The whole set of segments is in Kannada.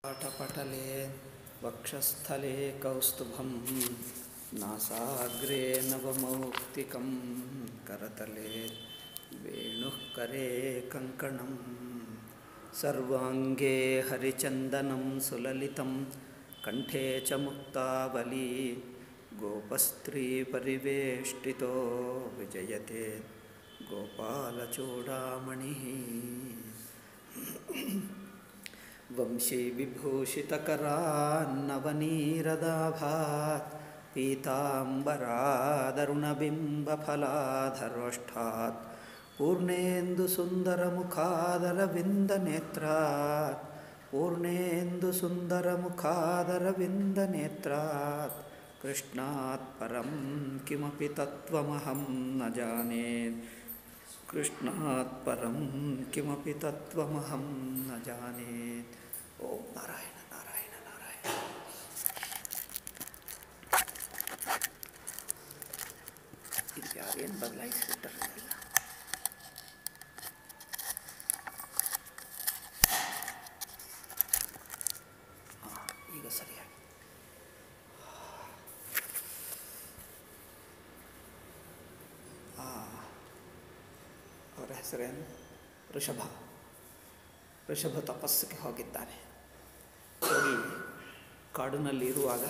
पाटपटले वक्षस्थले कौस्तुभं नासाग्रे नवमौक्तिकं करतले वेणुः करे कङ्कणं सर्वाङ्गे हरिचन्दनं सुललितं कण्ठे च मुक्तावली गोपस्त्रीपरिवेष्टितो विजयते गोपालचूडामणिः वंशीविभूषितकरान्नवनीरदाभात् पीताम्बरादरुणबिम्बफलाधरोष्ठात् पूर्णेन्दुसुन्दरमुखादरविन्दनेत्रात् पूर्णेन्दुसुन्दरमुखादरविन्दनेत्रात् कृष्णात् परं किमपि तत्त्वमहं न जाने कृष्णात् परं किमपि तत्त्वमहं न जाने ॐ नारायण नारायण नारायण ಇದು ಯಾರೇನು ಬದಲಾಯಿಸಿಬಿಟ್ಟರಲ್ಲ ಹಾಂ ಈಗ ಸರಿಯಾಗಿ ಹಾಂ ಅವರ ಹೆಸರೇನು ಋಷಭ ಋಷಭ ತಪಸ್ಸಿಗೆ ಹೋಗಿದ್ದಾನೆ ಹೋಗಿ ಕಾಡಿನಲ್ಲಿ ಇರುವಾಗ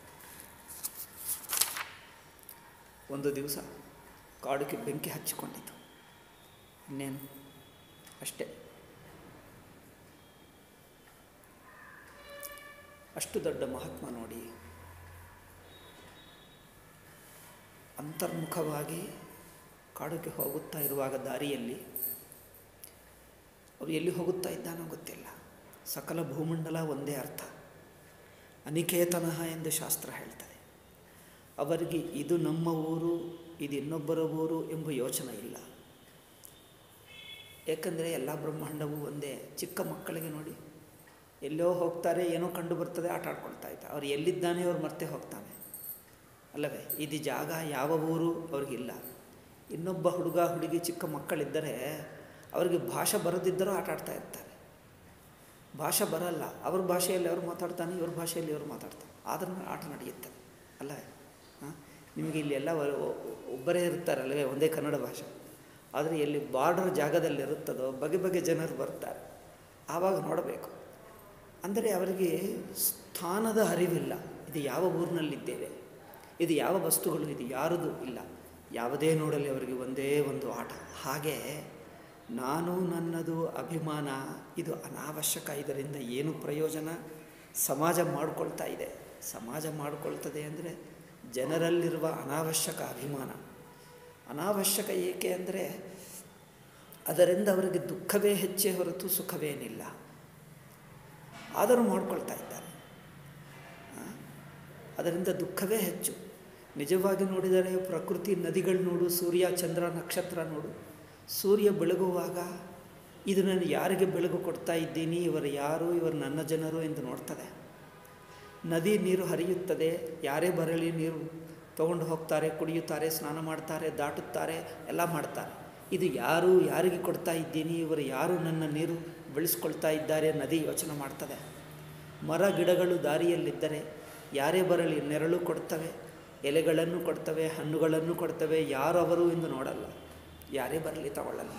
ಒಂದು ದಿವಸ ಕಾಡಿಗೆ ಬೆಂಕಿ ಹಚ್ಚಿಕೊಂಡಿತು ಇನ್ನೇನು ಅಷ್ಟೇ ಅಷ್ಟು ದೊಡ್ಡ ಮಹಾತ್ಮ ನೋಡಿ ಅಂತರ್ಮುಖವಾಗಿ ಕಾಡಿಗೆ ಹೋಗುತ್ತಾ ಇರುವಾಗ ದಾರಿಯಲ್ಲಿ ಅವರು ಎಲ್ಲಿ ಹೋಗುತ್ತಾ ಇದ್ದಾನೋ ಗೊತ್ತಿಲ್ಲ ಸಕಲ ಭೂಮಂಡಲ ಒಂದೇ ಅರ್ಥ ಅನಿಕೇತನಃ ಎಂದು ಶಾಸ್ತ್ರ ಹೇಳ್ತದೆ ಅವರಿಗೆ ಇದು ನಮ್ಮ ಊರು ಇದು ಇನ್ನೊಬ್ಬರ ಊರು ಎಂಬ ಯೋಚನೆ ಇಲ್ಲ ಏಕೆಂದರೆ ಎಲ್ಲ ಬ್ರಹ್ಮಾಂಡವೂ ಒಂದೇ ಚಿಕ್ಕ ಮಕ್ಕಳಿಗೆ ನೋಡಿ ಎಲ್ಲೋ ಹೋಗ್ತಾರೆ ಏನೋ ಕಂಡು ಬರ್ತದೆ ಆಟ ಆಡ್ಕೊಳ್ತಾ ಇದ್ದ ಅವ್ರು ಎಲ್ಲಿದ್ದಾನೆ ಅವ್ರು ಮರ್ತೆ ಹೋಗ್ತಾನೆ ಅಲ್ಲವೇ ಇದು ಜಾಗ ಯಾವ ಊರು ಅವ್ರಿಗಿಲ್ಲ ಇನ್ನೊಬ್ಬ ಹುಡುಗ ಹುಡುಗಿ ಚಿಕ್ಕ ಮಕ್ಕಳಿದ್ದರೆ ಅವರಿಗೆ ಭಾಷೆ ಬರದಿದ್ದರೂ ಆಟ ಆಡ್ತಾ ಇರ್ತಾರೆ ಭಾಷೆ ಬರಲ್ಲ ಅವ್ರ ಭಾಷೆಯಲ್ಲಿ ಅವ್ರು ಮಾತಾಡ್ತಾನೆ ಇವ್ರ ಭಾಷೆಯಲ್ಲಿ ಇವ್ರು ಮಾತಾಡ್ತಾರೆ ಆದ್ರೂ ಆಟ ನಡೆಯುತ್ತದೆ ಅಲ್ಲ ಹಾಂ ನಿಮಗೆ ಇಲ್ಲಿ ಎಲ್ಲ ಒಬ್ಬರೇ ಇರ್ತಾರಲ್ವೇ ಒಂದೇ ಕನ್ನಡ ಭಾಷೆ ಆದರೆ ಎಲ್ಲಿ ಬಾರ್ಡರ್ ಜಾಗದಲ್ಲಿ ಇರುತ್ತದೋ ಬಗೆ ಬಗೆ ಜನರು ಬರ್ತಾರೆ ಆವಾಗ ನೋಡಬೇಕು ಅಂದರೆ ಅವರಿಗೆ ಸ್ಥಾನದ ಅರಿವಿಲ್ಲ ಇದು ಯಾವ ಊರಿನಲ್ಲಿದ್ದೇವೆ ಇದು ಯಾವ ವಸ್ತುಗಳು ಇದು ಯಾರದು ಇಲ್ಲ ಯಾವುದೇ ನೋಡಲಿ ಅವರಿಗೆ ಒಂದೇ ಒಂದು ಆಟ ಹಾಗೆ ನಾನು ನನ್ನದು ಅಭಿಮಾನ ಇದು ಅನಾವಶ್ಯಕ ಇದರಿಂದ ಏನು ಪ್ರಯೋಜನ ಸಮಾಜ ಮಾಡಿಕೊಳ್ತಾ ಇದೆ ಸಮಾಜ ಮಾಡಿಕೊಳ್ತದೆ ಅಂದರೆ ಜನರಲ್ಲಿರುವ ಅನಾವಶ್ಯಕ ಅಭಿಮಾನ ಅನಾವಶ್ಯಕ ಏಕೆ ಅಂದರೆ ಅದರಿಂದ ಅವರಿಗೆ ದುಃಖವೇ ಹೆಚ್ಚೇ ಹೊರತು ಸುಖವೇನಿಲ್ಲ ಆದರೂ ಮಾಡ್ಕೊಳ್ತಾ ಇದ್ದಾರೆ ಅದರಿಂದ ದುಃಖವೇ ಹೆಚ್ಚು ನಿಜವಾಗಿ ನೋಡಿದರೆ ಪ್ರಕೃತಿ ನದಿಗಳು ನೋಡು ಸೂರ್ಯ ಚಂದ್ರ ನಕ್ಷತ್ರ ನೋಡು ಸೂರ್ಯ ಬೆಳಗುವಾಗ ಇದು ನಾನು ಯಾರಿಗೆ ಬೆಳಗು ಕೊಡ್ತಾ ಇದ್ದೀನಿ ಇವರು ಯಾರು ಇವರು ನನ್ನ ಜನರು ಎಂದು ನೋಡ್ತದೆ ನದಿ ನೀರು ಹರಿಯುತ್ತದೆ ಯಾರೇ ಬರಲಿ ನೀರು ತಗೊಂಡು ಹೋಗ್ತಾರೆ ಕುಡಿಯುತ್ತಾರೆ ಸ್ನಾನ ಮಾಡ್ತಾರೆ ದಾಟುತ್ತಾರೆ ಎಲ್ಲ ಮಾಡ್ತಾರೆ ಇದು ಯಾರು ಯಾರಿಗೆ ಕೊಡ್ತಾ ಇದ್ದೀನಿ ಇವರು ಯಾರು ನನ್ನ ನೀರು ಬೆಳೆಸ್ಕೊಳ್ತಾ ಇದ್ದಾರೆ ನದಿ ಯೋಚನೆ ಮಾಡ್ತದೆ ಮರ ಗಿಡಗಳು ದಾರಿಯಲ್ಲಿದ್ದರೆ ಯಾರೇ ಬರಲಿ ನೆರಳು ಕೊಡ್ತವೆ ಎಲೆಗಳನ್ನು ಕೊಡ್ತವೆ ಹಣ್ಣುಗಳನ್ನು ಕೊಡ್ತವೆ ಯಾರು ಅವರು ಎಂದು ನೋಡಲ್ಲ ಯಾರೇ ಬರಲಿ ತಗೊಳ್ಳಲ್ಲ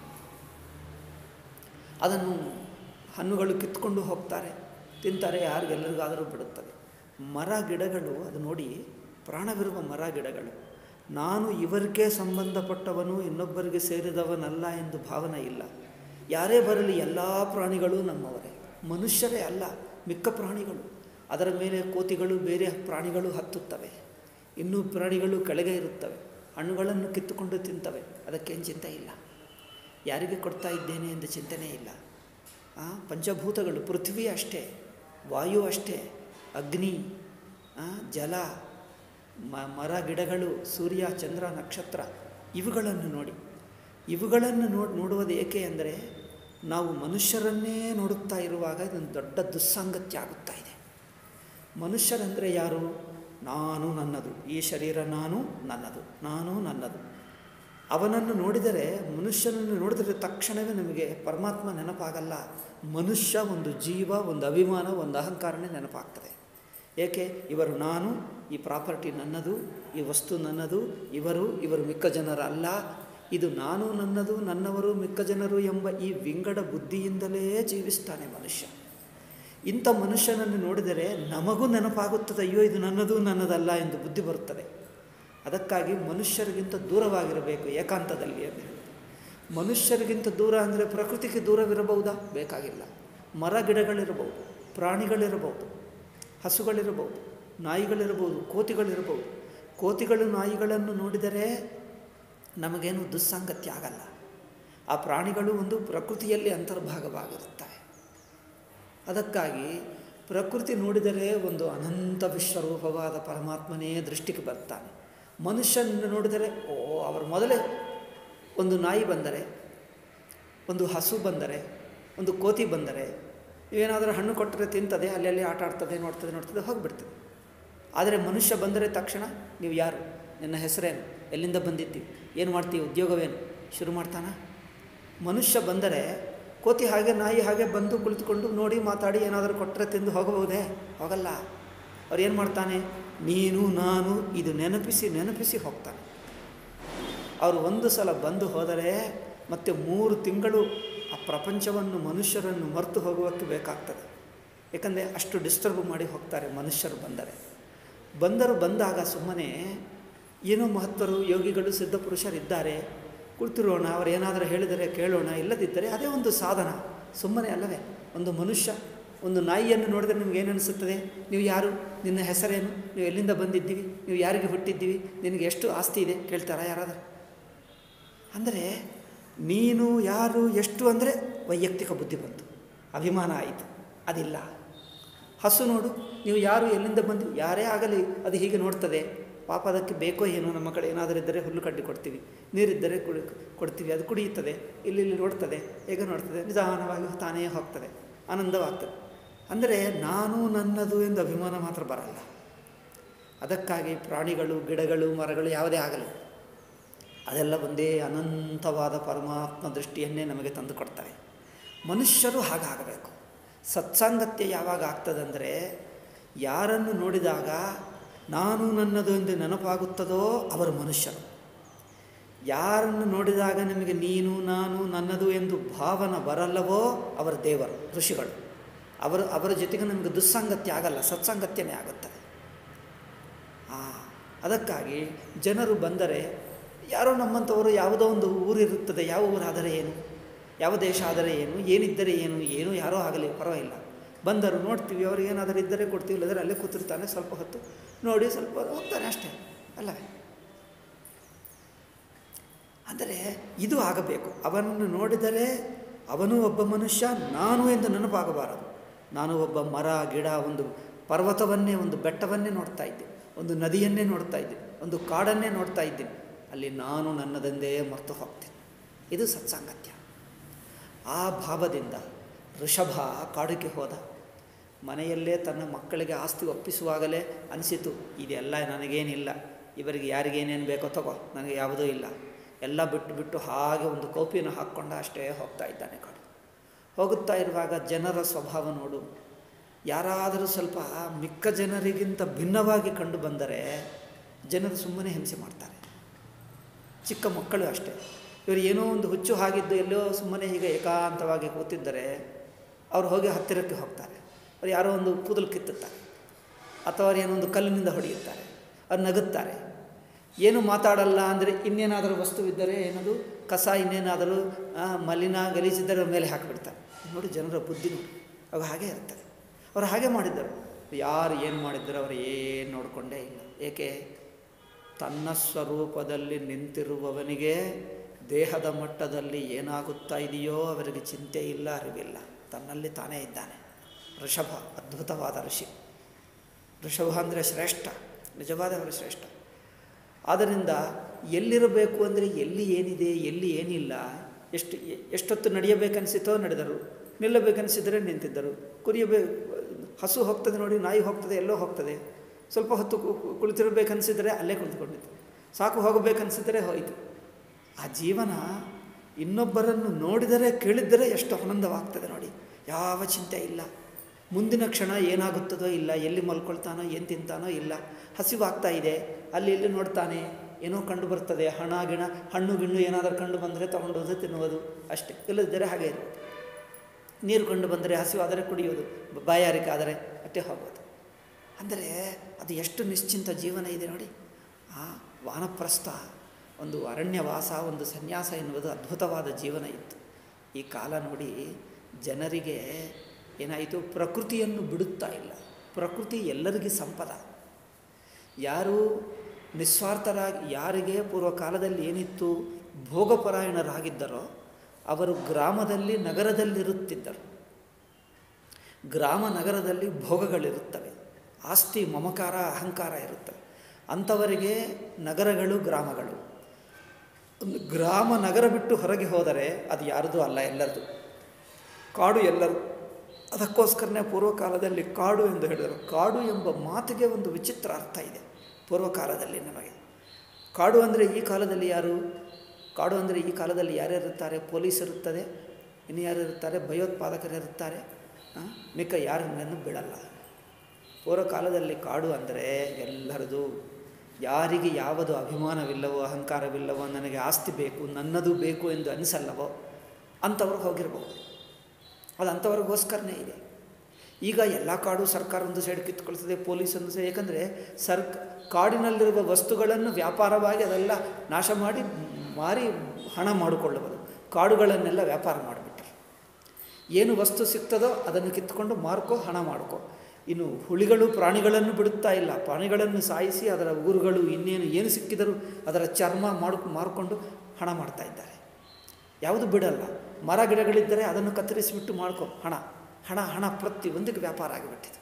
ಅದನ್ನು ಹಣ್ಣುಗಳು ಕಿತ್ಕೊಂಡು ಹೋಗ್ತಾರೆ ತಿಂತಾರೆ ಯಾರಿಗೆಲ್ಲರಿಗಾದರೂ ಬಿಡುತ್ತದೆ ಮರ ಗಿಡಗಳು ಅದು ನೋಡಿ ಪ್ರಾಣವಿರುವ ಮರ ಗಿಡಗಳು ನಾನು ಇವರಿಗೆ ಸಂಬಂಧಪಟ್ಟವನು ಇನ್ನೊಬ್ಬರಿಗೆ ಸೇರಿದವನಲ್ಲ ಎಂದು ಭಾವನೆ ಇಲ್ಲ ಯಾರೇ ಬರಲಿ ಎಲ್ಲ ಪ್ರಾಣಿಗಳು ನಮ್ಮವರೇ ಮನುಷ್ಯರೇ ಅಲ್ಲ ಮಿಕ್ಕ ಪ್ರಾಣಿಗಳು ಅದರ ಮೇಲೆ ಕೋತಿಗಳು ಬೇರೆ ಪ್ರಾಣಿಗಳು ಹತ್ತುತ್ತವೆ ಇನ್ನೂ ಪ್ರಾಣಿಗಳು ಕೆಳಗೆ ಇರುತ್ತವೆ ಹಣ್ಣುಗಳನ್ನು ಕಿತ್ತುಕೊಂಡು ತಿಂತವೆ ಅದಕ್ಕೇನು ಚಿಂತೆ ಇಲ್ಲ ಯಾರಿಗೆ ಕೊಡ್ತಾ ಇದ್ದೇನೆ ಎಂದು ಚಿಂತನೆ ಇಲ್ಲ ಪಂಚಭೂತಗಳು ಪೃಥ್ವಿ ಅಷ್ಟೇ ವಾಯು ಅಷ್ಟೇ ಅಗ್ನಿ ಜಲ ಮ ಮರ ಗಿಡಗಳು ಸೂರ್ಯ ಚಂದ್ರ ನಕ್ಷತ್ರ ಇವುಗಳನ್ನು ನೋಡಿ ಇವುಗಳನ್ನು ನೋಡಿ ನೋಡುವುದು ಏಕೆ ಅಂದರೆ ನಾವು ಮನುಷ್ಯರನ್ನೇ ನೋಡುತ್ತಾ ಇರುವಾಗ ಇದೊಂದು ದೊಡ್ಡ ದುಸ್ಸಾಂಗತ್ಯ ಆಗುತ್ತಾ ಇದೆ ಮನುಷ್ಯರಂದರೆ ಯಾರು ನಾನು ನನ್ನದು ಈ ಶರೀರ ನಾನು ನನ್ನದು ನಾನು ನನ್ನದು ಅವನನ್ನು ನೋಡಿದರೆ ಮನುಷ್ಯನನ್ನು ನೋಡಿದರೆ ತಕ್ಷಣವೇ ನಮಗೆ ಪರಮಾತ್ಮ ನೆನಪಾಗಲ್ಲ ಮನುಷ್ಯ ಒಂದು ಜೀವ ಒಂದು ಅಭಿಮಾನ ಒಂದು ಅಹಂಕಾರನೇ ನೆನಪಾಗ್ತದೆ ಏಕೆ ಇವರು ನಾನು ಈ ಪ್ರಾಪರ್ಟಿ ನನ್ನದು ಈ ವಸ್ತು ನನ್ನದು ಇವರು ಇವರು ಮಿಕ್ಕ ಜನರ ಅಲ್ಲ ಇದು ನಾನು ನನ್ನದು ನನ್ನವರು ಮಿಕ್ಕ ಜನರು ಎಂಬ ಈ ವಿಂಗಡ ಬುದ್ಧಿಯಿಂದಲೇ ಜೀವಿಸ್ತಾನೆ ಮನುಷ್ಯ ಇಂಥ ಮನುಷ್ಯನನ್ನು ನೋಡಿದರೆ ನಮಗೂ ನೆನಪಾಗುತ್ತದೆ ಅಯ್ಯೋ ಇದು ನನ್ನದು ನನ್ನದಲ್ಲ ಎಂದು ಬುದ್ಧಿ ಬರುತ್ತದೆ ಅದಕ್ಕಾಗಿ ಮನುಷ್ಯರಿಗಿಂತ ದೂರವಾಗಿರಬೇಕು ಏಕಾಂತದಲ್ಲಿ ಅಂತ ಹೇಳಿ ಮನುಷ್ಯರಿಗಿಂತ ದೂರ ಅಂದರೆ ಪ್ರಕೃತಿಗೆ ದೂರವಿರಬಹುದಾ ಬೇಕಾಗಿಲ್ಲ ಮರ ಗಿಡಗಳಿರಬಹುದು ಪ್ರಾಣಿಗಳಿರಬಹುದು ಹಸುಗಳಿರಬಹುದು ನಾಯಿಗಳಿರಬಹುದು ಕೋತಿಗಳಿರಬಹುದು ಕೋತಿಗಳು ನಾಯಿಗಳನ್ನು ನೋಡಿದರೆ ನಮಗೇನು ದುಸ್ಸಾಂಗತ್ಯ ಆಗಲ್ಲ ಆ ಪ್ರಾಣಿಗಳು ಒಂದು ಪ್ರಕೃತಿಯಲ್ಲಿ ಅಂತರ್ಭಾಗವಾಗಿರುತ್ತವೆ ಅದಕ್ಕಾಗಿ ಪ್ರಕೃತಿ ನೋಡಿದರೆ ಒಂದು ಅನಂತ ವಿಶ್ವರೂಪವಾದ ಪರಮಾತ್ಮನೇ ದೃಷ್ಟಿಗೆ ಬರ್ತಾನೆ ಮನುಷ್ಯನನ್ನು ನೋಡಿದರೆ ಓ ಅವರು ಮೊದಲೇ ಒಂದು ನಾಯಿ ಬಂದರೆ ಒಂದು ಹಸು ಬಂದರೆ ಒಂದು ಕೋತಿ ಬಂದರೆ ಏನಾದರೂ ಹಣ್ಣು ಕೊಟ್ಟರೆ ತಿಂತದೆ ಅಲ್ಲಲ್ಲಿ ಆಟ ಆಡ್ತದೆ ನೋಡ್ತದೆ ನೋಡ್ತದೆ ಹೋಗಿಬಿಡ್ತದೆ ಆದರೆ ಮನುಷ್ಯ ಬಂದರೆ ತಕ್ಷಣ ನೀವು ಯಾರು ನಿನ್ನ ಹೆಸರೇನು ಎಲ್ಲಿಂದ ಬಂದಿದ್ದೀವಿ ಏನು ಮಾಡ್ತೀವಿ ಉದ್ಯೋಗವೇನು ಶುರು ಮಾಡ್ತಾನ ಮನುಷ್ಯ ಬಂದರೆ ಕೋತಿ ಹಾಗೆ ನಾಯಿ ಹಾಗೆ ಬಂದು ಕುಳಿತುಕೊಂಡು ನೋಡಿ ಮಾತಾಡಿ ಏನಾದರೂ ಕೊಟ್ಟರೆ ತಿಂದು ಹೋಗಬಹುದೇ ಹೋಗಲ್ಲ ಅವ್ರು ಏನು ಮಾಡ್ತಾನೆ ನೀನು ನಾನು ಇದು ನೆನಪಿಸಿ ನೆನಪಿಸಿ ಹೋಗ್ತಾನೆ ಅವರು ಒಂದು ಸಲ ಬಂದು ಹೋದರೆ ಮತ್ತೆ ಮೂರು ತಿಂಗಳು ಆ ಪ್ರಪಂಚವನ್ನು ಮನುಷ್ಯರನ್ನು ಮರೆತು ಹೋಗುವಕ್ಕೆ ಬೇಕಾಗ್ತದೆ ಏಕೆಂದರೆ ಅಷ್ಟು ಡಿಸ್ಟರ್ಬ್ ಮಾಡಿ ಹೋಗ್ತಾರೆ ಮನುಷ್ಯರು ಬಂದರೆ ಬಂದರು ಬಂದಾಗ ಸುಮ್ಮನೆ ಏನೋ ಮಹತ್ವರು ಯೋಗಿಗಳು ಸಿದ್ಧಪುರುಷರಿದ್ದಾರೆ ಕುಳಿತಿರೋಣ ಅವರು ಏನಾದರೂ ಹೇಳಿದರೆ ಕೇಳೋಣ ಇಲ್ಲದಿದ್ದರೆ ಅದೇ ಒಂದು ಸಾಧನ ಸುಮ್ಮನೆ ಅಲ್ಲವೇ ಒಂದು ಮನುಷ್ಯ ಒಂದು ನಾಯಿಯನ್ನು ನೋಡಿದರೆ ನಿಮ್ಗೆ ಏನು ಅನಿಸುತ್ತದೆ ನೀವು ಯಾರು ನಿನ್ನ ಹೆಸರೇನು ನೀವು ಎಲ್ಲಿಂದ ಬಂದಿದ್ದೀವಿ ನೀವು ಯಾರಿಗೆ ಹುಟ್ಟಿದ್ದೀವಿ ನಿನಗೆ ಎಷ್ಟು ಆಸ್ತಿ ಇದೆ ಕೇಳ್ತಾರಾ ಯಾರಾದರೂ ಅಂದರೆ ನೀನು ಯಾರು ಎಷ್ಟು ಅಂದರೆ ವೈಯಕ್ತಿಕ ಬುದ್ಧಿ ಬಂತು ಅಭಿಮಾನ ಆಯಿತು ಅದಿಲ್ಲ ಹಸು ನೋಡು ನೀವು ಯಾರು ಎಲ್ಲಿಂದ ಬಂದು ಯಾರೇ ಆಗಲಿ ಅದು ಹೀಗೆ ನೋಡ್ತದೆ ಪಾಪ ಅದಕ್ಕೆ ಬೇಕೋ ಏನೋ ನಮ್ಮ ಕಡೆ ಏನಾದರೂ ಇದ್ದರೆ ಹುಲ್ಲು ಕಡ್ಡಿ ಕೊಡ್ತೀವಿ ನೀರಿದ್ದರೆ ಕುಡಿ ಕೊಡ್ತೀವಿ ಅದು ಕುಡಿಯುತ್ತದೆ ಇಲ್ಲಿ ಇಲ್ಲಿ ನೋಡ್ತದೆ ಹೇಗೆ ನೋಡ್ತದೆ ನಿಧಾನವಾಗಿ ತಾನೇ ಹೋಗ್ತದೆ ಆನಂದವಾಗ್ತದೆ ಅಂದರೆ ನಾನು ನನ್ನದು ಎಂದು ಅಭಿಮಾನ ಮಾತ್ರ ಬರಲ್ಲ ಅದಕ್ಕಾಗಿ ಪ್ರಾಣಿಗಳು ಗಿಡಗಳು ಮರಗಳು ಯಾವುದೇ ಆಗಲಿ ಅದೆಲ್ಲ ಒಂದೇ ಅನಂತವಾದ ಪರಮಾತ್ಮ ದೃಷ್ಟಿಯನ್ನೇ ನಮಗೆ ತಂದು ಕೊಡ್ತವೆ ಮನುಷ್ಯರು ಹಾಗಾಗಬೇಕು ಸತ್ಸಾಂಗತ್ಯ ಯಾವಾಗ ಆಗ್ತದಂದರೆ ಯಾರನ್ನು ನೋಡಿದಾಗ ನಾನು ನನ್ನದು ಎಂದು ನೆನಪಾಗುತ್ತದೋ ಅವರು ಮನುಷ್ಯರು ಯಾರನ್ನು ನೋಡಿದಾಗ ನಿಮಗೆ ನೀನು ನಾನು ನನ್ನದು ಎಂದು ಭಾವನ ಬರಲ್ಲವೋ ಅವರ ದೇವರು ಋಷಿಗಳು ಅವರು ಅವರ ಜೊತೆಗೆ ನಮಗೆ ದುಸ್ಸಾಂಗತ್ಯ ಆಗಲ್ಲ ಸತ್ಸಾಂಗತ್ಯನೇ ಆಗುತ್ತದೆ ಆ ಅದಕ್ಕಾಗಿ ಜನರು ಬಂದರೆ ಯಾರೋ ನಮ್ಮಂಥವರು ಯಾವುದೋ ಒಂದು ಊರಿರುತ್ತದೆ ಯಾವ ಊರಾದರೆ ಏನು ಯಾವ ದೇಶ ಆದರೆ ಏನು ಏನಿದ್ದರೆ ಏನು ಏನು ಯಾರೋ ಆಗಲಿ ಪರವಾಗಿಲ್ಲ ಬಂದರು ನೋಡ್ತೀವಿ ಅವ್ರು ಏನಾದರೂ ಇದ್ದರೆ ಕೊಡ್ತೀವಿ ಇಲ್ಲದ್ರೆ ಅಲ್ಲೇ ಕೂತಿರ್ತಾನೆ ಸ್ವಲ್ಪ ಹೊತ್ತು ನೋಡಿ ಸ್ವಲ್ಪ ಹೋಗ್ತಾನೆ ಅಷ್ಟೇ ಅಲ್ಲವೇ ಅಂದರೆ ಇದು ಆಗಬೇಕು ಅವನನ್ನು ನೋಡಿದರೆ ಅವನು ಒಬ್ಬ ಮನುಷ್ಯ ನಾನು ಎಂದು ನೆನಪಾಗಬಾರದು ನಾನು ಒಬ್ಬ ಮರ ಗಿಡ ಒಂದು ಪರ್ವತವನ್ನೇ ಒಂದು ಬೆಟ್ಟವನ್ನೇ ನೋಡ್ತಾ ಇದ್ದೆ ಒಂದು ನದಿಯನ್ನೇ ನೋಡ್ತಾ ಇದ್ದೆ ಒಂದು ಕಾಡನ್ನೇ ನೋಡ್ತಾ ಇದ್ದೀನಿ ಅಲ್ಲಿ ನಾನು ನನ್ನದೆಂದೇ ಮರೆತು ಹೋಗ್ತೇನೆ ಇದು ಸತ್ಸಾಂಗತ್ಯ ಆ ಭಾವದಿಂದ ಋಷಭ ಕಾಡಿಗೆ ಹೋದ ಮನೆಯಲ್ಲೇ ತನ್ನ ಮಕ್ಕಳಿಗೆ ಆಸ್ತಿ ಒಪ್ಪಿಸುವಾಗಲೇ ಅನಿಸಿತು ಇದೆಲ್ಲ ನನಗೇನಿಲ್ಲ ಇವರಿಗೆ ಯಾರಿಗೇನೇನು ಬೇಕೋ ತಗೋ ನನಗೆ ಯಾವುದೂ ಇಲ್ಲ ಎಲ್ಲ ಬಿಟ್ಟು ಬಿಟ್ಟು ಹಾಗೆ ಒಂದು ಕೌಪಿನ ಹಾಕ್ಕೊಂಡ ಅಷ್ಟೇ ಹೋಗ್ತಾ ಇದ್ದಾನೆ ಕಾಡು ಹೋಗುತ್ತಾ ಇರುವಾಗ ಜನರ ಸ್ವಭಾವ ನೋಡು ಯಾರಾದರೂ ಸ್ವಲ್ಪ ಮಿಕ್ಕ ಜನರಿಗಿಂತ ಭಿನ್ನವಾಗಿ ಕಂಡು ಬಂದರೆ ಜನರು ಸುಮ್ಮನೆ ಹಿಂಸೆ ಮಾಡ್ತಾರೆ ಚಿಕ್ಕ ಮಕ್ಕಳು ಅಷ್ಟೇ ಇವರು ಏನೋ ಒಂದು ಹುಚ್ಚು ಹಾಗಿದ್ದು ಎಲ್ಲೋ ಸುಮ್ಮನೆ ಹೀಗೆ ಏಕಾಂತವಾಗಿ ಕೂತಿದ್ದರೆ ಅವ್ರು ಹೋಗಿ ಹತ್ತಿರಕ್ಕೆ ಹೋಗ್ತಾರೆ ಅವ್ರು ಯಾರೋ ಒಂದು ಕೂದಲು ಕಿತ್ತುತ್ತಾರೆ ಅಥವಾ ಅವ್ರು ಏನೋ ಒಂದು ಕಲ್ಲಿನಿಂದ ಹೊಡೆಯುತ್ತಾರೆ ಅವ್ರು ನಗುತ್ತಾರೆ ಏನು ಮಾತಾಡಲ್ಲ ಅಂದರೆ ಇನ್ನೇನಾದರೂ ವಸ್ತುವಿದ್ದರೆ ಏನದು ಕಸ ಇನ್ನೇನಾದರೂ ಮಲಿನ ಗಲೀಜಿದ್ದರೆ ಅವ್ರ ಮೇಲೆ ಹಾಕಿಬಿಡ್ತಾರೆ ನೋಡಿ ಜನರ ಬುದ್ಧಿ ನೋಡಿ ಅವಾಗ ಹಾಗೆ ಇರ್ತದೆ ಅವರು ಹಾಗೆ ಮಾಡಿದ್ದರು ಯಾರು ಏನು ಮಾಡಿದ್ದರು ಅವರು ಏನು ನೋಡಿಕೊಂಡೇ ಇಲ್ಲ ಏಕೆ ತನ್ನ ಸ್ವರೂಪದಲ್ಲಿ ನಿಂತಿರುವವನಿಗೆ ದೇಹದ ಮಟ್ಟದಲ್ಲಿ ಏನಾಗುತ್ತಾ ಇದೆಯೋ ಅವರಿಗೆ ಚಿಂತೆ ಇಲ್ಲ ಅರಿವಿಲ್ಲ ತನ್ನಲ್ಲಿ ತಾನೇ ಇದ್ದಾನೆ ಋಷಭ ಅದ್ಭುತವಾದ ಋಷಿ ಋಷಭ ಅಂದರೆ ಶ್ರೇಷ್ಠ ನಿಜವಾದವರು ಶ್ರೇಷ್ಠ ಆದ್ದರಿಂದ ಎಲ್ಲಿರಬೇಕು ಅಂದರೆ ಎಲ್ಲಿ ಏನಿದೆ ಎಲ್ಲಿ ಏನಿಲ್ಲ ಎಷ್ಟು ಎಷ್ಟೊತ್ತು ನಡೆಯಬೇಕನ್ನಿಸಿತೋ ನಡೆದರು ನಿಲ್ಲಬೇಕನ್ನಿಸಿದರೆ ನಿಂತಿದ್ದರು ಕುರಿಯಬೇ ಹಸು ಹೋಗ್ತದೆ ನೋಡಿ ನಾಯಿ ಹೋಗ್ತದೆ ಎಲ್ಲೋ ಹೋಗ್ತದೆ ಸ್ವಲ್ಪ ಹೊತ್ತು ಕುಳಿತಿರಬೇಕನ್ನಿಸಿದರೆ ಅಲ್ಲೇ ಕುಳಿತುಕೊಂಡಿತ್ತು ಸಾಕು ಹೋಗಬೇಕನ್ನಿಸಿದರೆ ಹೋಯಿತು ಆ ಜೀವನ ಇನ್ನೊಬ್ಬರನ್ನು ನೋಡಿದರೆ ಕೇಳಿದರೆ ಎಷ್ಟು ಆನಂದವಾಗ್ತದೆ ನೋಡಿ ಯಾವ ಚಿಂತೆ ಇಲ್ಲ ಮುಂದಿನ ಕ್ಷಣ ಏನಾಗುತ್ತದೋ ಇಲ್ಲ ಎಲ್ಲಿ ಮಲ್ಕೊಳ್ತಾನೋ ಏನು ತಿಂತಾನೋ ಇಲ್ಲ ಹಸಿವಾಗ್ತಾ ಇದೆ ಅಲ್ಲಿ ಇಲ್ಲಿ ನೋಡ್ತಾನೆ ಏನೋ ಕಂಡು ಬರ್ತದೆ ಹಣ ಗಿಣ ಹಣ್ಣು ಗಿಣ್ಣು ಏನಾದರೂ ಕಂಡು ಬಂದರೆ ತೊಗೊಂಡೋದು ತಿನ್ನುವುದು ಅಷ್ಟೇ ಇಲ್ಲದಿದ್ದರೆ ಹಾಗೆ ಇರೋದು ನೀರು ಕಂಡು ಬಂದರೆ ಹಸಿವಾದರೆ ಕುಡಿಯೋದು ಬಾಯಾರಿಕೆ ಆದರೆ ಅಟ್ಟೆ ಹೋಗೋದು ಅಂದರೆ ಅದು ಎಷ್ಟು ನಿಶ್ಚಿಂತ ಜೀವನ ಇದೆ ನೋಡಿ ಆ ವಾನಪ್ರಸ್ಥ ಒಂದು ಅರಣ್ಯವಾಸ ಒಂದು ಸನ್ಯಾಸ ಎನ್ನುವುದು ಅದ್ಭುತವಾದ ಜೀವನ ಇತ್ತು ಈ ಕಾಲ ನೋಡಿ ಜನರಿಗೆ ಏನಾಯಿತು ಪ್ರಕೃತಿಯನ್ನು ಬಿಡುತ್ತಾ ಇಲ್ಲ ಪ್ರಕೃತಿ ಎಲ್ಲರಿಗೂ ಸಂಪದ ಯಾರು ನಿಸ್ವಾರ್ಥರಾಗಿ ಯಾರಿಗೆ ಪೂರ್ವಕಾಲದಲ್ಲಿ ಏನಿತ್ತು ಭೋಗಪರಾಯಣರಾಗಿದ್ದರೋ ಅವರು ಗ್ರಾಮದಲ್ಲಿ ನಗರದಲ್ಲಿರುತ್ತಿದ್ದರು ಗ್ರಾಮ ನಗರದಲ್ಲಿ ಭೋಗಗಳಿರುತ್ತವೆ ಆಸ್ತಿ ಮಮಕಾರ ಅಹಂಕಾರ ಇರುತ್ತವೆ ಅಂಥವರಿಗೆ ನಗರಗಳು ಗ್ರಾಮಗಳು ಒಂದು ಗ್ರಾಮ ನಗರ ಬಿಟ್ಟು ಹೊರಗೆ ಹೋದರೆ ಅದು ಯಾರದೂ ಅಲ್ಲ ಎಲ್ಲರದು ಕಾಡು ಎಲ್ಲರೂ ಅದಕ್ಕೋಸ್ಕರನೇ ಪೂರ್ವಕಾಲದಲ್ಲಿ ಕಾಡು ಎಂದು ಹೇಳಿದರು ಕಾಡು ಎಂಬ ಮಾತಿಗೆ ಒಂದು ವಿಚಿತ್ರ ಅರ್ಥ ಇದೆ ಪೂರ್ವಕಾಲದಲ್ಲಿ ನಮಗೆ ಕಾಡು ಅಂದರೆ ಈ ಕಾಲದಲ್ಲಿ ಯಾರು ಕಾಡು ಅಂದರೆ ಈ ಕಾಲದಲ್ಲಿ ಯಾರ್ಯಾರಿರ್ತಾರೆ ಪೊಲೀಸ್ ಇರುತ್ತದೆ ಇನ್ನು ಯಾರು ಇರ್ತಾರೆ ಭಯೋತ್ಪಾದಕರು ಇರುತ್ತಾರೆ ಆ, ಮಿಕ್ಕ ಯಾರನ್ನೂ ಬಿಡಲ್ಲ ಪೂರ್ವಕಾಲದಲ್ಲಿ ಕಾಡು ಅಂದರೆ ಎಲ್ಲರದು ಯಾರಿಗೆ ಯಾವುದು ಅಭಿಮಾನವಿಲ್ಲವೋ ಅಹಂಕಾರವಿಲ್ಲವೋ ನನಗೆ ಆಸ್ತಿ ಬೇಕು ನನ್ನದು ಬೇಕು ಎಂದು ಅನಿಸಲ್ಲವೋ ಅಂಥವ್ರು ಹೋಗಿರ್ಬೋದು ಅದು ಅಂಥವ್ರಿಗೋಸ್ಕರನೇ ಇದೆ ಈಗ ಎಲ್ಲ ಕಾಡು ಸರ್ಕಾರ ಒಂದು ಸೈಡ್ ಕಿತ್ಕೊಳ್ತದೆ ಪೊಲೀಸ್ ಒಂದು ಸೈಡ್ ಏಕೆಂದರೆ ಸರ್ಕ್ ಕಾಡಿನಲ್ಲಿರುವ ವಸ್ತುಗಳನ್ನು ವ್ಯಾಪಾರವಾಗಿ ಅದೆಲ್ಲ ನಾಶ ಮಾಡಿ ಮಾರಿ ಹಣ ಮಾಡಿಕೊಳ್ಳಬಹುದು ಕಾಡುಗಳನ್ನೆಲ್ಲ ವ್ಯಾಪಾರ ಮಾಡಿಬಿಟ್ರು ಏನು ವಸ್ತು ಸಿಗ್ತದೋ ಅದನ್ನು ಕಿತ್ಕೊಂಡು ಮಾರ್ಕೋ ಹಣ ಮಾಡ್ಕೋ ಇನ್ನು ಹುಳಿಗಳು ಪ್ರಾಣಿಗಳನ್ನು ಬಿಡುತ್ತಾ ಇಲ್ಲ ಪ್ರಾಣಿಗಳನ್ನು ಸಾಯಿಸಿ ಅದರ ಉಗುರುಗಳು ಇನ್ನೇನು ಏನು ಸಿಕ್ಕಿದರೂ ಅದರ ಚರ್ಮ ಮಾಡು ಮಾರ್ಕೊಂಡು ಹಣ ಮಾಡ್ತಾ ಇದ್ದಾರೆ ಯಾವುದು ಬಿಡಲ್ಲ ಮರ ಗಿಡಗಳಿದ್ದರೆ ಅದನ್ನು ಕತ್ತರಿಸಿಬಿಟ್ಟು ಮಾಡ್ಕೊ ಹಣ ಹಣ ಹಣ ಪ್ರತಿಯೊಂದಕ್ಕೆ ವ್ಯಾಪಾರ ಆಗಿಬಿಟ್ಟಿದೆ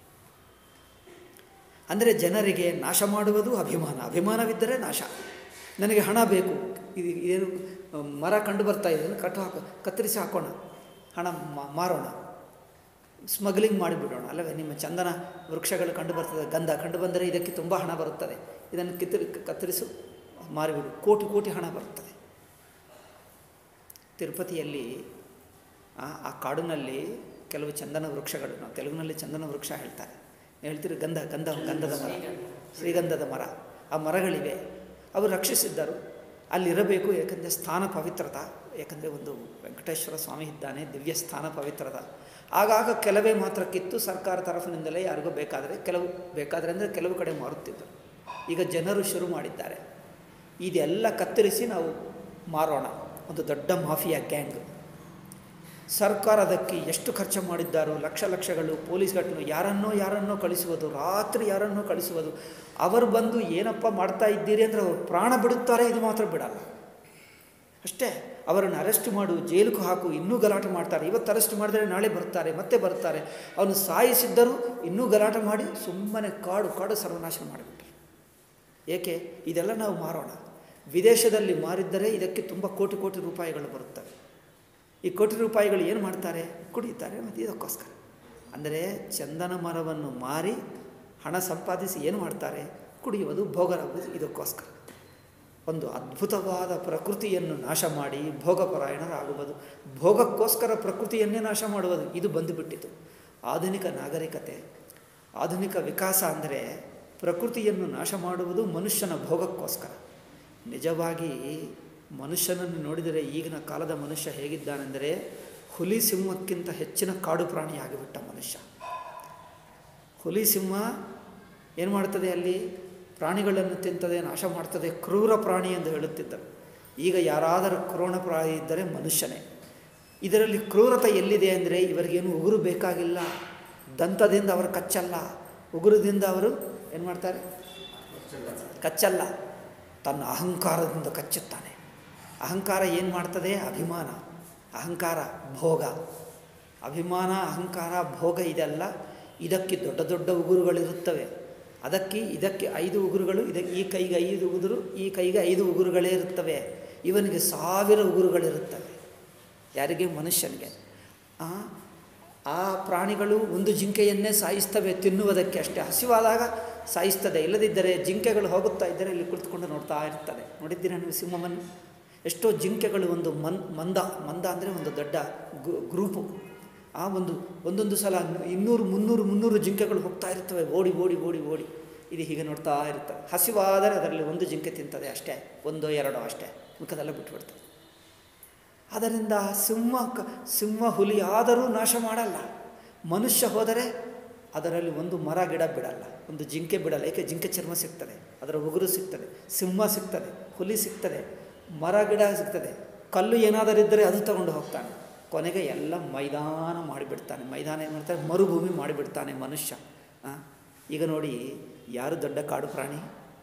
ಅಂದರೆ ಜನರಿಗೆ ನಾಶ ಮಾಡುವುದು ಅಭಿಮಾನ ಅಭಿಮಾನವಿದ್ದರೆ ನಾಶ ನನಗೆ ಹಣ ಬೇಕು ಇದು ಏನು ಮರ ಕಂಡು ಬರ್ತಾ ಇದೆ ಅದನ್ನು ಕಟ್ಟು ಹಾಕೋ ಕತ್ತರಿಸಿ ಹಾಕೋಣ ಹಣ ಮಾ- ಮಾರೋಣ ಸ್ಮಗ್ಲಿಂಗ್ ಮಾಡಿಬಿಡೋಣ ಅಲ್ಲವೇ ನಿಮ್ಮ ಚಂದನ ವೃಕ್ಷಗಳು ಕಂಡು ಬರ್ತದೆ ಗಂಧ ಕಂಡು ಬಂದರೆ ಇದಕ್ಕೆ ತುಂಬ ಹಣ ಬರುತ್ತದೆ ಇದನ್ನು ಕಿತ್ತರಿ ಕತ್ತರಿಸು ಮಾರಿಬಿಡು ಕೋಟಿ ಕೋಟಿ ಹಣ ಬರುತ್ತದೆ ತಿರುಪತಿಯಲ್ಲಿ ಆ ಆ ಕಾಡಿನಲ್ಲಿ ಕೆಲವು ಚಂದನ ವೃಕ್ಷಗಳು ನಾವು ತೆಲುಗಿನಲ್ಲಿ ಚಂದನ ವೃಕ್ಷ ಹೇಳ್ತಾರೆ ಹೇಳ್ತೀರಿ ಗಂಧ ಗಂಧ ಗಂಧದ ಮರ ಶ್ರೀಗಂಧದ ಮರ ಆ ಮರಗಳಿವೆ ಅವರು ರಕ್ಷಿಸಿದ್ದರು ಅಲ್ಲಿರಬೇಕು ಏಕೆಂದರೆ ಸ್ಥಾನ ಪವಿತ್ರತ ಏಕೆಂದರೆ ಒಂದು ವೆಂಕಟೇಶ್ವರ ಸ್ವಾಮಿ ಇದ್ದಾನೆ ದಿವ್ಯ ಸ್ಥಾನ ಪವಿತ್ರದ ಆಗಾಗ ಕೆಲವೇ ಮಾತ್ರ ಕಿತ್ತು ಸರ್ಕಾರ ತರಫಿನಿಂದಲೇ ಯಾರಿಗೋ ಬೇಕಾದರೆ ಕೆಲವು ಬೇಕಾದರೆ ಅಂದರೆ ಕೆಲವು ಕಡೆ ಮಾರುತ್ತಿದ್ದರು ಈಗ ಜನರು ಶುರು ಮಾಡಿದ್ದಾರೆ ಇದೆಲ್ಲ ಕತ್ತರಿಸಿ ನಾವು ಮಾರೋಣ ಒಂದು ದೊಡ್ಡ ಮಾಫಿಯಾ ಗ್ಯಾಂಗ್ ಸರ್ಕಾರ ಅದಕ್ಕೆ ಎಷ್ಟು ಖರ್ಚು ಮಾಡಿದ್ದಾರೋ ಲಕ್ಷ ಲಕ್ಷಗಳು ಪೊಲೀಸ್ ಘಟನೆ ಯಾರನ್ನೋ ಯಾರನ್ನೋ ಕಳಿಸುವುದು ರಾತ್ರಿ ಯಾರನ್ನೋ ಕಳಿಸುವುದು ಅವರು ಬಂದು ಏನಪ್ಪ ಮಾಡ್ತಾ ಇದ್ದೀರಿ ಅಂದರೆ ಅವರು ಪ್ರಾಣ ಬಿಡುತ್ತಾರೆ ಇದು ಮಾತ್ರ ಬಿಡಲ್ಲ ಅಷ್ಟೇ ಅವರನ್ನು ಅರೆಸ್ಟ್ ಮಾಡು ಜೈಲಿಗೆ ಹಾಕು ಇನ್ನೂ ಗಲಾಟೆ ಮಾಡ್ತಾರೆ ಇವತ್ತು ಅರೆಸ್ಟ್ ಮಾಡಿದರೆ ನಾಳೆ ಬರ್ತಾರೆ ಮತ್ತೆ ಬರ್ತಾರೆ ಅವನು ಸಾಯಿಸಿದ್ದರೂ ಇನ್ನೂ ಗಲಾಟೆ ಮಾಡಿ ಸುಮ್ಮನೆ ಕಾಡು ಕಾಡು ಸರ್ವನಾಶ ಮಾಡಿಬಿಟ್ರು ಏಕೆ ಇದೆಲ್ಲ ನಾವು ಮಾರೋಣ ವಿದೇಶದಲ್ಲಿ ಮಾರಿದ್ದರೆ ಇದಕ್ಕೆ ತುಂಬ ಕೋಟಿ ಕೋಟಿ ರೂಪಾಯಿಗಳು ಬರುತ್ತವೆ ಈ ಕೋಟಿ ರೂಪಾಯಿಗಳು ಏನು ಮಾಡ್ತಾರೆ ಕುಡಿಯುತ್ತಾರೆ ಮತ್ತು ಇದಕ್ಕೋಸ್ಕರ ಅಂದರೆ ಚಂದನ ಮರವನ್ನು ಮಾರಿ ಹಣ ಸಂಪಾದಿಸಿ ಏನು ಮಾಡ್ತಾರೆ ಕುಡಿಯುವುದು ಭೋಗರಾಗುವುದು ಇದಕ್ಕೋಸ್ಕರ ಒಂದು ಅದ್ಭುತವಾದ ಪ್ರಕೃತಿಯನ್ನು ನಾಶ ಮಾಡಿ ಭೋಗಪರಾಯಣರಾಗುವುದು ಭೋಗಕ್ಕೋಸ್ಕರ ಪ್ರಕೃತಿಯನ್ನೇ ನಾಶ ಮಾಡುವುದು ಇದು ಬಂದುಬಿಟ್ಟಿತು ಆಧುನಿಕ ನಾಗರಿಕತೆ ಆಧುನಿಕ ವಿಕಾಸ ಅಂದರೆ ಪ್ರಕೃತಿಯನ್ನು ನಾಶ ಮಾಡುವುದು ಮನುಷ್ಯನ ಭೋಗಕ್ಕೋಸ್ಕರ ನಿಜವಾಗಿ ಮನುಷ್ಯನನ್ನು ನೋಡಿದರೆ ಈಗಿನ ಕಾಲದ ಮನುಷ್ಯ ಹೇಗಿದ್ದಾನೆಂದರೆ ಹುಲಿ ಸಿಂಹಕ್ಕಿಂತ ಹೆಚ್ಚಿನ ಕಾಡು ಪ್ರಾಣಿಯಾಗಿಬಿಟ್ಟ ಮನುಷ್ಯ ಹುಲಿ ಸಿಂಹ ಏನು ಮಾಡ್ತದೆ ಅಲ್ಲಿ ಪ್ರಾಣಿಗಳನ್ನು ತಿಂತದೆ ನಾಶ ಮಾಡ್ತದೆ ಕ್ರೂರ ಪ್ರಾಣಿ ಎಂದು ಹೇಳುತ್ತಿದ್ದರು ಈಗ ಯಾರಾದರೂ ಕ್ರೂರ ಪ್ರಾಣಿ ಇದ್ದರೆ ಮನುಷ್ಯನೇ ಇದರಲ್ಲಿ ಕ್ರೂರತೆ ಎಲ್ಲಿದೆ ಅಂದರೆ ಇವರಿಗೇನು ಉಗುರು ಬೇಕಾಗಿಲ್ಲ ದಂತದಿಂದ ಅವರು ಕಚ್ಚಲ್ಲ ಉಗುರದಿಂದ ಅವರು ಏನು ಮಾಡ್ತಾರೆ ಕಚ್ಚಲ್ಲ ತನ್ನ ಅಹಂಕಾರದಿಂದ ಕಚ್ಚುತ್ತಾನೆ ಅಹಂಕಾರ ಏನು ಮಾಡ್ತದೆ ಅಭಿಮಾನ ಅಹಂಕಾರ ಭೋಗ ಅಭಿಮಾನ ಅಹಂಕಾರ ಭೋಗ ಇದೆಲ್ಲ ಇದಕ್ಕೆ ದೊಡ್ಡ ದೊಡ್ಡ ಉಗುರುಗಳಿರುತ್ತವೆ ಅದಕ್ಕೆ ಇದಕ್ಕೆ ಐದು ಉಗುರುಗಳು ಇದಕ್ಕೆ ಈ ಕೈಗೆ ಐದು ಉಗುರು ಈ ಕೈಗೆ ಐದು ಉಗುರುಗಳೇ ಇರುತ್ತವೆ ಇವನಿಗೆ ಸಾವಿರ ಉಗುರುಗಳಿರುತ್ತವೆ ಯಾರಿಗೆ ಮನುಷ್ಯನಿಗೆ ಆ ಆ ಪ್ರಾಣಿಗಳು ಒಂದು ಜಿಂಕೆಯನ್ನೇ ಸಾಯಿಸ್ತವೆ ತಿನ್ನುವುದಕ್ಕೆ ಅಷ್ಟೇ ಹಸಿವಾದಾಗ ಸಾಯಿಸ್ತದೆ ಇಲ್ಲದಿದ್ದರೆ ಜಿಂಕೆಗಳು ಹೋಗುತ್ತಾ ಇದ್ದರೆ ಇಲ್ಲಿ ಕುಳಿತುಕೊಂಡು ನೋಡ್ತಾ ಇರ್ತದೆ ನೋಡಿದ್ದೀರಾ ನೀವು ಸಿಂಹವನ್ನು ಎಷ್ಟೋ ಜಿಂಕೆಗಳು ಒಂದು ಮನ್ ಮಂದ ಮಂದ ಅಂದರೆ ಒಂದು ದೊಡ್ಡ ಗು- ಗ್ರೂಪು ಆ ಒಂದು ಒಂದೊಂದು ಸಲ ಇನ್ನೂರು ಮುನ್ನೂರು ಮುನ್ನೂರು ಜಿಂಕೆಗಳು ಹೋಗ್ತಾ ಇರ್ತವೆ ಓಡಿ ಓಡಿ ಓಡಿ ಓಡಿ ಇದು ಹೀಗೆ ನೋಡ್ತಾ ಇರ್ತವೆ ಹಸಿವಾದರೆ ಅದರಲ್ಲಿ ಒಂದು ಜಿಂಕೆ ತಿಂತದೆ ಅಷ್ಟೇ ಒಂದೋ ಎರಡೋ ಅಷ್ಟೇ ಮಿಕ್ಕದೆಲ್ಲ ಬಿಟ್ಬಿಡ್ತದೆ ಅದರಿಂದ ಸಿಂಹ ಕ- ಸಿಂಹ ಹುಲಿ ಆದರೂ ನಾಶ ಮಾಡಲ್ಲ ಮನುಷ್ಯ ಹೋದರೆ ಅದರಲ್ಲಿ ಒಂದು ಮರ ಗಿಡ ಬಿಡಲ್ಲ ಒಂದು ಜಿಂಕೆ ಬಿಡಲ್ಲ ಏಕೆ ಜಿಂಕೆ ಚರ್ಮ ಸಿಗ್ತದೆ ಅದರ ಉಗುರು ಸಿಗ್ತದೆ ಸಿಂಹ ಸಿಗ್ತದೆ ಹುಲಿ ಸಿಗ್ತದೆ ಮರ ಗಿಡ ಸಿಗ್ತದೆ ಕಲ್ಲು ಏನಾದರೂ ಇದ್ದರೆ ಅದು ತಗೊಂಡು ಹೋಗ್ತಾನೆ ಕೊನೆಗೆ ಎಲ್ಲ ಮೈದಾನ ಮಾಡಿಬಿಡ್ತಾನೆ ಮೈದಾನ ಏನು ಮಾಡ್ತಾರೆ ಮರುಭೂಮಿ ಮಾಡಿಬಿಡ್ತಾನೆ ಮನುಷ್ಯ ಆ? ಈಗ ನೋಡಿ ಯಾರು ದೊಡ್ಡ ಕಾಡು ಪ್ರಾಣಿ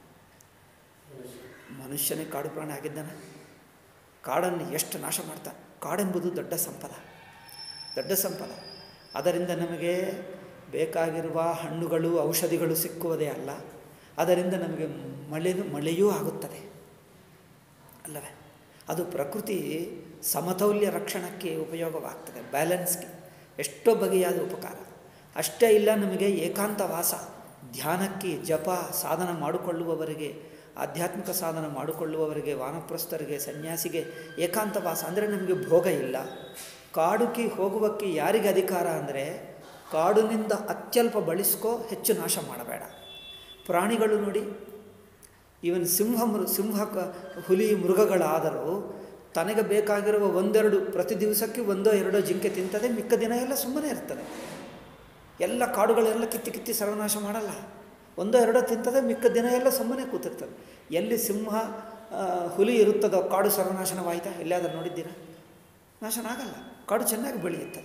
ಮನುಷ್ಯನೇ ಕಾಡು ಪ್ರಾಣಿ ಆಗಿದ್ದಾನೆ ಕಾಡನ್ನು ಎಷ್ಟು ನಾಶ ಮಾಡ್ತಾನೆ ಕಾಡೆಂಬುದು ದೊಡ್ಡ ಸಂಪದ ದೊಡ್ಡ ಸಂಪದ ಅದರಿಂದ ನಮಗೆ ಬೇಕಾಗಿರುವ ಹಣ್ಣುಗಳು ಔಷಧಿಗಳು ಸಿಕ್ಕುವುದೇ ಅಲ್ಲ ಅದರಿಂದ ನಮಗೆ ಮಳೆಯೂ ಮಳೆಯೂ ಆಗುತ್ತದೆ ಅಲ್ಲವೇ ಅದು ಪ್ರಕೃತಿ ಸಮತೌಲ್ಯ ರಕ್ಷಣಕ್ಕೆ ಉಪಯೋಗವಾಗ್ತದೆ ಬ್ಯಾಲೆನ್ಸ್ಗೆ ಎಷ್ಟೋ ಬಗೆಯಾದ ಉಪಕಾರ ಅಷ್ಟೇ ಇಲ್ಲ ನಮಗೆ ಏಕಾಂತವಾಸ ಧ್ಯಾನಕ್ಕೆ ಜಪ ಸಾಧನ ಮಾಡಿಕೊಳ್ಳುವವರಿಗೆ ಆಧ್ಯಾತ್ಮಿಕ ಸಾಧನ ಮಾಡಿಕೊಳ್ಳುವವರಿಗೆ ವಾನಪ್ರಸ್ಥರಿಗೆ ಸನ್ಯಾಸಿಗೆ ಏಕಾಂತವಾಸ ಅಂದರೆ ನಮಗೆ ಭೋಗ ಇಲ್ಲ ಕಾಡುಕಿ ಹೋಗುವಕ್ಕೆ ಯಾರಿಗೆ ಅಧಿಕಾರ ಅಂದರೆ ಕಾಡಿನಿಂದ ಅತ್ಯಲ್ಪ ಬಳಸ್ಕೋ ಹೆಚ್ಚು ನಾಶ ಮಾಡಬೇಡ ಪ್ರಾಣಿಗಳು ನೋಡಿ ಈವನ್ ಸಿಂಹ ಮೃ ಸಿಂಹ ಕ- ಹುಲಿ ಮೃಗಗಳಾದರೂ ತನಗೆ ಬೇಕಾಗಿರುವ ಒಂದೆರಡು ಪ್ರತಿ ದಿವಸಕ್ಕೆ ಒಂದೋ ಎರಡೋ ಜಿಂಕೆ ತಿಂತದೆ ಮಿಕ್ಕ ದಿನ ಎಲ್ಲ ಸುಮ್ಮನೆ ಇರ್ತದೆ ಎಲ್ಲ ಕಾಡುಗಳೆಲ್ಲ ಕಿತ್ತಿ ಕಿತ್ತಿ ಸರ್ವನಾಶ ಮಾಡಲ್ಲ ಒಂದೋ ಎರಡೋ ತಿಂತದೆ ಮಿಕ್ಕ ದಿನ ಎಲ್ಲ ಸುಮ್ಮನೆ ಕೂತಿರ್ತದೆ ಎಲ್ಲಿ ಸಿಂಹ ಆ, ಹುಲಿ ಇರುತ್ತದೋ ಕಾಡು ಸರ್ವನಾಶನವಾಯಿತಾ ಎಲ್ಲಾದರೂ ನೋಡಿದ್ದೀರಾ ನಾಶನ ಆಗಲ್ಲ ಕಾಡು ಚೆನ್ನಾಗಿ ಬೆಳೆಯುತ್ತದೆ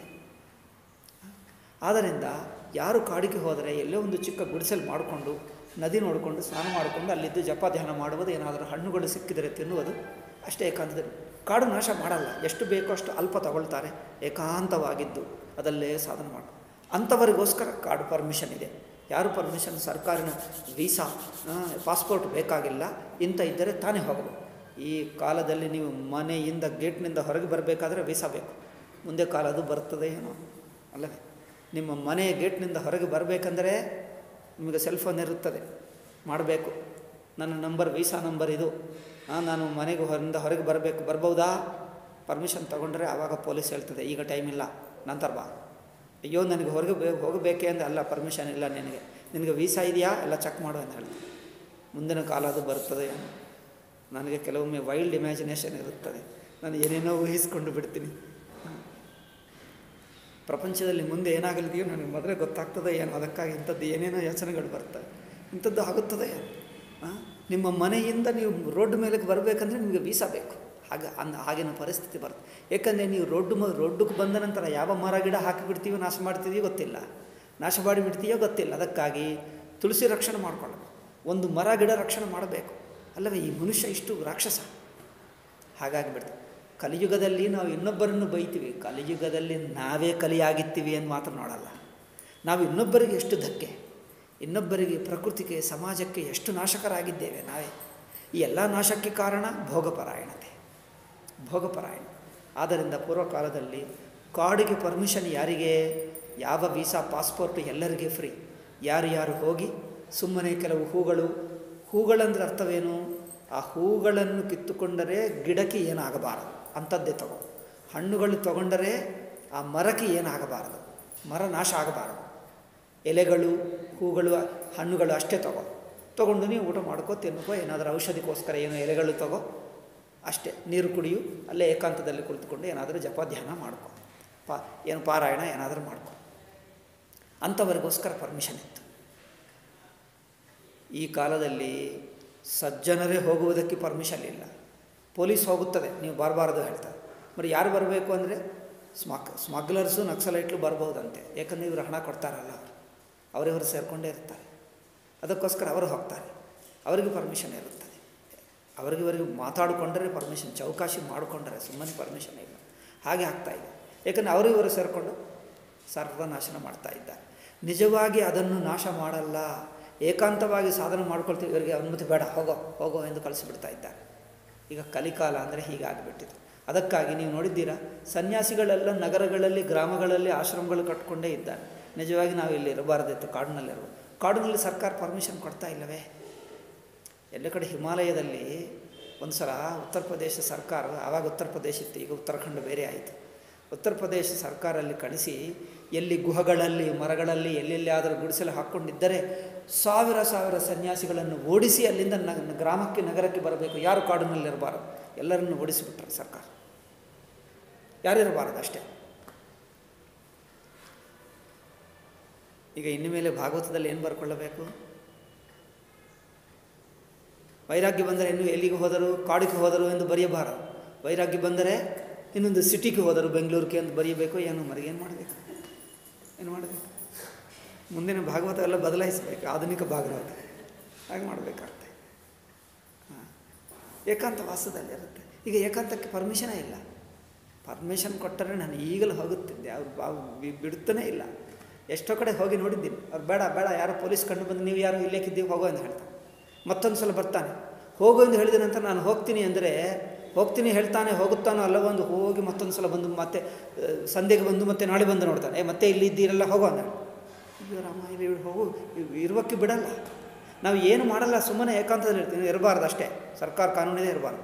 ಆದ್ದರಿಂದ ಯಾರು ಕಾಡಿಗೆ ಹೋದರೆ ಎಲ್ಲೋ ಒಂದು ಚಿಕ್ಕ ಗುಡಿಸಲು ಮಾಡಿಕೊಂಡು ನದಿ ನೋಡಿಕೊಂಡು ಸ್ನಾನ ಮಾಡಿಕೊಂಡು ಅಲ್ಲಿದ್ದು ಜಪ ಧ್ಯಾನ ಮಾಡುವುದು ಏನಾದರೂ ಹಣ್ಣುಗಳು ಸಿಕ್ಕಿದರೆ ತಿನ್ನುವುದು ಅಷ್ಟೇ ಏಕಾಂತದಲ್ಲಿ ಕಾಡು ನಾಶ ಮಾಡಲ್ಲ ಎಷ್ಟು ಬೇಕೋ ಅಷ್ಟು ಅಲ್ಪ ತಗೊಳ್ತಾರೆ ಏಕಾಂತವಾಗಿದ್ದು ಅದಲ್ಲೇ ಸಾಧನೆ ಮಾಡಿ ಅಂಥವರಿಗೋಸ್ಕರ ಕಾಡು ಪರ್ಮಿಷನ್ ಇದೆ ಯಾರು ಪರ್ಮಿಷನ್ ಸರ್ಕಾರಿನ ವೀಸಾ ಪಾಸ್ಪೋರ್ಟ್ ಬೇಕಾಗಿಲ್ಲ ಇಂಥ ಇದ್ದರೆ ತಾನೇ ಹೋಗಬೇಕು ಈ ಕಾಲದಲ್ಲಿ ನೀವು ಮನೆಯಿಂದ ಗೇಟ್ನಿಂದ ಹೊರಗೆ ಬರಬೇಕಾದ್ರೆ ವೀಸಾ ಬೇಕು ಮುಂದೆ ಕಾಲ ಅದು ಬರ್ತದೆ ಏನೋ ಅಲ್ಲವೇ ನಿಮ್ಮ ಮನೆ ಗೇಟ್ನಿಂದ ಹೊರಗೆ ಬರಬೇಕಂದ್ರೆ ನಿಮಗೆ ಸೆಲ್ ಫೋನ್ ಇರುತ್ತದೆ ಮಾಡಬೇಕು ನನ್ನ ನಂಬರ್ ವೀಸಾ ನಂಬರ್ ಇದು ಆ, ನಾನು ಮನೆಗೆ ಹೊರಗಿಂದ ಹೊರಗೆ ಬರಬೇಕು ಬರ್ಬೋದಾ ಪರ್ಮಿಷನ್ ತೊಗೊಂಡ್ರೆ ಆವಾಗ ಪೊಲೀಸ್ ಹೇಳ್ತದೆ ಈಗ ಟೈಮ್ ಇಲ್ಲ ನಂತರ ಬಾ ಅಯ್ಯೋ ನನಗೆ ಹೊರಗೆ ಬೇ ಹೋಗಬೇಕೆ ಅಂದರೆ ಅಲ್ಲ ಪರ್ಮಿಷನ್ ಇಲ್ಲ ನಿನಗೆ ನಿನಗೆ ವೀಸಾ ಇದೆಯಾ ಎಲ್ಲ ಚೆಕ್ ಮಾಡು ಅಂತ ಹೇಳ್ತಾರೆ ಮುಂದಿನ ಕಾಲ ಅದು ಬರ್ತದೆ ಏನೋ. ನನಗೆ ಕೆಲವೊಮ್ಮೆ ವೈಲ್ಡ್ ಇಮ್ಯಾಜಿನೇಷನ್ ಇರುತ್ತದೆ ನಾನು ಏನೇನೋ ಊಹಿಸ್ಕೊಂಡು ಬಿಡ್ತೀನಿ ಪ್ರಪಂಚದಲ್ಲಿ ಮುಂದೆ ಏನಾಗಲಿದೆಯೋ ನನಗೆ ಮೊದಲೇ ಗೊತ್ತಾಗ್ತದೆ ಏನು ಅದಕ್ಕಾಗಿ ಇಂಥದ್ದು ಏನೇನೋ ಯೋಚನೆಗಳು ಬರ್ತವೆ ಇಂಥದ್ದು ಆಗುತ್ತದೆ ಆ? ನಿಮ್ಮ ಮನೆಯಿಂದ ನೀವು ರೋಡ್ ಮೇಲೆ ಬರಬೇಕಂದ್ರೆ ನಿಮಗೆ ವೀಸಾ ಬೇಕು ಆಗ ಅಂದ ಆಗಿನ ಪರಿಸ್ಥಿತಿ ಬರುತ್ತೆ ಏಕೆಂದರೆ ನೀವು ರೋಡ್ ಮ ರೋಡ್ಗೆ ಬಂದ ನಂತರ ಯಾವ ಮರ ಗಿಡ ಹಾಕಿಬಿಡ್ತೀವೋ ನಾಶ ಮಾಡ್ತೀವೋ ಗೊತ್ತಿಲ್ಲ ನಾಶ ಮಾಡಿಬಿಡ್ತೀಯೋ ಗೊತ್ತಿಲ್ಲ ಅದಕ್ಕಾಗಿ ತುಳಸಿ ರಕ್ಷಣೆ ಮಾಡ್ಕೊಳ್ಳೋದು ಒಂದು ಮರ ಗಿಡ ರಕ್ಷಣೆ ಮಾಡಬೇಕು ಅಲ್ಲವೇ ಈ ಮನುಷ್ಯ ಇಷ್ಟು ರಾಕ್ಷಸ ಹಾಗಾಗಿ ಬಿಡ್ತದೆ ಕಲಿಯುಗದಲ್ಲಿ ನಾವು ಇನ್ನೊಬ್ಬರನ್ನು ಬೈತೀವಿ ಕಲಿಯುಗದಲ್ಲಿ ನಾವೇ ಕಲಿಯಾಗಿತ್ತೀವಿ ಅಂತ ಮಾತ್ರ ನೋಡಲ್ಲ ನಾವು ಇನ್ನೊಬ್ಬರಿಗೆ ಎಷ್ಟು ಧಕ್ಕೆ ಇನ್ನೊಬ್ಬರಿಗೆ ಪ್ರಕೃತಿಗೆ ಸಮಾಜಕ್ಕೆ ಎಷ್ಟು ನಾಶಕರಾಗಿದ್ದೇವೆ ನಾವೇ ಈ ಎಲ್ಲ ನಾಶಕ್ಕೆ ಕಾರಣ ಭೋಗಪರಾಯಣತೆ ಭೋಗಪರಾಯಣ ಆದ್ದರಿಂದ ಪೂರ್ವಕಾಲದಲ್ಲಿ ಕಾಡಿಗೆ ಪರ್ಮಿಷನ್ ಯಾರಿಗೆ ಯಾವ ವೀಸಾ ಪಾಸ್ಪೋರ್ಟ್ ಎಲ್ಲರಿಗೆ ಫ್ರೀ ಯಾರು ಯಾರು ಹೋಗಿ ಸುಮ್ಮನೆ ಕೆಲವು ಹೂಗಳು ಹೂಗಳಂದ್ರೆ ಅರ್ಥವೇನು ಆ ಹೂಗಳನ್ನು ಕಿತ್ತುಕೊಂಡರೆ ಗಿಡಕ್ಕೆ ಏನಾಗಬಾರದು ಅಂಥದ್ದೇ ತಗೋ ಹಣ್ಣುಗಳು ತಗೊಂಡರೆ ಆ ಮರಕ್ಕೆ ಏನಾಗಬಾರದು ಮರ ನಾಶ ಆಗಬಾರದು ಎಲೆಗಳು ಹೂಗಳು ಹಣ್ಣುಗಳು ಅಷ್ಟೇ ತಗೋ ತೊಗೊಂಡು ನೀವು ಊಟ ಮಾಡ್ಕೋ ತಿನ್ಕೋ ಏನಾದರೂ ಔಷಧಿಗೋಸ್ಕರ ಏನೋ ಎಲೆಗಳು ತಗೋ ಅಷ್ಟೇ ನೀರು ಕುಡಿಯು ಅಲ್ಲೇ ಏಕಾಂತದಲ್ಲಿ ಕುಳಿತುಕೊಂಡು ಏನಾದರೂ ಜಪ ಧ್ಯಾನ ಮಾಡ್ಕೊ ಪಾ ಏನು ಪಾರಾಯಣ ಏನಾದರೂ ಮಾಡ್ಕೊ ಅಂಥವರಿಗೋಸ್ಕರ ಪರ್ಮಿಷನ್ ಇತ್ತು ಈ ಕಾಲದಲ್ಲಿ ಸಜ್ಜನರೇ ಹೋಗುವುದಕ್ಕೆ ಪರ್ಮಿಷನ್ ಇಲ್ಲ ಪೊಲೀಸ್ ಹೋಗುತ್ತದೆ ನೀವು ಬರಬಾರ್ದು ಹೇಳ್ತಾರೆ మరి ಯಾರು ಬರಬೇಕು ಅಂದರೆ ಸ್ಮಗ್ ಸ್ಮಗ್ಲರ್ಸು ನಕ್ಸಲೈಟ್ಲು ಬರ್ಬೋದಂತೆ ಯಾಕಂದರೆ ಇವರು ಹಣ ಕೊಡ್ತಾರಲ್ಲ ಅವರು ಅವರಿವರು ಸೇರಿಕೊಂಡೇ ಇರ್ತಾರೆ ಅದಕ್ಕೋಸ್ಕರ ಅವರು ಹೋಗ್ತಾರೆ ಅವರಿಗೆ ಪರ್ಮಿಷನ್ ಇರುತ್ತದೆ ಅವರಿಗೆ ಇವರಿಗೆ ಮಾತಾಡಿಕೊಂಡರೆ ಪರ್ಮಿಷನ್ ಚೌಕಾಶಿ ಮಾಡಿಕೊಂಡರೆ ಸುಮ್ಮನೆ ಪರ್ಮಿಷನ್ ಇಲ್ಲ ಹಾಗೆ ಆಗ್ತಾ ಇದೆ ಯಾಕಂದರೆ ಅವರು ಇವರು ಸೇರಿಕೊಂಡು ಸರ್ವನಾಶನ ಮಾಡ್ತಾ ಇದ್ದಾರೆ ನಿಜವಾಗಿ ಅದನ್ನು ನಾಶ ಮಾಡಲ್ಲ ಏಕಾಂತವಾಗಿ ಸಾಧನೆ ಮಾಡ್ಕೊಳ್ತೀವಿ ಇವರಿಗೆ ಅನುಮತಿ ಬೇಡ ಹೋಗೋ ಹೋಗೋ ಎಂದು ಕಳಿಸಿಬಿಡ್ತಾ ಇದ್ದಾರೆ ಈಗ ಕಲಿಕಾಲ ಅಂದರೆ ಹೀಗಾಗಿಬಿಟ್ಟಿದೆ ಅದಕ್ಕಾಗಿ ನೀವು ನೋಡಿದ್ದೀರಾ ಸನ್ಯಾಸಿಗಳೆಲ್ಲ ನಗರಗಳಲ್ಲಿ ಗ್ರಾಮಗಳಲ್ಲಿ ಆಶ್ರಮಗಳು ಕಟ್ಕೊಂಡೇ ಇದ್ದಾರೆ ನಿಜವಾಗಿ ನಾವು ಇಲ್ಲಿ ಇರಬಾರ್ದಿತ್ತು ಕಾಡಿನಲ್ಲಿರುವ ಕಾಡಿನಲ್ಲಿ ಸರ್ಕಾರ ಪರ್ಮಿಷನ್ ಕೊಡ್ತಾ ಇಲ್ಲವೇ ಎಲ್ಲ ಕಡೆ ಹಿಮಾಲಯದಲ್ಲಿ ಒಂದು ಸಲ ಉತ್ತರ ಪ್ರದೇಶ ಸರ್ಕಾರ ಆವಾಗ ಉತ್ತರ ಪ್ರದೇಶ ಇತ್ತು ಈಗ ಉತ್ತರಾಖಂಡ ಬೇರೆ ಆಯಿತು ಉತ್ತರ ಪ್ರದೇಶ ಸರ್ಕಾರ ಅಲ್ಲಿ ಕಳಿಸಿ ಎಲ್ಲಿ ಗುಹಗಳಲ್ಲಿ ಮರಗಳಲ್ಲಿ ಎಲ್ಲೆಲ್ಲಿ ಆದರೂ ಗುಡಿಸಲು ಹಾಕ್ಕೊಂಡಿದ್ದರೆ ಸಾವಿರ ಸಾವಿರ ಸನ್ಯಾಸಿಗಳನ್ನು ಓಡಿಸಿ ಅಲ್ಲಿಂದ ನ ಗ್ರಾಮಕ್ಕೆ ನಗರಕ್ಕೆ ಬರಬೇಕು ಯಾರು ಕಾಡಿನಲ್ಲಿರಬಾರದು ಎಲ್ಲರನ್ನು ಓಡಿಸಿಬಿಟ್ರು ಸರ್ಕಾರ ಯಾರಿರಬಾರದು ಅಷ್ಟೇ ಈಗ ಇನ್ನು ಮೇಲೆ ಭಾಗವತದಲ್ಲಿ ಏನು ಬರ್ಕೊಳ್ಳಬೇಕು ವೈರಾಗ್ಯ ಬಂದರೆ ಇನ್ನು ಎಲ್ಲಿಗೆ ಹೋದರು ಕಾಡಿಗೆ ಹೋದರು ಎಂದು ಬರೆಯಬಾರದು ವೈರಾಗ್ಯ ಬಂದರೆ ಇನ್ನೊಂದು ಸಿಟಿಗೆ ಹೋದರು ಬೆಂಗಳೂರಿಗೆ ಅಂತ ಬರೆಯಬೇಕು ಏನು ಮರಿಗೆ ಏನು ಮಾಡಬೇಕು ಏನು ಮಾಡಬೇಕು ಮುಂದಿನ ಭಾಗವತ ಎಲ್ಲ ಬದಲಾಯಿಸಬೇಕು ಆಧುನಿಕ ಭಾಗವತ ಹಾಗೆ ಮಾಡಬೇಕಾಗ್ತದೆ ಹಾಂ ಏಕಾಂತ ವಾಸದಲ್ಲಿರುತ್ತೆ ಈಗ ಏಕಾಂತಕ್ಕೆ ಪರ್ಮಿಷನೇ ಇಲ್ಲ ಪರ್ಮಿಷನ್ ಕೊಟ್ಟರೆ ನಾನು ಈಗಲೂ ಹೋಗುತ್ತಿದ್ದೆ ಅವ್ರು ಬಾವು ಬಿ- ಬಿಡುತ್ತಾನೇ ಇಲ್ಲ ಎಷ್ಟೋ ಕಡೆ ಹೋಗಿ ನೋಡಿದ್ದೀನಿ ಅವ್ರು ಬೇಡ ಬೇಡ ಯಾರೋ ಪೊಲೀಸ್ ಕಂಡು ಬಂದು ನೀವು ಯಾರು ಇಲ್ಲೇಕಿದ್ದೀವಿ ಹೋಗೋ ಅಂತ ಹೇಳ್ತಾನೆ ಮತ್ತೊಂದು ಸಲ ಬರ್ತಾನೆ ಹೋಗು ಎಂದು ಹೇಳಿದ ನಂತರ ನಾನು ಹೋಗ್ತೀನಿ ಅಂದರೆ ಹೋಗ್ತೀನಿ ಹೇಳ್ತಾನೆ ಹೋಗುತ್ತಾನೋ ಅಲ್ಲವೋ ಒಂದು ಹೋಗಿ ಮತ್ತೊಂದು ಸಲ ಬಂದು ಮತ್ತೆ ಆ, ಸಂಧ್ಯೆಗೆ ಬಂದು ಮತ್ತೆ ನಾಳೆ ಬಂದು ನೋಡ್ತಾನೆ ಏ ಮತ್ತೆ ಇಲ್ಲಿ ಇದ್ದೀರಲ್ಲ ಹೋಗೋ ಅಂದ ಅಯ್ಯೋ ರಾಮ ಇಲ್ಲಿ ಇವ್ರು ಹೋಗು ಇವ್ ಇರುವಕ್ಕೆ ಬಿಡಲ್ಲ ನಾವು ಏನು ಮಾಡಲ್ಲ ಸುಮ್ಮನೆ ಏಕಾಂತದಲ್ಲಿ ಇರ್ತೀವಿ ಇರಬಾರ್ದು ಅಷ್ಟೇ ಸರ್ಕಾರ ಕಾನೂನಿದೆ ಇರಬಾರ್ದು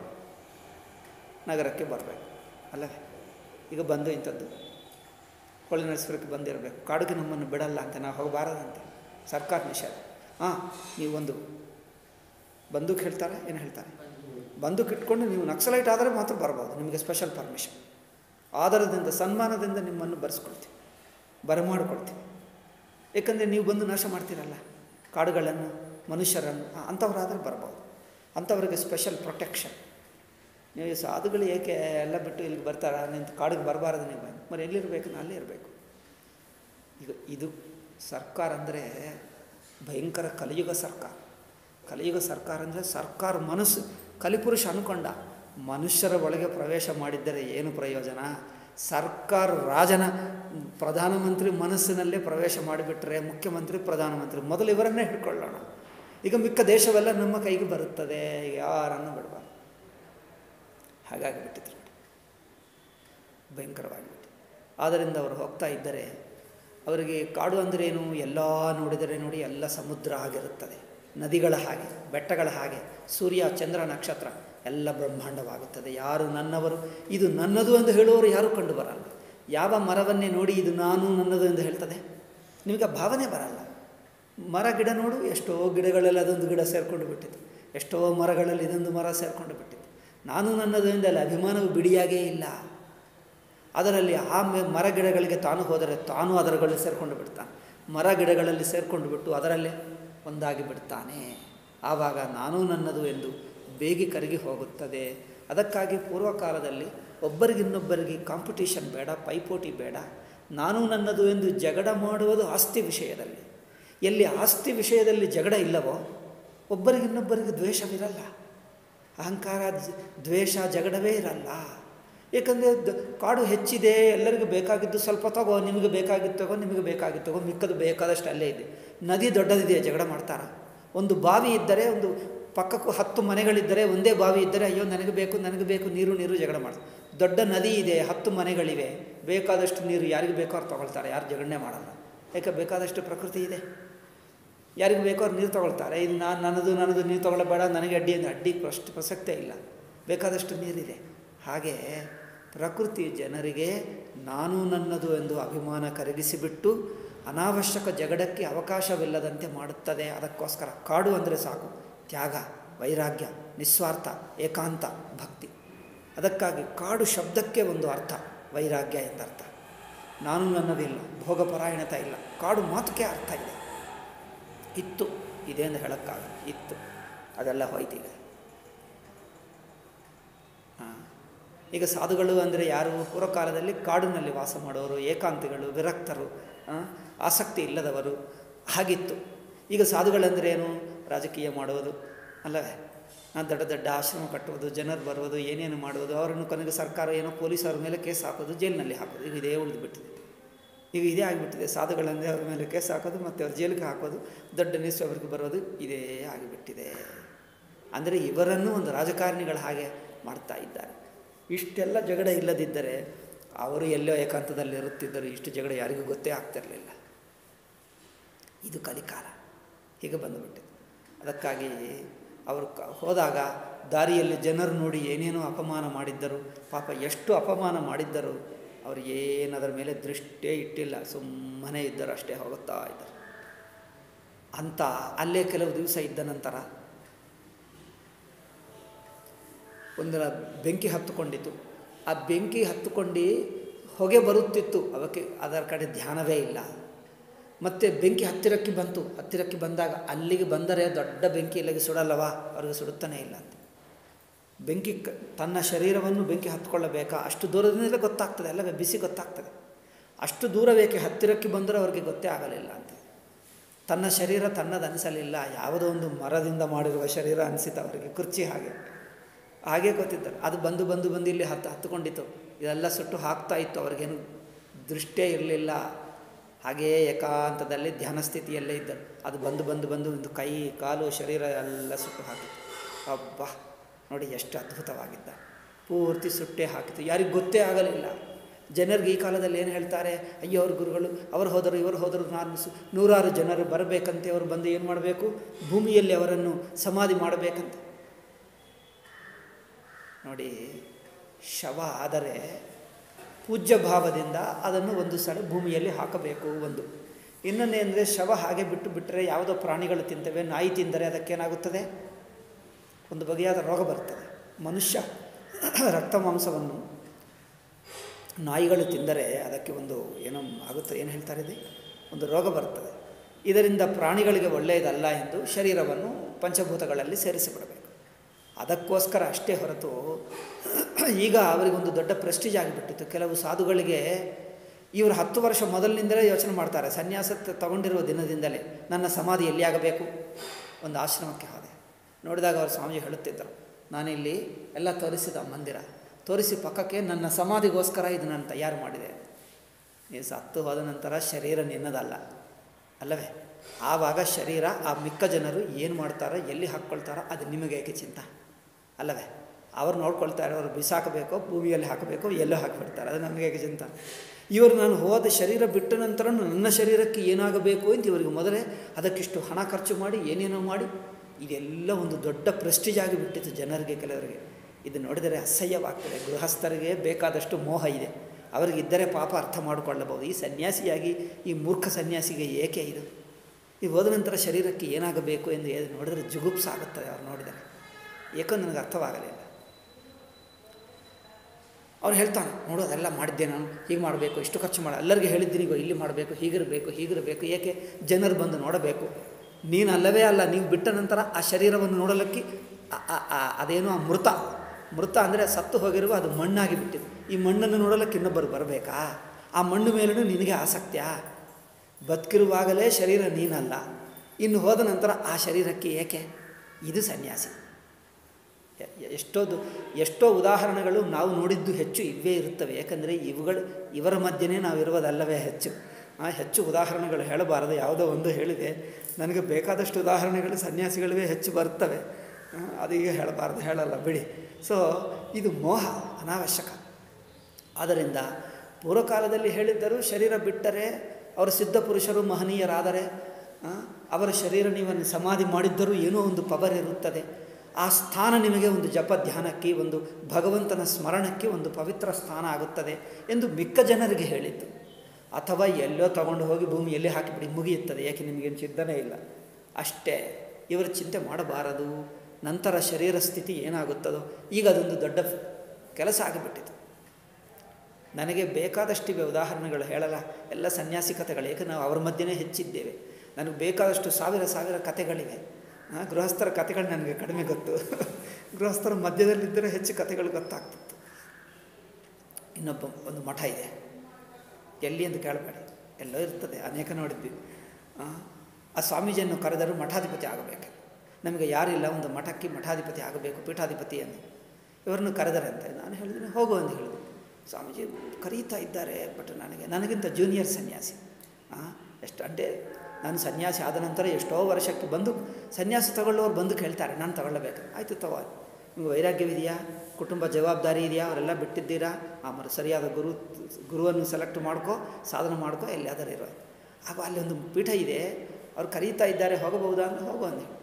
ನಗರಕ್ಕೆ ಬರಬೇಕು ಅಲ್ಲವೇ ಈಗ ಬಂದು ಇಂಥದ್ದು ಹೊಳೆ ನರಸೀಪುರಕ್ಕೆ ಬಂದಿರಬೇಕು ಕಾಡಿಗೆ ನಮ್ಮನ್ನು ಬಿಡಲ್ಲ ಅಂತ ನಾವು ಹೋಗಬಾರದಂತೆ ಸರ್ಕಾರ ನಿಷೇಧ ಹಾಂ ನೀವೊಂದು ಬಂದೂಕ್ ಹೇಳ್ತಾರೆ ಏನು ಹೇಳ್ತಾರೆ ಬಂದೂಕ್ ಇಟ್ಕೊಂಡು ನೀವು ನಕ್ಸಲೈಟ್ ಆದರೆ ಮಾತ್ರ ಬರ್ಬೋದು ನಿಮಗೆ ಸ್ಪೆಷಲ್ ಪರ್ಮಿಷನ್ ಆಧಾರದಿಂದ ಸನ್ಮಾನದಿಂದ ನಿಮ್ಮನ್ನು ಬರೆಸ್ಕೊಳ್ತೀವಿ ಬರಮಾಡಿಕೊಡ್ತೀವಿ ಏಕೆಂದರೆ ನೀವು ಬಂದು ನಾಶ ಮಾಡ್ತೀರಲ್ಲ ಕಾಡುಗಳನ್ನು ಮನುಷ್ಯರನ್ನು ಆ, ಅಂಥವರಾದರೆ ಬರ್ಬೋದು ಅಂಥವ್ರಿಗೆ ಸ್ಪೆಷಲ್ ಪ್ರೊಟೆಕ್ಷನ್ ನೀವು ಈ ಸಾಧುಗಳು ಏಕೆ ಎಲ್ಲ ಬಿಟ್ಟು ಇಲ್ಲಿಗೆ ಬರ್ತಾರ ನಿಂತು ಕಾಡಿಗೆ ಬರಬಾರದು ನೀವು మరి ಎಲ್ಲಿರಬೇಕು ನಾನು ಅಲ್ಲೇ ಇರಬೇಕು ಈಗ ಇದು ಸರ್ಕಾರ ಅಂದರೆ ಭಯಂಕರ ಕಲಿಯುಗ ಸರ್ಕಾರ ಕಲಿಯುಗ ಸರ್ಕಾರ ಅಂದರೆ ಸರ್ಕಾರ ಮನಸ್ಸು ಕಲಿಪುರುಷ ಅನ್ಕೊಂಡ ಮನುಷ್ಯರ ಒಳಗೆ ಪ್ರವೇಶ ಮಾಡಿದ್ದರೆ ಏನು ಪ್ರಯೋಜನ ಸರ್ಕಾರ ರಾಜನ ಪ್ರಧಾನಮಂತ್ರಿ ಮನಸ್ಸಿನಲ್ಲೇ ಪ್ರವೇಶ ಮಾಡಿಬಿಟ್ರೆ ಮುಖ್ಯಮಂತ್ರಿ ಪ್ರಧಾನಮಂತ್ರಿ ಮೊದಲು ಇವರನ್ನೇ ಹಿಡ್ಕೊಳ್ಳೋಣ ಈಗ ಮಿಕ್ಕ ದೇಶವೆಲ್ಲ ನಮ್ಮ ಕೈಗೆ ಬರುತ್ತದೆ ಯಾರನ್ನು ಬಿಡಬಾರ್ದು ಹಾಗಾಗಿ ಬಿಟ್ಟಿದ್ರು ಭಯಂಕರವಾಗಿಬಿಟ್ಟು ಆದ್ದರಿಂದ ಅವರು ಹೋಗ್ತಾ ಇದ್ದರೆ ಅವರಿಗೆ ಕಾಡು ಅಂದರೆ ಏನು ಎಲ್ಲ ನೋಡಿದರೆ ನೋಡಿ ಎಲ್ಲ ಸಮುದ್ರ ಆಗಿರುತ್ತದೆ ನದಿಗಳ ಹಾಗೆ ಬೆಟ್ಟಗಳ ಹಾಗೆ ಸೂರ್ಯ ಚಂದ್ರ ನಕ್ಷತ್ರ ಎಲ್ಲ ಬ್ರಹ್ಮಾಂಡವಾಗುತ್ತದೆ ಯಾರು ನನ್ನವರು ಇದು ನನ್ನದು ಎಂದು ಹೇಳುವವರು ಯಾರೂ ಕಂಡು ಬರಲ್ಲ ಯಾವ ಮರವನ್ನೇ ನೋಡಿ ಇದು ನಾನು ನನ್ನದು ಎಂದು ಹೇಳ್ತದೆ ನಿಮಗೆ ಆ ಭಾವನೆ ಬರಲ್ಲ ಮರ ಗಿಡ ನೋಡು ಎಷ್ಟೋ ಗಿಡಗಳಲ್ಲಿ ಅದೊಂದು ಗಿಡ ಸೇರಿಕೊಂಡು ಬಿಟ್ಟಿತ್ತು ಎಷ್ಟೋ ಮರಗಳಲ್ಲಿ ಇದೊಂದು ಮರ ಸೇರಿಕೊಂಡು ಬಿಟ್ಟಿತ್ತು ನಾನು ನನ್ನದು ಎಂದಲ್ಲ ಅಭಿಮಾನವು ಬಿಡಿಯಾಗೇ ಇಲ್ಲ ಅದರಲ್ಲಿ ಆ ಮೆ- ಮರ ಗಿಡಗಳಿಗೆ ತಾನು ಹೋದರೆ ತಾನು ಅದರಲ್ಲಿ ಸೇರಿಕೊಂಡು ಬಿಡ್ತಾನೆ ಮರ ಗಿಡಗಳಲ್ಲಿ ಸೇರಿಕೊಂಡು ಬಿಟ್ಟು ಅದರಲ್ಲೇ ಒಂದಾಗಿ ಬಿಡ್ತಾನೆ ಆವಾಗ ನಾನು ನನ್ನದು ಎಂದು ಬೇಗಿ ಕರಗಿ ಹೋಗುತ್ತದೆ ಅದಕ್ಕಾಗಿ ಪೂರ್ವಕಾಲದಲ್ಲಿ ಒಬ್ಬರಿಗಿನ್ನೊಬ್ಬರಿಗೆ ಕಾಂಪಿಟೇಷನ್ ಬೇಡ ಪೈಪೋಟಿ ಬೇಡ ನಾನು ನನ್ನದು ಎಂದು ಜಗಳ ಮಾಡುವುದು ಆಸ್ತಿ ವಿಷಯದಲ್ಲಿ ಎಲ್ಲಿ ಆಸ್ತಿ ವಿಷಯದಲ್ಲಿ ಜಗಳ ಇಲ್ಲವೋ ಒಬ್ಬರಿಗಿನ್ನೊಬ್ಬರಿಗೆ ದ್ವೇಷವಿರಲ್ಲ ಅಹಂಕಾರ ಜ- ದ್ವೇಷ ಜಗಳವೇ ಇರಲ್ಲ ಏಕೆಂದರೆ ದ- ಕಾಡು ಹೆಚ್ಚಿದೆ ಎಲ್ಲರಿಗೂ ಬೇಕಾಗಿದ್ದು ಸ್ವಲ್ಪ ತಗೋ ನಿಮಗೆ ಬೇಕಾಗಿದ್ದು ತಗೋ ನಿಮಗೆ ಬೇಕಾಗಿದ್ದು ತಗೋ ಮಿಕ್ಕದು ಬೇಕಾದಷ್ಟು ಅಲ್ಲೇ ಇದೆ ನದಿ ದೊಡ್ಡದಿದೆ ಜಗಳ ಮಾಡ್ತಾರ ಒಂದು ಬಾವಿ ಇದ್ದರೆ ಒಂದು ಪಕ್ಕಕ್ಕೂ ಹತ್ತು ಮನೆಗಳಿದ್ದರೆ ಒಂದೇ ಬಾವಿ ಇದ್ದರೆ ಅಯ್ಯೋ ನನಗೆ ಬೇಕು ನನಗೆ ಬೇಕು ನೀರು ನೀರು ಜಗಳ ಮಾಡ್ತಾರೆ ದೊಡ್ಡ ನದಿ ಇದೆ ಹತ್ತು ಮನೆಗಳಿವೆ ಬೇಕಾದಷ್ಟು ನೀರು ಯಾರಿಗೆ ಬೇಕೋ ಅವ್ರು ತಗೊಳ್ತಾರೆ ಯಾರು ಜಗಳನೆ ಮಾಡಲ್ಲ ಯಾಕೆ ಬೇಕಾದಷ್ಟು ಪ್ರಕೃತಿ ಇದೆ ಯಾರಿಗೆ ಬೇಕೋ ಅವ್ರು ನೀರು ತಗೊಳ್ತಾರೆ ಇದು ನಾನು ನನ್ನದು ನನ್ನದು ನೀರು ತಗೊಳ್ಳಬೇಡ ನನಗೆ ಅಡ್ಡಿ ಅಂದರೆ ಅಡ್ಡಿ ಅಷ್ಟು ಪ್ರಸಕ್ತೆ ಇಲ್ಲ ಬೇಕಾದಷ್ಟು ನೀರಿದೆ ಹಾಗೆ ಪ್ರಕೃತಿ ಜನರಿಗೆ ನಾನು ನನ್ನದು ಎಂದು ಅಭಿಮಾನ ಕರಗಿಸಿಬಿಟ್ಟು ಅನಾವಶ್ಯಕ ಜಗಳಕ್ಕೆ ಅವಕಾಶವಿಲ್ಲದಂತೆ ಮಾಡುತ್ತದೆ ಅದಕ್ಕೋಸ್ಕರ ಕಾಡು ಅಂದರೆ ಸಾಕು ತ್ಯಾಗ ವೈರಾಗ್ಯ ನಿಸ್ವಾರ್ಥ ಏಕಾಂತ ಭಕ್ತಿ ಅದಕ್ಕಾಗಿ ಕಾಡು ಶಬ್ದಕ್ಕೆ ಒಂದು ಅರ್ಥ ವೈರಾಗ್ಯ ಎಂದರ್ಥ ನಾನು ನನ್ನದಿಲ್ಲ ಭೋಗಪರಾಯಣತೆ ಇಲ್ಲ ಕಾಡು ಮಾತುಕೆ ಅರ್ಥ ಇದೆ ಇತ್ತು ಇದೆ ಅಂತ ಹೇಳೋಕ್ಕಾಗಲ್ಲ ಇತ್ತು ಅದೆಲ್ಲ ಹೋಯ್ತೀಗ ಹಾಂ ಈಗ ಸಾಧುಗಳು ಅಂದರೆ ಯಾರು ಪೂರ್ವಕಾಲದಲ್ಲಿ ಕಾಡಿನಲ್ಲಿ ವಾಸ ಮಾಡೋರು ಏಕಾಂತಿಗಳು ವಿರಕ್ತರು ಆ, ಆಸಕ್ತಿ ಇಲ್ಲದವರು ಹಾಗಿತ್ತು ಈಗ ಸಾಧುಗಳಂದರೆ ಏನು ರಾಜಕೀಯ ಮಾಡುವುದು ಅಲ್ಲವೇ ಆ, ದೊಡ್ಡ ದೊಡ್ಡ ಆಶ್ರಮ ಕಟ್ಟುವುದು ಜನರು ಬರುವುದು ಏನೇನು ಮಾಡುವುದು ಅವರನ್ನು ಕೊನೆಗೆ ಸರ್ಕಾರ ಏನೋ ಪೊಲೀಸರ ಮೇಲೆ ಕೇಸ್ ಹಾಕೋದು ಜೈಲಿನಲ್ಲಿ ಹಾಕೋದು ಈಗ ಇದೇ ಉಳಿದುಬಿಟ್ಟಿದೆ ಈಗ ಇದೇ ಆಗಿಬಿಟ್ಟಿದೆ ಸಾಧುಗಳಂದರೆ ಅವ್ರ ಮೇಲೆ ಕೇಸ್ ಹಾಕೋದು ಮತ್ತು ಅವ್ರ ಜೈಲಿಗೆ ಹಾಕೋದು ದೊಡ್ಡ ನ್ಯೂಸ್ ಅವರಿಗೆ ಬರೋದು ಇದೇ ಆಗಿಬಿಟ್ಟಿದೆ ಅಂದರೆ ಇವರನ್ನು ಒಂದು ರಾಜಕಾರಣಿಗಳ ಹಾಗೆ ಮಾಡ್ತಾ ಇದ್ದಾರೆ ಇಷ್ಟೆಲ್ಲ ಜಗಳ ಇಲ್ಲದಿದ್ದರೆ ಅವರು ಎಲ್ಲೋ ಏಕಾಂತದಲ್ಲಿ ಇರುತ್ತಿದ್ದರು ಇಷ್ಟು ಜಗಳ ಯಾರಿಗೂ ಗೊತ್ತೇ ಆಗ್ತಿರಲಿಲ್ಲ ಇದು ಕಲಿಕಾಲ ಹೀಗೆ ಬಂದುಬಿಟ್ಟಿದೆ ಅದಕ್ಕಾಗಿ ಅವರು ಕ ಹೋದಾಗ ದಾರಿಯಲ್ಲಿ ಜನರು ನೋಡಿ ಏನೇನೋ ಅಪಮಾನ ಮಾಡಿದ್ದರು ಪಾಪ ಎಷ್ಟು ಅಪಮಾನ ಮಾಡಿದ್ದರು ಅವರು ಏನದರ ಮೇಲೆ ದೃಷ್ಟಿಯೇ ಇಟ್ಟಿಲ್ಲ ಸುಮ್ಮನೆ ಇದ್ದರು ಅಷ್ಟೇ ಹೋಗುತ್ತಾ ಇದ್ದರು ಅಂತ ಅಲ್ಲೇ ಕೆಲವು ದಿವಸ ಇದ್ದ ನಂತರ ಒಂದರ ಬೆಂಕಿ ಹತ್ತುಕೊಂಡಿತು ಆ ಬೆಂಕಿ ಹತ್ತುಕೊಂಡು ಹೊಗೆ ಬರುತ್ತಿತ್ತು ಅವಕ್ಕೆ ಅದರ ಕಡೆ ಧ್ಯಾನವೇ ಇಲ್ಲ ಮತ್ತು ಬೆಂಕಿ ಹತ್ತಿರಕ್ಕೆ ಬಂತು ಹತ್ತಿರಕ್ಕೆ ಬಂದಾಗ ಅಲ್ಲಿಗೆ ಬಂದರೆ ದೊಡ್ಡ ಬೆಂಕಿ ಇಲ್ಲಿಗೆ ಸುಡಲ್ಲವಾ ಅವ್ರಿಗೆ ಸುಡುತ್ತಾನೆ ಇಲ್ಲ ಅಂತ ಬೆಂಕಿ ಕ ತನ್ನ ಶರೀರವನ್ನು ಬೆಂಕಿ ಹತ್ಕೊಳ್ಳಬೇಕಾ ಅಷ್ಟು ದೂರದಿಂದಲೇ ಗೊತ್ತಾಗ್ತದೆ ಅಲ್ಲವೇ ಬಿಸಿ ಗೊತ್ತಾಗ್ತದೆ ಅಷ್ಟು ದೂರ ಬೇಕೆ ಹತ್ತಿರಕ್ಕೆ ಬಂದರೂ ಅವ್ರಿಗೆ ಗೊತ್ತೇ ಆಗಲಿಲ್ಲ ಅಂತ ತನ್ನ ಶರೀರ ತನ್ನದು ಅನಿಸಲಿಲ್ಲ ಯಾವುದೋ ಒಂದು ಮರದಿಂದ ಮಾಡಿರುವ ಶರೀರ ಅನಿಸಿತು ಅವರಿಗೆ ಕುರ್ಚಿ ಹಾಗೆ ಹಾಗೆ ಗೊತ್ತಿದ್ದರು ಅದು ಬಂದು ಬಂದು ಬಂದು ಇಲ್ಲಿ ಹತ್ತು ಹತ್ತುಕೊಂಡಿತ್ತು ಇದೆಲ್ಲ ಸುಟ್ಟು ಹಾಕ್ತಾ ಇತ್ತು ಅವ್ರಿಗೇನು ದೃಷ್ಟಿಯೇ ಇರಲಿಲ್ಲ ಹಾಗೆಯೇ ಏಕಾಂತದಲ್ಲಿ ಧ್ಯಾನ ಸ್ಥಿತಿಯಲ್ಲೇ ಇದ್ದರು ಅದು ಬಂದು ಬಂದು ಬಂದು ಒಂದು ಕೈ ಕಾಲು ಶರೀರ ಎಲ್ಲ ಸುಟ್ಟು ಹಾಕಿತ್ತು ಅಬ್ಬಾ ನೋಡಿ ಎಷ್ಟು ಅದ್ಭುತವಾಗಿದ್ದ ಪೂರ್ತಿ ಸುಟ್ಟೇ ಹಾಕಿತು ಯಾರಿಗೆ ಗೊತ್ತೇ ಆಗಲಿಲ್ಲ ಜನರಿಗೆ ಈ ಕಾಲದಲ್ಲಿ ಏನು ಹೇಳ್ತಾರೆ ಅಯ್ಯೋ ಅವ್ರ ಗುರುಗಳು ಅವರು ಹೋದರು ಇವರು ಹೋದರು ನಾನು ಸು ನೂರಾರು ಜನರು ಬರಬೇಕಂತೆ ಅವರು ಬಂದು ಏನು ಮಾಡಬೇಕು ಭೂಮಿಯಲ್ಲಿ ಅವರನ್ನು ಸಮಾಧಿ ಮಾಡಬೇಕಂತೆ ನೋಡಿ ಶವ ಆದರೆ ಪೂಜ್ಯ ಭಾವದಿಂದ ಅದನ್ನು ಒಂದು ಸಲ ಭೂಮಿಯಲ್ಲಿ ಹಾಕಬೇಕು ಒಂದು ಇನ್ನೊಂದು ಅಂದರೆ ಶವ ಹಾಗೆ ಬಿಟ್ಟು ಬಿಟ್ಟರೆ ಯಾವುದೋ ಪ್ರಾಣಿಗಳು ತಿಂತವೆ ನಾಯಿ ತಿಂದರೆ ಅದಕ್ಕೇನಾಗುತ್ತದೆ ಒಂದು ಬಗೆಯಾದ ರೋಗ ಬರ್ತದೆ ಮನುಷ್ಯ ರಕ್ತ ಮಾಂಸವನ್ನು ನಾಯಿಗಳು ತಿಂದರೆ ಅದಕ್ಕೆ ಒಂದು ಏನೋ ಆಗುತ್ತೆ ಏನು ಹೇಳ್ತಾರೆ ಇದು ಒಂದು ರೋಗ ಬರ್ತದೆ ಇದರಿಂದ ಪ್ರಾಣಿಗಳಿಗೆ ಒಳ್ಳೆಯದಲ್ಲ ಎಂದು ಶರೀರವನ್ನು ಪಂಚಭೂತಗಳಲ್ಲಿ ಸೇರಿಸಿಬಿಡಬೇಕು ಅದಕ್ಕೋಸ್ಕರ ಅಷ್ಟೇ ಹೊರತು ಈಗ ಅವರಿಗೊಂದು ದೊಡ್ಡ ಪ್ರೆಸ್ಟೀಜ್ ಆಗಿಬಿಟ್ಟಿತ್ತು ಕೆಲವು ಸಾಧುಗಳಿಗೆ ಇವರು ಹತ್ತು ವರ್ಷ ಮೊದಲಿನಿಂದಲೇ ಯೋಚನೆ ಮಾಡ್ತಾರೆ ಸನ್ಯಾಸ ತ- ತಗೊಂಡಿರುವ ದಿನದಿಂದಲೇ ನನ್ನ ಸಮಾಧಿ ಎಲ್ಲಿ ಆಗಬೇಕು ಒಂದು ಆಶ್ರಮಕ್ಕೆ ಹೋದೆ ನೋಡಿದಾಗ ಅವರು ಸ್ವಾಮೀಜಿ ಹೇಳುತ್ತಿದ್ದರು ನಾನಿಲ್ಲಿ ಎಲ್ಲ ತೋರಿಸಿದ ಮಂದಿರ ತೋರಿಸಿ ಪಕ್ಕಕ್ಕೆ ನನ್ನ ಸಮಾಧಿಗೋಸ್ಕರ ಇದು ನಾನು ತಯಾರು ಮಾಡಿದೆ ನೀವು ಸತ್ತು ಹೋದ ನಂತರ ಶರೀರ ನಿನ್ನದಲ್ಲ ಅಲ್ಲವೇ ಆವಾಗ ಶರೀರ ಆ ಮಿಕ್ಕ ಜನರು ಏನು ಮಾಡ್ತಾರೋ ಎಲ್ಲಿ ಹಾಕ್ಕೊಳ್ತಾರೋ ಅದು ನಿಮಗೆ ಏಕೆ ಚಿಂತ ಅಲ್ಲವೇ ಅವ್ರು ನೋಡ್ಕೊಳ್ತಾರೆ ಅವರು ಬಿಸಾಕಬೇಕೋ ಭೂಮಿಯಲ್ಲಿ ಹಾಕಬೇಕೋ ಎಲ್ಲೋ ಹಾಕಿಬಿಡ್ತಾರೆ ಅದು ನಮಗೆ ಏಕೆ ಚಿಂತ ಇವರು ನಾನು ಹೋದ ಶರೀರ ಬಿಟ್ಟ ನಂತರ ನನ್ನ ಶರೀರಕ್ಕೆ ಏನಾಗಬೇಕು ಅಂತ ಇವರಿಗೆ ಮೊದಲೇ ಅದಕ್ಕಿಷ್ಟು ಹಣ ಖರ್ಚು ಮಾಡಿ ಏನೇನೋ ಮಾಡಿ ಇದೆಲ್ಲ ಒಂದು ದೊಡ್ಡ ಪ್ರೆಸ್ಟೀಜ್ ಆಗಿಬಿಟ್ಟಿತ್ತು ಜನರಿಗೆ ಕೆಲವರಿಗೆ ಇದು ನೋಡಿದರೆ ಅಸಹ್ಯವಾಗ್ತದೆ ಗೃಹಸ್ಥರಿಗೆ ಬೇಕಾದಷ್ಟು ಮೋಹ ಇದೆ ಅವರಿಗೆ ಇದ್ದರೆ ಪಾಪ ಅರ್ಥ ಮಾಡಿಕೊಳ್ಳಬಹುದು ಈ ಸನ್ಯಾಸಿಯಾಗಿ ಈ ಮೂರ್ಖ ಸನ್ಯಾಸಿಗೆ ಏಕೆ ಇದು ಈ ಹೋದ ನಂತರ ಶರೀರಕ್ಕೆ ಏನಾಗಬೇಕು ಎಂದು ಹೇಳಿ ನೋಡಿದರೆ ಜುಗುಪ್ಸ ಆಗುತ್ತದೆ ಅವ್ರು ನೋಡಿದರೆ ಏಕೋ ನನಗೆ ಅರ್ಥವಾಗಲಿಲ್ಲ ಅವ್ರು ಹೇಳ್ತಾನೆ ನೋಡು ಅದೆಲ್ಲ ಮಾಡಿದ್ದೆ ನಾನು ಹೀಗೆ ಮಾಡಬೇಕು ಇಷ್ಟು ಖರ್ಚು ಮಾಡಿ ಎಲ್ಲರಿಗೆ ಹೇಳಿದ್ದೀನಿ ಈಗ ಇಲ್ಲಿ ಮಾಡಬೇಕು ಹೀಗಿರಬೇಕು ಹೀಗಿರಬೇಕು ಏಕೆ ಜನರು ಬಂದು ನೋಡಬೇಕು ನೀನು ಅಲ್ಲವೇ ಅಲ್ಲ ನೀವು ಬಿಟ್ಟ ನಂತರ ಆ ಶರೀರವನ್ನು ನೋಡಲಿಕ್ಕೆ ಆ- ಆ- ಆ- ಅದೇನು ಆ ಮೃತ ಮೃತ ಅಂದರೆ ಸತ್ತು ಹೋಗಿರುವ ಅದು ಮಣ್ಣಾಗಿ ಬಿಟ್ಟಿದೆ ಈ ಮಣ್ಣನ್ನು ನೋಡಲಿಕ್ಕೆ ಇನ್ನೊಬ್ಬರು ಬರಬೇಕಾ ಆ ಮಣ್ಣು ಮೇಲೂ ನಿನಗೆ ಆಸಕ್ತಿಯಾ ಬದುಕಿರುವಾಗಲೇ ಶರೀರ ನೀನಲ್ಲ ಇನ್ನು ಹೋದ ನಂತರ ಆ ಶರೀರಕ್ಕೆ ಏಕೆ ಇದು ಸನ್ಯಾಸಿ ಎ- ಎ- ಎಷ್ಟೋದು ಎಷ್ಟೋ ಉದಾಹರಣೆಗಳು ನಾವು ನೋಡಿದ್ದು ಹೆಚ್ಚು ಇವೇ ಇರುತ್ತವೆ ಯಾಕಂದರೆ ಇವುಗಳು ಇವರ ಮಧ್ಯೆನೇ ನಾವು ಇರುವುದಲ್ಲವೇ ಹೆಚ್ಚು ಆ ಹೆಚ್ಚು ಉದಾಹರಣೆಗಳು ಹೇಳಬಾರದು ಯಾವುದೋ ಒಂದು ಹೇಳಿದೆ ನನಗೆ ಬೇಕಾದಷ್ಟು ಉದಾಹರಣೆಗಳು ಸನ್ಯಾಸಿಗಳಿವೆ ಹೆಚ್ಚು ಬರ್ತವೆ ಆ, ಅದೀಗ ಹೇಳಬಾರ್ದು ಹೇಳಲ್ಲ ಬಿಡಿ ಸೊ ಇದು ಮೋಹ ಅನಾವಶ್ಯಕ ಆದ್ದರಿಂದ ಪೂರ್ವಕಾಲದಲ್ಲಿ ಹೇಳಿದ್ದರು ಶರೀರ ಬಿಟ್ಟರೆ ಅವರು ಸಿದ್ಧ ಪುರುಷರು ಮಹನೀಯರಾದರೆ ಆ, ಅವರ ಶರೀರ ನೀವನ್ನು ಸಮಾಧಿ ಮಾಡಿದ್ದರೂ ಏನೋ ಒಂದು ಪವರ್ ಇರುತ್ತದೆ ಆ ಸ್ಥಾನ ನಿಮಗೆ ಒಂದು ಜಪ ಧ್ಯಾನಕ್ಕೆ ಒಂದು ಭಗವಂತನ ಸ್ಮರಣಕ್ಕೆ ಒಂದು ಪವಿತ್ರ ಸ್ಥಾನ ಆಗುತ್ತದೆ ಎಂದು ಮಿಕ್ಕ ಜನರಿಗೆ ಹೇಳಿದ್ದು ಅಥವಾ ಎಲ್ಲೋ ತಗೊಂಡು ಹೋಗಿ ಭೂಮಿಯಲ್ಲಿ ಹಾಕಿಬಿಡಿ ಮುಗಿಯುತ್ತದೆ ಏಕೆ ನಿಮಗೇನು ಚಿಂತನೆ ಇಲ್ಲ ಅಷ್ಟೇ ಇವರು ಚಿಂತೆ ಮಾಡಬಾರದು ನಂತರ ಶರೀರ ಸ್ಥಿತಿ ಏನಾಗುತ್ತದೋ ಈಗ ಅದೊಂದು ದೊಡ್ಡ ಕೆಲಸ ಆಗಿಬಿಟ್ಟಿತು ನನಗೆ ಬೇಕಾದಷ್ಟಿವೆ ಉದಾಹರಣೆಗಳು ಹೇಳಲ್ಲ ಎಲ್ಲ ಸನ್ಯಾಸಿ ಕಥೆಗಳು ಏಕೆ ನಾವು ಅವ್ರ ಮಧ್ಯೆನೇ ಹೆಚ್ಚಿದ್ದೇವೆ ನನಗೆ ಬೇಕಾದಷ್ಟು ಸಾವಿರ ಸಾವಿರ ಕಥೆಗಳಿವೆ ಆ, ಗೃಹಸ್ಥರ ಕಥೆಗಳು ನನಗೆ ಕಡಿಮೆ ಗೊತ್ತು ಗೃಹಸ್ಥರ ಮಧ್ಯದಲ್ಲಿದ್ದರೆ ಹೆಚ್ಚು ಕಥೆಗಳು ಗೊತ್ತಾಗ್ತಿತ್ತು ಇನ್ನೊಬ್ಬ ಒಂದು ಮಠ ಇದೆ ಎಲ್ಲಿ ಎಂದು ಕೇಳಬೇಡಿ ಎಲ್ಲೋ ಇರ್ತದೆ ಅನೇಕ ನೋಡಿದ್ವಿ ಆ, ಆ ಸ್ವಾಮೀಜಿಯನ್ನು ಕರೆದರೂ ಮಠಾಧಿಪತಿ ಆಗಬೇಕು ನಮಗೆ ಯಾರಿಲ್ಲ ಒಂದು ಮಠಕ್ಕೆ ಮಠಾಧಿಪತಿ ಆಗಬೇಕು ಪೀಠಾಧಿಪತಿ ಎಂದು ಇವರನ್ನು ಕರೆದರಂತೆ ನಾನು ಹೇಳಿದ್ದೀನಿ ಹೋಗು ಅಂತ ಹೇಳಿದೆ ಸ್ವಾಮೀಜಿ ಕರೀತಾ ಇದ್ದಾರೆ ಬಟ್ ನನಗೆ ನನಗಿಂತ ಜೂನಿಯರ್ ಸನ್ಯಾಸಿ ಆ, ಎಷ್ಟು అంటే ನಾನು ಸನ್ಯಾಸಿ ಆದ ನಂತರ ಎಷ್ಟೋ ವರ್ಷಕ್ಕೆ ಬಂದು ಸನ್ಯಾಸ ತಗೊಳ್ಳೋರು ಬಂದು ಕೇಳ್ತಾರೆ ನಾನು ತಗೊಳ್ಳಬೇಕು ಆಯಿತು ತಗೋ ನಿಮ್ಗೆ ವೈರಾಗ್ಯವಿದೆಯಾ ಕುಟುಂಬ ಜವಾಬ್ದಾರಿ ಇದೆಯಾ ಅವರೆಲ್ಲ ಬಿಟ್ಟಿದ್ದೀರಾ ಆಮೇಲೆ ಸರಿಯಾದ ಗುರು ಗುರುವನ್ನು ಸೆಲೆಕ್ಟ್ ಮಾಡ್ಕೋ ಸಾಧನೆ ಮಾಡ್ಕೋ ಎಲ್ಲಿಯಾದರೂ ಇರೋ ಆಗ ಅಲ್ಲಿ ಒಂದು ಪೀಠ ಇದೆ ಅವ್ರು ಕರೀತಾ ಇದ್ದಾರೆ ಹೋಗಬಹುದಾ ಅಂತ ಹೋಗು ಅಂದೆ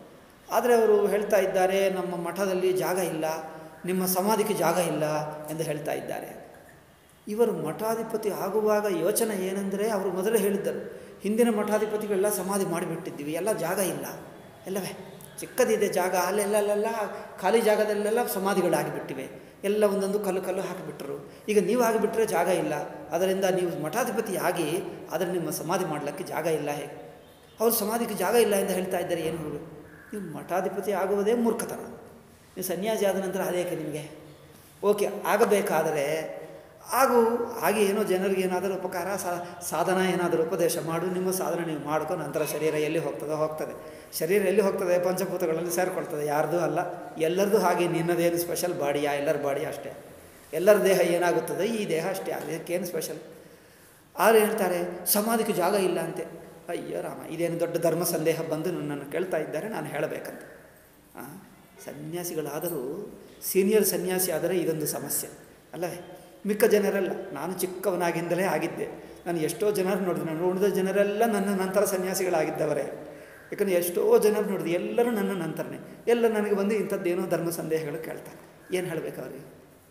ಆದರೆ ಅವರು ಹೇಳ್ತಾ ಇದ್ದಾರೆ ನಮ್ಮ ಮಠದಲ್ಲಿ ಜಾಗ ಇಲ್ಲ ನಿಮ್ಮ ಸಮಾಧಿಗೆ ಜಾಗ ಇಲ್ಲ ಎಂದು ಹೇಳ್ತಾ ಇದ್ದಾರೆ ಇವರು ಮಠಾಧಿಪತಿ ಆಗುವಾಗ ಯೋಚನೆ ಏನೆಂದರೆ ಅವರು ಮೊದಲೇ ಹೇಳಿದ್ದರು ಹಿಂದಿನ ಮಠಾಧಿಪತಿಗಳೆಲ್ಲ ಸಮಾಧಿ ಮಾಡಿಬಿಟ್ಟಿದ್ದೀವಿ ಎಲ್ಲ ಜಾಗ ಇಲ್ಲ ಎಲ್ಲವೇ ಚಿಕ್ಕದಿದೆ ಜಾಗ ಅಲ್ಲೆಲ್ಲಲ್ಲೆಲ್ಲ ಖಾಲಿ ಜಾಗದಲ್ಲೆಲ್ಲ ಸಮಾಧಿಗಳಾಗಿಬಿಟ್ಟಿವೆ ಎಲ್ಲ ಒಂದೊಂದು ಕಲ್ಲು ಕಲ್ಲು ಹಾಕಿಬಿಟ್ರು ಈಗ ನೀವು ಆಗಿಬಿಟ್ರೆ ಜಾಗ ಇಲ್ಲ ಅದರಿಂದ ನೀವು ಮಠಾಧಿಪತಿ ಆಗಿ ಆದರೆ ನಿಮ್ಮ ಸಮಾಧಿ ಮಾಡಲಿಕ್ಕೆ ಜಾಗ ಇಲ್ಲ ಹೇಗೆ ಅವ್ರು ಸಮಾಧಿಗೆ ಜಾಗ ಇಲ್ಲ ಎಂದು ಹೇಳ್ತಾ ಇದ್ದಾರೆ ಏನು ಹೇಳು ನೀವು ಮಠಾಧಿಪತಿ ಆಗುವುದೇ ಮೂರ್ಖತನ ನೀವು ಸನ್ಯಾಸಿ ಆದ ನಂತರ ಅದೇಕೆ ನಿಮಗೆ ಓಕೆ ಆಗಬೇಕಾದರೆ ಹಾಗೂ ಹಾಗೆ ಏನೋ ಜನರಿಗೆ ಏನಾದರೂ ಉಪಕಾರ ಸಾ- ಸಾಧನ ಏನಾದರೂ ಉಪದೇಶ ಮಾಡು ನಿಮ್ಮ ಸಾಧನೆ ನೀವು ಮಾಡ್ಕೊ ನಂತರ ಶರೀರ ಎಲ್ಲಿ ಹೋಗ್ತದೋ ಹೋಗ್ತದೆ ಶರೀರ ಎಲ್ಲಿ ಹೋಗ್ತದೆ ಪಂಚಭೂತಗಳಲ್ಲಿ ಸೇರಿಕೊಳ್ತದೆ ಯಾರ್ದೂ ಅಲ್ಲ ಎಲ್ಲರದು ಹಾಗೆ ನಿನ್ನದೇನು ಸ್ಪೆಷಲ್ ಬಾಡಿಯಾ ಎಲ್ಲರ ಬಾಡಿ ಅಷ್ಟೇ ಎಲ್ಲರ ದೇಹ ಏನಾಗುತ್ತದೆ ಈ ದೇಹ ಅಷ್ಟೇ ಅದಕ್ಕೇನು ಸ್ಪೆಷಲ್ ಆರು ಹೇಳ್ತಾರೆ ಸಮಾಧಿಗೆ ಜಾಗ ಇಲ್ಲ ಅಂತೆ ಅಯ್ಯೋ ರಾಮ ಇದೇನು ದೊಡ್ಡ ಧರ್ಮ ಸಂದೇಹ ಬಂದು ನನ್ನನ್ನು ಕೇಳ್ತಾ ಇದ್ದಾರೆ ನಾನು ಹೇಳಬೇಕಂತ ಆ, ಸನ್ಯಾಸಿಗಳಾದರೂ ಸೀನಿಯರ್ ಸನ್ಯಾಸಿ ಆದರೆ ಇದೊಂದು ಸಮಸ್ಯೆ ಅಲ್ಲವೇ ಮಿಕ್ಕ ಜನರೆಲ್ಲ ನಾನು ಚಿಕ್ಕವನಾಗಿಂದಲೇ ಆಗಿದ್ದೆ ನಾನು ಎಷ್ಟೋ ಜನರು ನೋಡಿದೆ ನಾನು ನೋಡಿದ ಜನರೆಲ್ಲ ನನ್ನ ನಂತರ ಸನ್ಯಾಸಿಗಳಾಗಿದ್ದವರೇ ಯಾಕಂದರೆ ಎಷ್ಟೋ ಜನರು ನೋಡಿದೆ ಎಲ್ಲರೂ ನನ್ನ ನಂತರನೇ ಎಲ್ಲ ನನಗೆ ಬಂದು ಇಂಥದ್ದೇನೋ ಧರ್ಮ ಸಂದೇಹಗಳು ಕೇಳ್ತಾರೆ ಏನು ಹೇಳಬೇಕು ಅವರಿಗೆ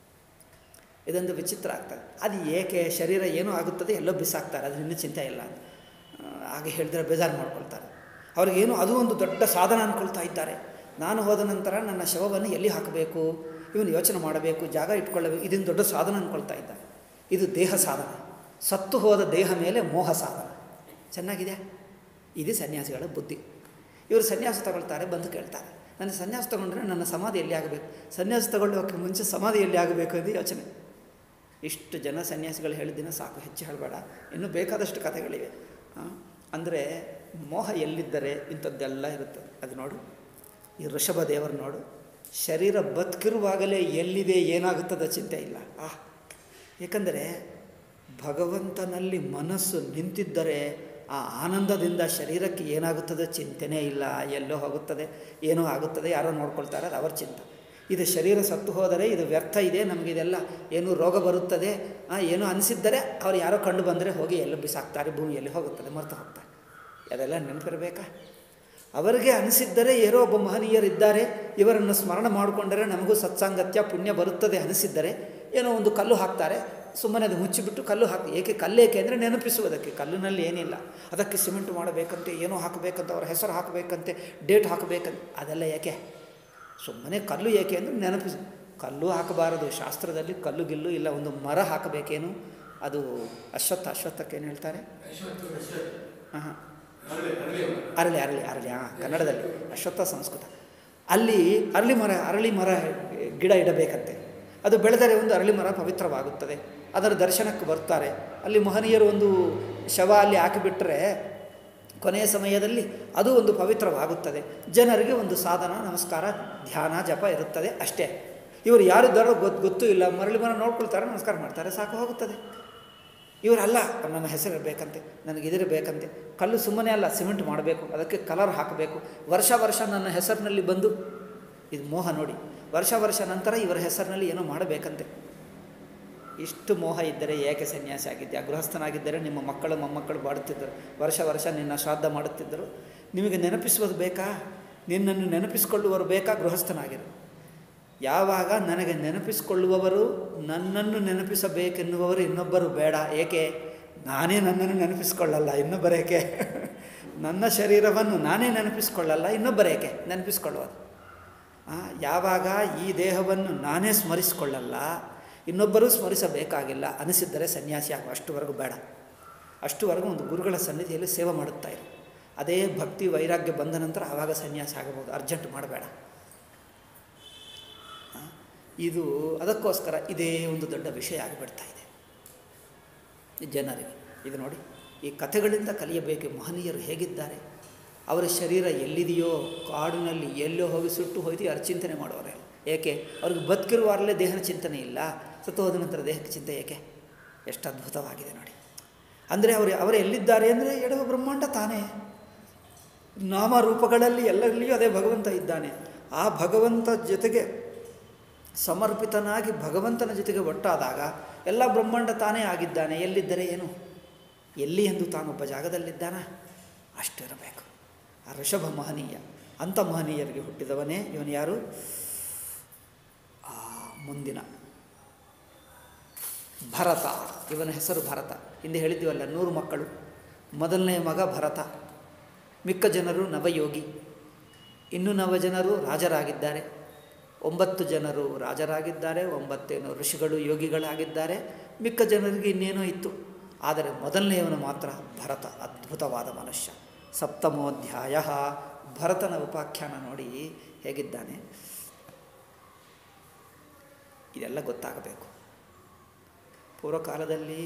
ಇದೊಂದು ವಿಚಿತ್ರ ಆಗ್ತದೆ ಅದು ಏಕೆ ಶರೀರ ಏನೋ ಆಗುತ್ತದೆ ಎಲ್ಲೋ ಬಿಸಾಕ್ತಾರೆ ಅದು ಇನ್ನೂ ಚಿಂತೆ ಇಲ್ಲ ಆ, ಹಾಗೆ ಹೇಳಿದ್ರೆ ಬೇಜಾರು ಮಾಡ್ಕೊಳ್ತಾರೆ ಅವ್ರಿಗೇನು ಅದು ಒಂದು ದೊಡ್ಡ ಸಾಧನ ಅಂದ್ಕೊಳ್ತಾ ಇದ್ದಾರೆ ನಾನು ಹೋದ ನಂತರ ನನ್ನ ಶವವನ್ನು ಎಲ್ಲಿ ಹಾಕಬೇಕು ಇವನು ಯೋಚನೆ ಮಾಡಬೇಕು ಜಾಗ ಇಟ್ಕೊಳ್ಳಬೇಕು ಇದನ್ನು ದೊಡ್ಡ ಸಾಧನ ಅಂದ್ಕೊಳ್ತಾ ಇದ್ದಾರೆ ಇದು ದೇಹ ಸಾಧನ ಸತ್ತು ಹೋದ ದೇಹ ಮೇಲೆ ಮೋಹ ಸಾಧನ ಚೆನ್ನಾಗಿದೆ ಇದು ಸನ್ಯಾಸಿಗಳ ಬುದ್ಧಿ ಇವರು ಸನ್ಯಾಸ ತಗೊಳ್ತಾರೆ ಬಂದು ಕೇಳ್ತಾರೆ ನನ್ನ ಸನ್ಯಾಸ ತಗೊಂಡ್ರೆ ನನ್ನ ಸಮಾಧಿ ಎಲ್ಲಿ ಆಗಬೇಕು ಸನ್ಯಾಸ ತಗೊಳ್ಳೋಕ್ಕೆ ಮುಂಚೆ ಸಮಾಧಿ ಎಲ್ಲಿ ಆಗಬೇಕು ಎಂದು ಯೋಚನೆ ಇಷ್ಟು ಜನ ಸನ್ಯಾಸಿಗಳು ಹೇಳಿದಿನ ಸಾಕು ಹೆಚ್ಚು ಹೇಳಬೇಡ ಇನ್ನೂ ಬೇಕಾದಷ್ಟು ಕಥೆಗಳಿವೆ ಅಂದರೆ ಮೋಹ ಎಲ್ಲಿದ್ದರೆ ಇಂಥದ್ದೆಲ್ಲ ಇರುತ್ತೆ ಅದು ನೋಡು ಈ ಋಷಭ ದೇವರು ನೋಡು ಶರೀರ ಬದುಕಿರುವಾಗಲೇ ಎಲ್ಲಿದೆ ಏನಾಗುತ್ತದೋ ಚಿಂತೆ ಇಲ್ಲ ಆ ಏಕೆಂದರೆ ಭಗವಂತನಲ್ಲಿ ಮನಸ್ಸು ನಿಂತಿದ್ದರೆ ಆ ಆನಂದದಿಂದ ಶರೀರಕ್ಕೆ ಏನಾಗುತ್ತದೆ ಚಿಂತೆನೇ ಇಲ್ಲ ಎಲ್ಲೋ ಹೋಗುತ್ತದೆ ಏನೋ ಆಗುತ್ತದೆ ಯಾರೋ ನೋಡ್ಕೊಳ್ತಾರೆ ಅದು ಅವ್ರ ಚಿಂತೆ ಇದು ಶರೀರ ಸತ್ತು ಹೋದರೆ ಇದು ವ್ಯರ್ಥ ಇದೆ ನಮಗಿದೆಲ್ಲ ಏನು ರೋಗ ಬರುತ್ತದೆ ಆ, ಏನೋ ಅನಿಸಿದ್ದರೆ ಅವ್ರು ಯಾರೋ ಕಂಡು ಬಂದರೆ ಹೋಗಿ ಎಲ್ಲ ಬಿಸಾಕ್ತಾರೆ ಭೂಮಿಯಲ್ಲಿ ಹೋಗುತ್ತದೆ ಮರ್ತು ಹೋಗ್ತಾರೆ ಅದೆಲ್ಲ ನೆನಪಿರಬೇಕಾ ಅವರಿಗೆ ಅನಿಸಿದ್ದರೆ ಏನೋ ಒಬ್ಬ ಮಹನೀಯರಿದ್ದಾರೆ ಇವರನ್ನು ಸ್ಮರಣ ಮಾಡಿಕೊಂಡರೆ ನಮಗೂ ಸತ್ಸಾಂಗತ್ಯ ಪುಣ್ಯ ಬರುತ್ತದೆ ಅನಿಸಿದ್ದರೆ ಏನೋ ಒಂದು ಕಲ್ಲು ಹಾಕ್ತಾರೆ ಸುಮ್ಮನೆ ಅದು ಮುಚ್ಚಿಬಿಟ್ಟು ಕಲ್ಲು ಹಾಕಿ ಏಕೆ ಕಲ್ಲೇಕೆ ಅಂದರೆ ನೆನಪಿಸುವುದಕ್ಕೆ ಕಲ್ಲಿನಲ್ಲಿ ಏನಿಲ್ಲ ಅದಕ್ಕೆ ಸಿಮೆಂಟ್ ಮಾಡಬೇಕಂತೆ ಏನೋ ಹಾಕಬೇಕಂತ ಅವರ ಹೆಸರು ಹಾಕಬೇಕಂತೆ ಡೇಟ್ ಹಾಕಬೇಕಂತ ಅದೆಲ್ಲ ಏಕೆ ಸುಮ್ಮನೆ ಕಲ್ಲು ಏಕೆ ಅಂದರೆ ನೆನಪಿಸು ಕಲ್ಲು ಹಾಕಬಾರದು ಶಾಸ್ತ್ರದಲ್ಲಿ ಕಲ್ಲು ಗಿಲ್ಲು ಇಲ್ಲ ಒಂದು ಮರ ಹಾಕಬೇಕೇನು ಅದು ಅಶ್ವತ್ಥ ಅಶ್ವತ್ಥಕ್ಕೆ ಏನು ಹೇಳ್ತಾರೆ ಹಾಂ ಹಾಂ ಅರಳಿ ಅರಳಿ ಅರಳಿ ಹಾಂ ಕನ್ನಡದಲ್ಲಿ ಅಶ್ವತ್ಥ ಸಂಸ್ಕೃತ ಅಲ್ಲಿ ಅರಳಿ ಮರ ಅರಳಿ ಮರ ಗಿಡ ಇಡಬೇಕಂತೆ ಅದು ಬೆಳೆದರೆ ಒಂದು ಅರಳಿ ಮರ ಪವಿತ್ರವಾಗುತ್ತದೆ ಅದರ ದರ್ಶನಕ್ಕೆ ಬರ್ತಾರೆ ಅಲ್ಲಿ ಮಹನೀಯರು ಒಂದು ಶವ ಅಲ್ಲಿ ಹಾಕಿಬಿಟ್ರೆ ಕೊನೆಯ ಸಮಯದಲ್ಲಿ ಅದು ಒಂದು ಪವಿತ್ರವಾಗುತ್ತದೆ ಜನರಿಗೆ ಒಂದು ಸಾಧನ ನಮಸ್ಕಾರ ಧ್ಯಾನ ಜಪ ಇರುತ್ತದೆ ಅಷ್ಟೇ ಇವರು ಯಾರಿದ್ದಾರೋ ಗೊತ್ತು ಗೊತ್ತೂ ಇಲ್ಲ ಮರಳಿ ಮರ ನೋಡ್ಕೊಳ್ತಾರೆ ನಮಸ್ಕಾರ ಮಾಡ್ತಾರೆ ಸಾಕು ಹೋಗುತ್ತದೆ ಇವರಲ್ಲ ನನ್ನ ಹೆಸರು ಬೇಕಂತೆ ನನಗೆ ಇದಿರ ಬೇಕಂತೆ ಕಲ್ಲು ಸುಮ್ಮನೆ ಅಲ್ಲ ಸಿಮೆಂಟ್ ಮಾಡಬೇಕು ಅದಕ್ಕೆ ಕಲರ್ ಹಾಕಬೇಕು ವರ್ಷ ವರ್ಷ ನನ್ನ ಹೆಸರಿನಲ್ಲಿ ಬಂದು ಇದು ಮೋಹ ನೋಡಿ ವರ್ಷ ವರ್ಷ ನಂತರ ಇವರ ಹೆಸರಿನಲ್ಲಿ ಏನೋ ಮಾಡಬೇಕಂತೆ ಇಷ್ಟು ಮೋಹ ಇದ್ದರೆ ಏಕೆ ಸನ್ಯಾಸಿ ಆಗಿದ್ದೆ ಗೃಹಸ್ಥನಾಗಿದ್ದರೆ ನಿಮ್ಮ ಮಕ್ಕಳು ಮೊಮ್ಮಕ್ಕಳು ಬಾಡುತ್ತಿದ್ದರು ವರ್ಷ ವರ್ಷ ನಿನ್ನ ಶ್ರಾದ್ದ ಮಾಡುತ್ತಿದ್ದರು ನಿಮಗೆ ನೆನಪಿಸುವುದು ಬೇಕಾ ನಿನ್ನನ್ನು ನೆನಪಿಸಿಕೊಳ್ಳುವರು ಬೇಕಾ ಗೃಹಸ್ಥನಾಗಿರು ಯಾವಾಗ ನನಗೆ ನೆನಪಿಸಿಕೊಳ್ಳುವವರು ನನ್ನನ್ನು ನೆನಪಿಸಬೇಕೆನ್ನುವವರು ಇನ್ನೊಬ್ಬರು ಬೇಡ ಏಕೆ ನಾನೇ ನನ್ನನ್ನು ನೆನಪಿಸಿಕೊಳ್ಳಲ್ಲ ಇನ್ನೊಬ್ಬರೇಕೆ ನನ್ನ ಶರೀರವನ್ನು ನಾನೇ ನೆನಪಿಸಿಕೊಳ್ಳಲ್ಲ ಇನ್ನೊಬ್ಬರೇಕೆ ನೆನಪಿಸಿಕೊಳ್ಳುವುದು ಆ, ಯಾವಾಗ ಈ ದೇಹವನ್ನು ನಾನೇ ಸ್ಮರಿಸಿಕೊಳ್ಳಲ್ಲ ಇನ್ನೊಬ್ಬರೂ ಸ್ಮರಿಸಬೇಕಾಗಿಲ್ಲ ಅನಿಸಿದ್ದರೆ ಸನ್ಯಾಸಿ ಆಗುವ ಅಷ್ಟುವರೆಗೂ ಬೇಡ ಅಷ್ಟುವರೆಗೂ ಒಂದು ಗುರುಗಳ ಸನ್ನಿಧಿಯಲ್ಲಿ ಸೇವೆ ಮಾಡುತ್ತಾ ಇರು ಅದೇ ಭಕ್ತಿ ವೈರಾಗ್ಯ ಬಂದ ನಂತರ ಆವಾಗ ಸನ್ಯಾಸಿ ಆಗಬಹುದು ಅರ್ಜೆಂಟ್ ಮಾಡಬೇಡ ಆ, ಇದು ಅದಕ್ಕೋಸ್ಕರ ಇದೇ ಒಂದು ದೊಡ್ಡ ವಿಷಯ ಆಗಿಬಿಡ್ತಾ ಇದೆ ಈ ಜನರಿಗೆ ಇದು ನೋಡಿ ಈ ಕಥೆಗಳಿಂದ ಕಲಿಯಬೇಕು ಮಹನೀಯರು ಹೇಗಿದ್ದಾರೆ ಅವರ ಶರೀರ ಎಲ್ಲಿದೆಯೋ ಕಾಡಿನಲ್ಲಿ ಎಲ್ಲೋ ಹೋಗಿ ಸುಟ್ಟು ಹೋಯ್ತು ಯಾರು ಚಿಂತನೆ ಮಾಡೋರೆ ಏಕೆ ಅವ್ರಿಗೆ ಬದುಕಿರುವಾಗಲೇ ದೇಹದ ಚಿಂತನೆ ಇಲ್ಲ ಸತ್ತು ಹೋದ ನಂತರ ದೇಹಕ್ಕೆ ಚಿಂತೆ ಏಕೆ ಎಷ್ಟು ಅದ್ಭುತವಾಗಿದೆ ನೋಡಿ ಅಂದರೆ ಅವರು ಅವರು ಎಲ್ಲಿದ್ದಾರೆ ಅಂದರೆ ಎಡವ ಬ್ರಹ್ಮಾಂಡ ತಾನೇ ನಾಮರೂಪಗಳಲ್ಲಿ ಎಲ್ಲರಲ್ಲಿಯೂ ಅದೇ ಭಗವಂತ ಇದ್ದಾನೆ ಆ ಭಗವಂತ ಜೊತೆಗೆ ಸಮರ್ಪಿತನಾಗಿ ಭಗವಂತನ ಜೊತೆಗೆ ಒಟ್ಟಾದಾಗ ಎಲ್ಲ ಬ್ರಹ್ಮಾಂಡ ತಾನೇ ಆಗಿದ್ದಾನೆ ಎಲ್ಲಿದ್ದರೆ ಏನು ಎಲ್ಲಿ ಎಂದು ತಾನೊಬ್ಬ ಜಾಗದಲ್ಲಿದ್ದಾನ ಅಷ್ಟಿರಬೇಕು ಆ ಋಷಭ ಮಹನೀಯ ಅಂಥ ಮಹನೀಯರಿಗೆ ಹುಟ್ಟಿದವನೇ ಇವನು ಯಾರು ಆ, ಮುಂದಿನ ಭರತ ಇವನ ಹೆಸರು ಭರತ ಹಿಂದೆ ಹೇಳಿದ್ದೀವಲ್ಲ ನೂರು ಮಕ್ಕಳು ಮೊದಲನೇ ಮಗ ಭರತ ಮಿಕ್ಕ ಜನರು ನವಯೋಗಿ ಇನ್ನು ನವ ಜನರು ರಾಜರಾಗಿದ್ದಾರೆ ಒಂಬತ್ತು ಜನರು ರಾಜರಾಗಿದ್ದಾರೆ ಒಂಬತ್ತೇನು ಋಷಿಗಳು ಯೋಗಿಗಳಾಗಿದ್ದಾರೆ ಮಿಕ್ಕ ಜನರಿಗೆ ಇನ್ನೇನೋ ಇತ್ತು ಆದರೆ ಮೊದಲನೆಯವನು ಮಾತ್ರ ಭರತ ಅದ್ಭುತವಾದ ಮನುಷ್ಯ ಸಪ್ತಮೋಧ್ಯಾಯ ಭರತನ ಉಪಾಖ್ಯಾನ ನೋಡಿ ಹೇಗಿದ್ದಾನೆ ಇದೆಲ್ಲ ಗೊತ್ತಾಗಬೇಕು ಪೂರ್ವಕಾಲದಲ್ಲಿ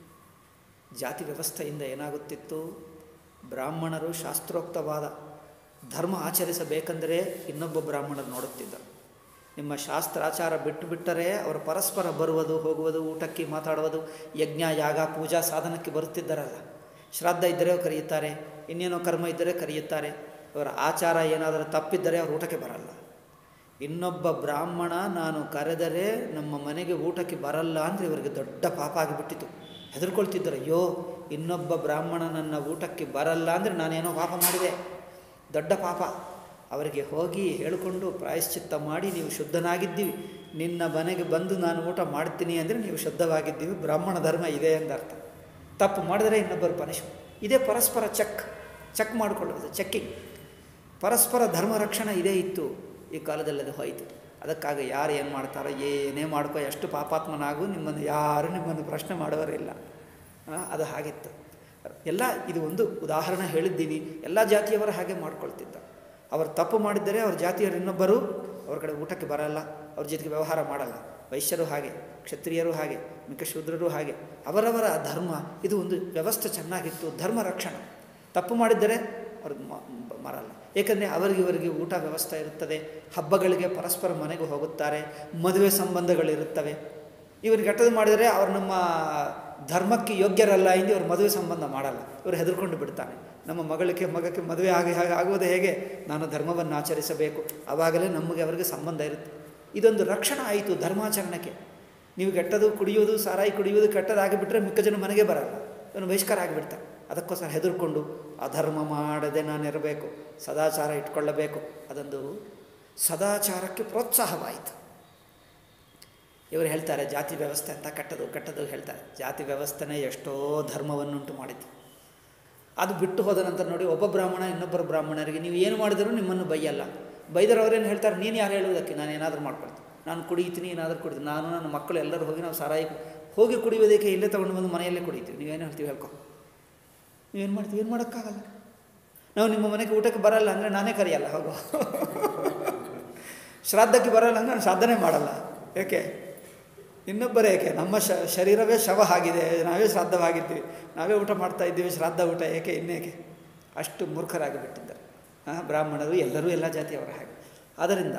ಜಾತಿ ವ್ಯವಸ್ಥೆಯಿಂದ ಏನಾಗುತ್ತಿತ್ತು ಬ್ರಾಹ್ಮಣರು ಶಾಸ್ತ್ರೋಕ್ತವಾದ ಧರ್ಮ ಆಚರಿಸಬೇಕೆಂದರೆ ಇನ್ನೊಬ್ಬ ಬ್ರಾಹ್ಮಣರು ನೋಡುತ್ತಿದ್ದರು ನಿಮ್ಮ ಶಾಸ್ತ್ರಾಚಾರ ಬಿಟ್ಟು ಬಿಟ್ಟರೆ ಅವರು ಪರಸ್ಪರ ಬರುವುದು ಹೋಗುವುದು ಊಟಕ್ಕೆ ಮಾತಾಡುವುದು ಯಜ್ಞ ಯಾಗ ಪೂಜಾ ಸಾಧನಕ್ಕೆ ಬರುತ್ತಿದ್ದಾರಲ್ಲ ಶ್ರಾದ್ದ ಇದ್ದರೆ ಕರೆಯುತ್ತಾರೆ ಇನ್ನೇನೋ ಕರ್ಮ ಇದ್ದರೆ ಕರೆಯುತ್ತಾರೆ ಅವರ ಆಚಾರ ಏನಾದರೂ ತಪ್ಪಿದ್ದರೆ ಅವರು ಊಟಕ್ಕೆ ಬರಲ್ಲ ಇನ್ನೊಬ್ಬ ಬ್ರಾಹ್ಮಣ ನಾನು ಕರೆದರೆ ನಮ್ಮ ಮನೆಗೆ ಊಟಕ್ಕೆ ಬರಲ್ಲ ಅಂದರೆ ಇವರಿಗೆ ದೊಡ್ಡ ಪಾಪ ಆಗಿಬಿಟ್ಟಿತು ಹೆದರ್ಕೊಳ್ತಿದ್ದರು ಅಯ್ಯೋ ಇನ್ನೊಬ್ಬ ಬ್ರಾಹ್ಮಣ ನನ್ನ ಊಟಕ್ಕೆ ಬರಲ್ಲ ಅಂದರೆ ನಾನೇನೋ ಪಾಪ ಮಾಡಿದೆ ದೊಡ್ಡ ಪಾಪ ಅವರಿಗೆ ಹೋಗಿ ಹೇಳಿಕೊಂಡು ಪ್ರಾಯಶ್ಚಿತ್ತ ಮಾಡಿ ನೀವು ಶುದ್ಧನಾಗಿದ್ದೀವಿ ನಿನ್ನ ಮನೆಗೆ ಬಂದು ನಾನು ಊಟ ಮಾಡ್ತೀನಿ ಅಂದರೆ ನೀವು ಶುದ್ಧವಾಗಿದ್ದೀವಿ ಬ್ರಾಹ್ಮಣ ಧರ್ಮ ಇದೆ ಎಂದರ್ಥ ತಪ್ಪು ಮಾಡಿದರೆ ಇನ್ನೊಬ್ಬರು ಪನಿಷ್ ಇದೇ ಪರಸ್ಪರ ಚೆಕ್ ಚೆಕ್ ಮಾಡಿಕೊಳ್ಳುವುದು ಚೆಕ್ಕಿಂಗ್ ಪರಸ್ಪರ ಧರ್ಮ ರಕ್ಷಣೆ ಇದೇ ಇತ್ತು ಈ ಕಾಲದಲ್ಲಿ ಅದು ಹೋಯಿತು ಅದಕ್ಕಾಗಿ ಯಾರು ಏನು ಮಾಡ್ತಾರೋ ಏನೇ ಮಾಡ್ಕೋ ಎಷ್ಟು ಪಾಪಾತ್ಮನಾಗು ನಿಮ್ಮನ್ನು ಯಾರು ನಿಮ್ಮನ್ನು ಪ್ರಶ್ನೆ ಮಾಡೋರಿಲ್ಲ ಆ, ಅದು ಹಾಗಿತ್ತು ಎಲ್ಲ ಇದು ಒಂದು ಉದಾಹರಣೆ ಹೇಳಿದ್ದೀವಿ ಎಲ್ಲ ಜಾತಿಯವರು ಹಾಗೆ ಮಾಡ್ಕೊಳ್ತಿದ್ದ ಅವರು ತಪ್ಪು ಮಾಡಿದ್ದರೆ ಅವ್ರ ಜಾತಿಯವರು ಇನ್ನೊಬ್ಬರು ಅವ್ರ ಕಡೆ ಊಟಕ್ಕೆ ಬರಲ್ಲ ಅವ್ರ ಜೊತೆಗೆ ವ್ಯವಹಾರ ಮಾಡಲ್ಲ ವೈಶ್ಯರು ಹಾಗೆ ಕ್ಷತ್ರಿಯರು ಹಾಗೆ ಮಿಕ್ಕ ಶೂದ್ರರು ಹಾಗೆ ಅವರವರ ಧರ್ಮ ಇದು ಒಂದು ವ್ಯವಸ್ಥೆ ಚೆನ್ನಾಗಿತ್ತು ಧರ್ಮ ರಕ್ಷಣೆ ತಪ್ಪು ಮಾಡಿದ್ದರೆ ಅವ್ರಿಗೆ ಮ- ಮ- ಮರಲ್ಲ ಏಕೆಂದರೆ ಅವರಿಗೆ ಇವರಿಗೆ ಊಟ ವ್ಯವಸ್ಥೆ ಇರುತ್ತದೆ ಹಬ್ಬಗಳಿಗೆ ಪರಸ್ಪರ ಮನೆಗೆ ಹೋಗುತ್ತಾರೆ ಮದುವೆ ಸಂಬಂಧಗಳಿರುತ್ತವೆ ಇವ್ರಿಗೆ ಕೆಟ್ಟದ್ದು ಮಾಡಿದರೆ ಅವ್ರು ನಮ್ಮ ಧರ್ಮಕ್ಕೆ ಯೋಗ್ಯರಲ್ಲ ಎಂದು ಇವ್ರು ಮದುವೆ ಸಂಬಂಧ ಮಾಡಲ್ಲ ಇವರು ಹೆದರ್ಕೊಂಡು ಬಿಡ್ತಾನೆ ನಮ್ಮ ಮಗಳಿಗೆ ಮಗಕ್ಕೆ ಮದುವೆ ಆಗಿ ಹಾಗೆ ಆಗುವುದು ಹೇಗೆ ನಾನು ಧರ್ಮವನ್ನು ಆಚರಿಸಬೇಕು ಆವಾಗಲೇ ನಮಗೆ ಅವರಿಗೆ ಸಂಬಂಧ ಇರುತ್ತೆ ಇದೊಂದು ರಕ್ಷಣೆ ಆಯಿತು ಧರ್ಮಾಚರಣೆಗೆ ನೀವು ಕೆಟ್ಟದು ಕುಡಿಯೋದು ಸಾರಾಯಿ ಕುಡಿಯೋದು ಕೆಟ್ಟದಾಗಿಬಿಟ್ರೆ ಮಿಕ್ಕ ಜನ ಮನೆಗೆ ಬರಲ್ಲ ಇವನು ಬಹಿಷ್ಕಾರ ಆಗಿಬಿಡ್ತಾನೆ ಅದಕ್ಕೋಸ್ಕರ ಹೆದರ್ಕೊಂಡು ಅಧರ್ಮ ಮಾಡದೆ ನಾನಿರಬೇಕು ಸದಾಚಾರ ಇಟ್ಕೊಳ್ಳಬೇಕು ಅದೊಂದು ಸದಾಚಾರಕ್ಕೆ ಪ್ರೋತ್ಸಾಹವಾಯಿತು ಇವರು ಹೇಳ್ತಾರೆ ಜಾತಿ ವ್ಯವಸ್ಥೆ ಅಂತ ಕೆಟ್ಟದು ಕೆಟ್ಟದು ಹೇಳ್ತಾರೆ ಜಾತಿ ವ್ಯವಸ್ಥೆನೇ ಎಷ್ಟೋ ಧರ್ಮವನ್ನುಂಟು ಮಾಡಿತು ಅದು ಬಿಟ್ಟು ಹೋದ ನಂತರ ನೋಡಿ ಒಬ್ಬ ಬ್ರಾಹ್ಮಣ ಇನ್ನೊಬ್ಬರು ಬ್ರಾಹ್ಮಣರಿಗೆ ನೀವು ಏನು ಮಾಡಿದರೂ ನಿಮ್ಮನ್ನು ಬೈಯಲ್ಲ ಬೈದರೆ ಅವ್ರೇನು ಹೇಳ್ತಾರೆ ನೀನು ಯಾರು ಹೇಳುವುದಕ್ಕೆ ನಾನು ಏನಾದರೂ ಮಾಡ್ಕೊಳ್ತೀನಿ ನಾನು ಕುಡಿತೀನಿ ಏನಾದರೂ ಕುಡಿತೀನಿ ನಾನು ನನ್ನ ಮಕ್ಕಳು ಎಲ್ಲರೂ ಹೋಗಿ ನಾವು ಸಾರಾಯಿ ಕು- ಹೋಗಿ ಕುಡಿಯೋದಕ್ಕೆ ಇಲ್ಲೇ ತೊಗೊಂಡು ಬಂದು ಮನೆಯಲ್ಲೇ ಕುಡಿತೀವಿ ನೀವೇನು ಹೇಳ್ತೀವಿ ಹೇಳ್ಕೊ ನೀವೇನು ಮಾಡ್ತೀವಿ ಏನು ಮಾಡೋಕ್ಕಾಗಲ್ಲ ನಾವು ನಿಮ್ಮ ಮನೆಗೆ ಊಟಕ್ಕೆ ಬರಲ್ಲ ಅಂದರೆ ನಾನೇ ಕರೆಯಲ್ಲ ಹೋಗೋ ಶ್ರಾದ್ದಕ್ಕೆ ಬರಲ್ಲ ಅಂದರೆ ನಾನು ಶ್ರಾದ್ದನೇ ಮಾಡಲ್ಲ ಏಕೆ ಇನ್ನೊಬ್ಬರೇ ಏಕೆ ನಮ್ಮ ಶ ಶರೀರವೇ ಶವ ಆಗಿದೆ ನಾವೇ ಶ್ರಾದ್ದವಾಗಿದ್ದೀವಿ ನಾವೇ ಊಟ ಮಾಡ್ತಾ ಇದ್ದೀವಿ ಶ್ರಾದ್ದ ಊಟ ಏಕೆ ಇನ್ನೇಕೆ ಅಷ್ಟು ಮೂರ್ಖರಾಗಿ ಬಿಟ್ಟಿದ್ದಾರೆ ಆ, ಬ್ರಾಹ್ಮಣರು ಎಲ್ಲರೂ ಎಲ್ಲ ಜಾತಿಯವರ ಹಾಗೆ ಆದ್ದರಿಂದ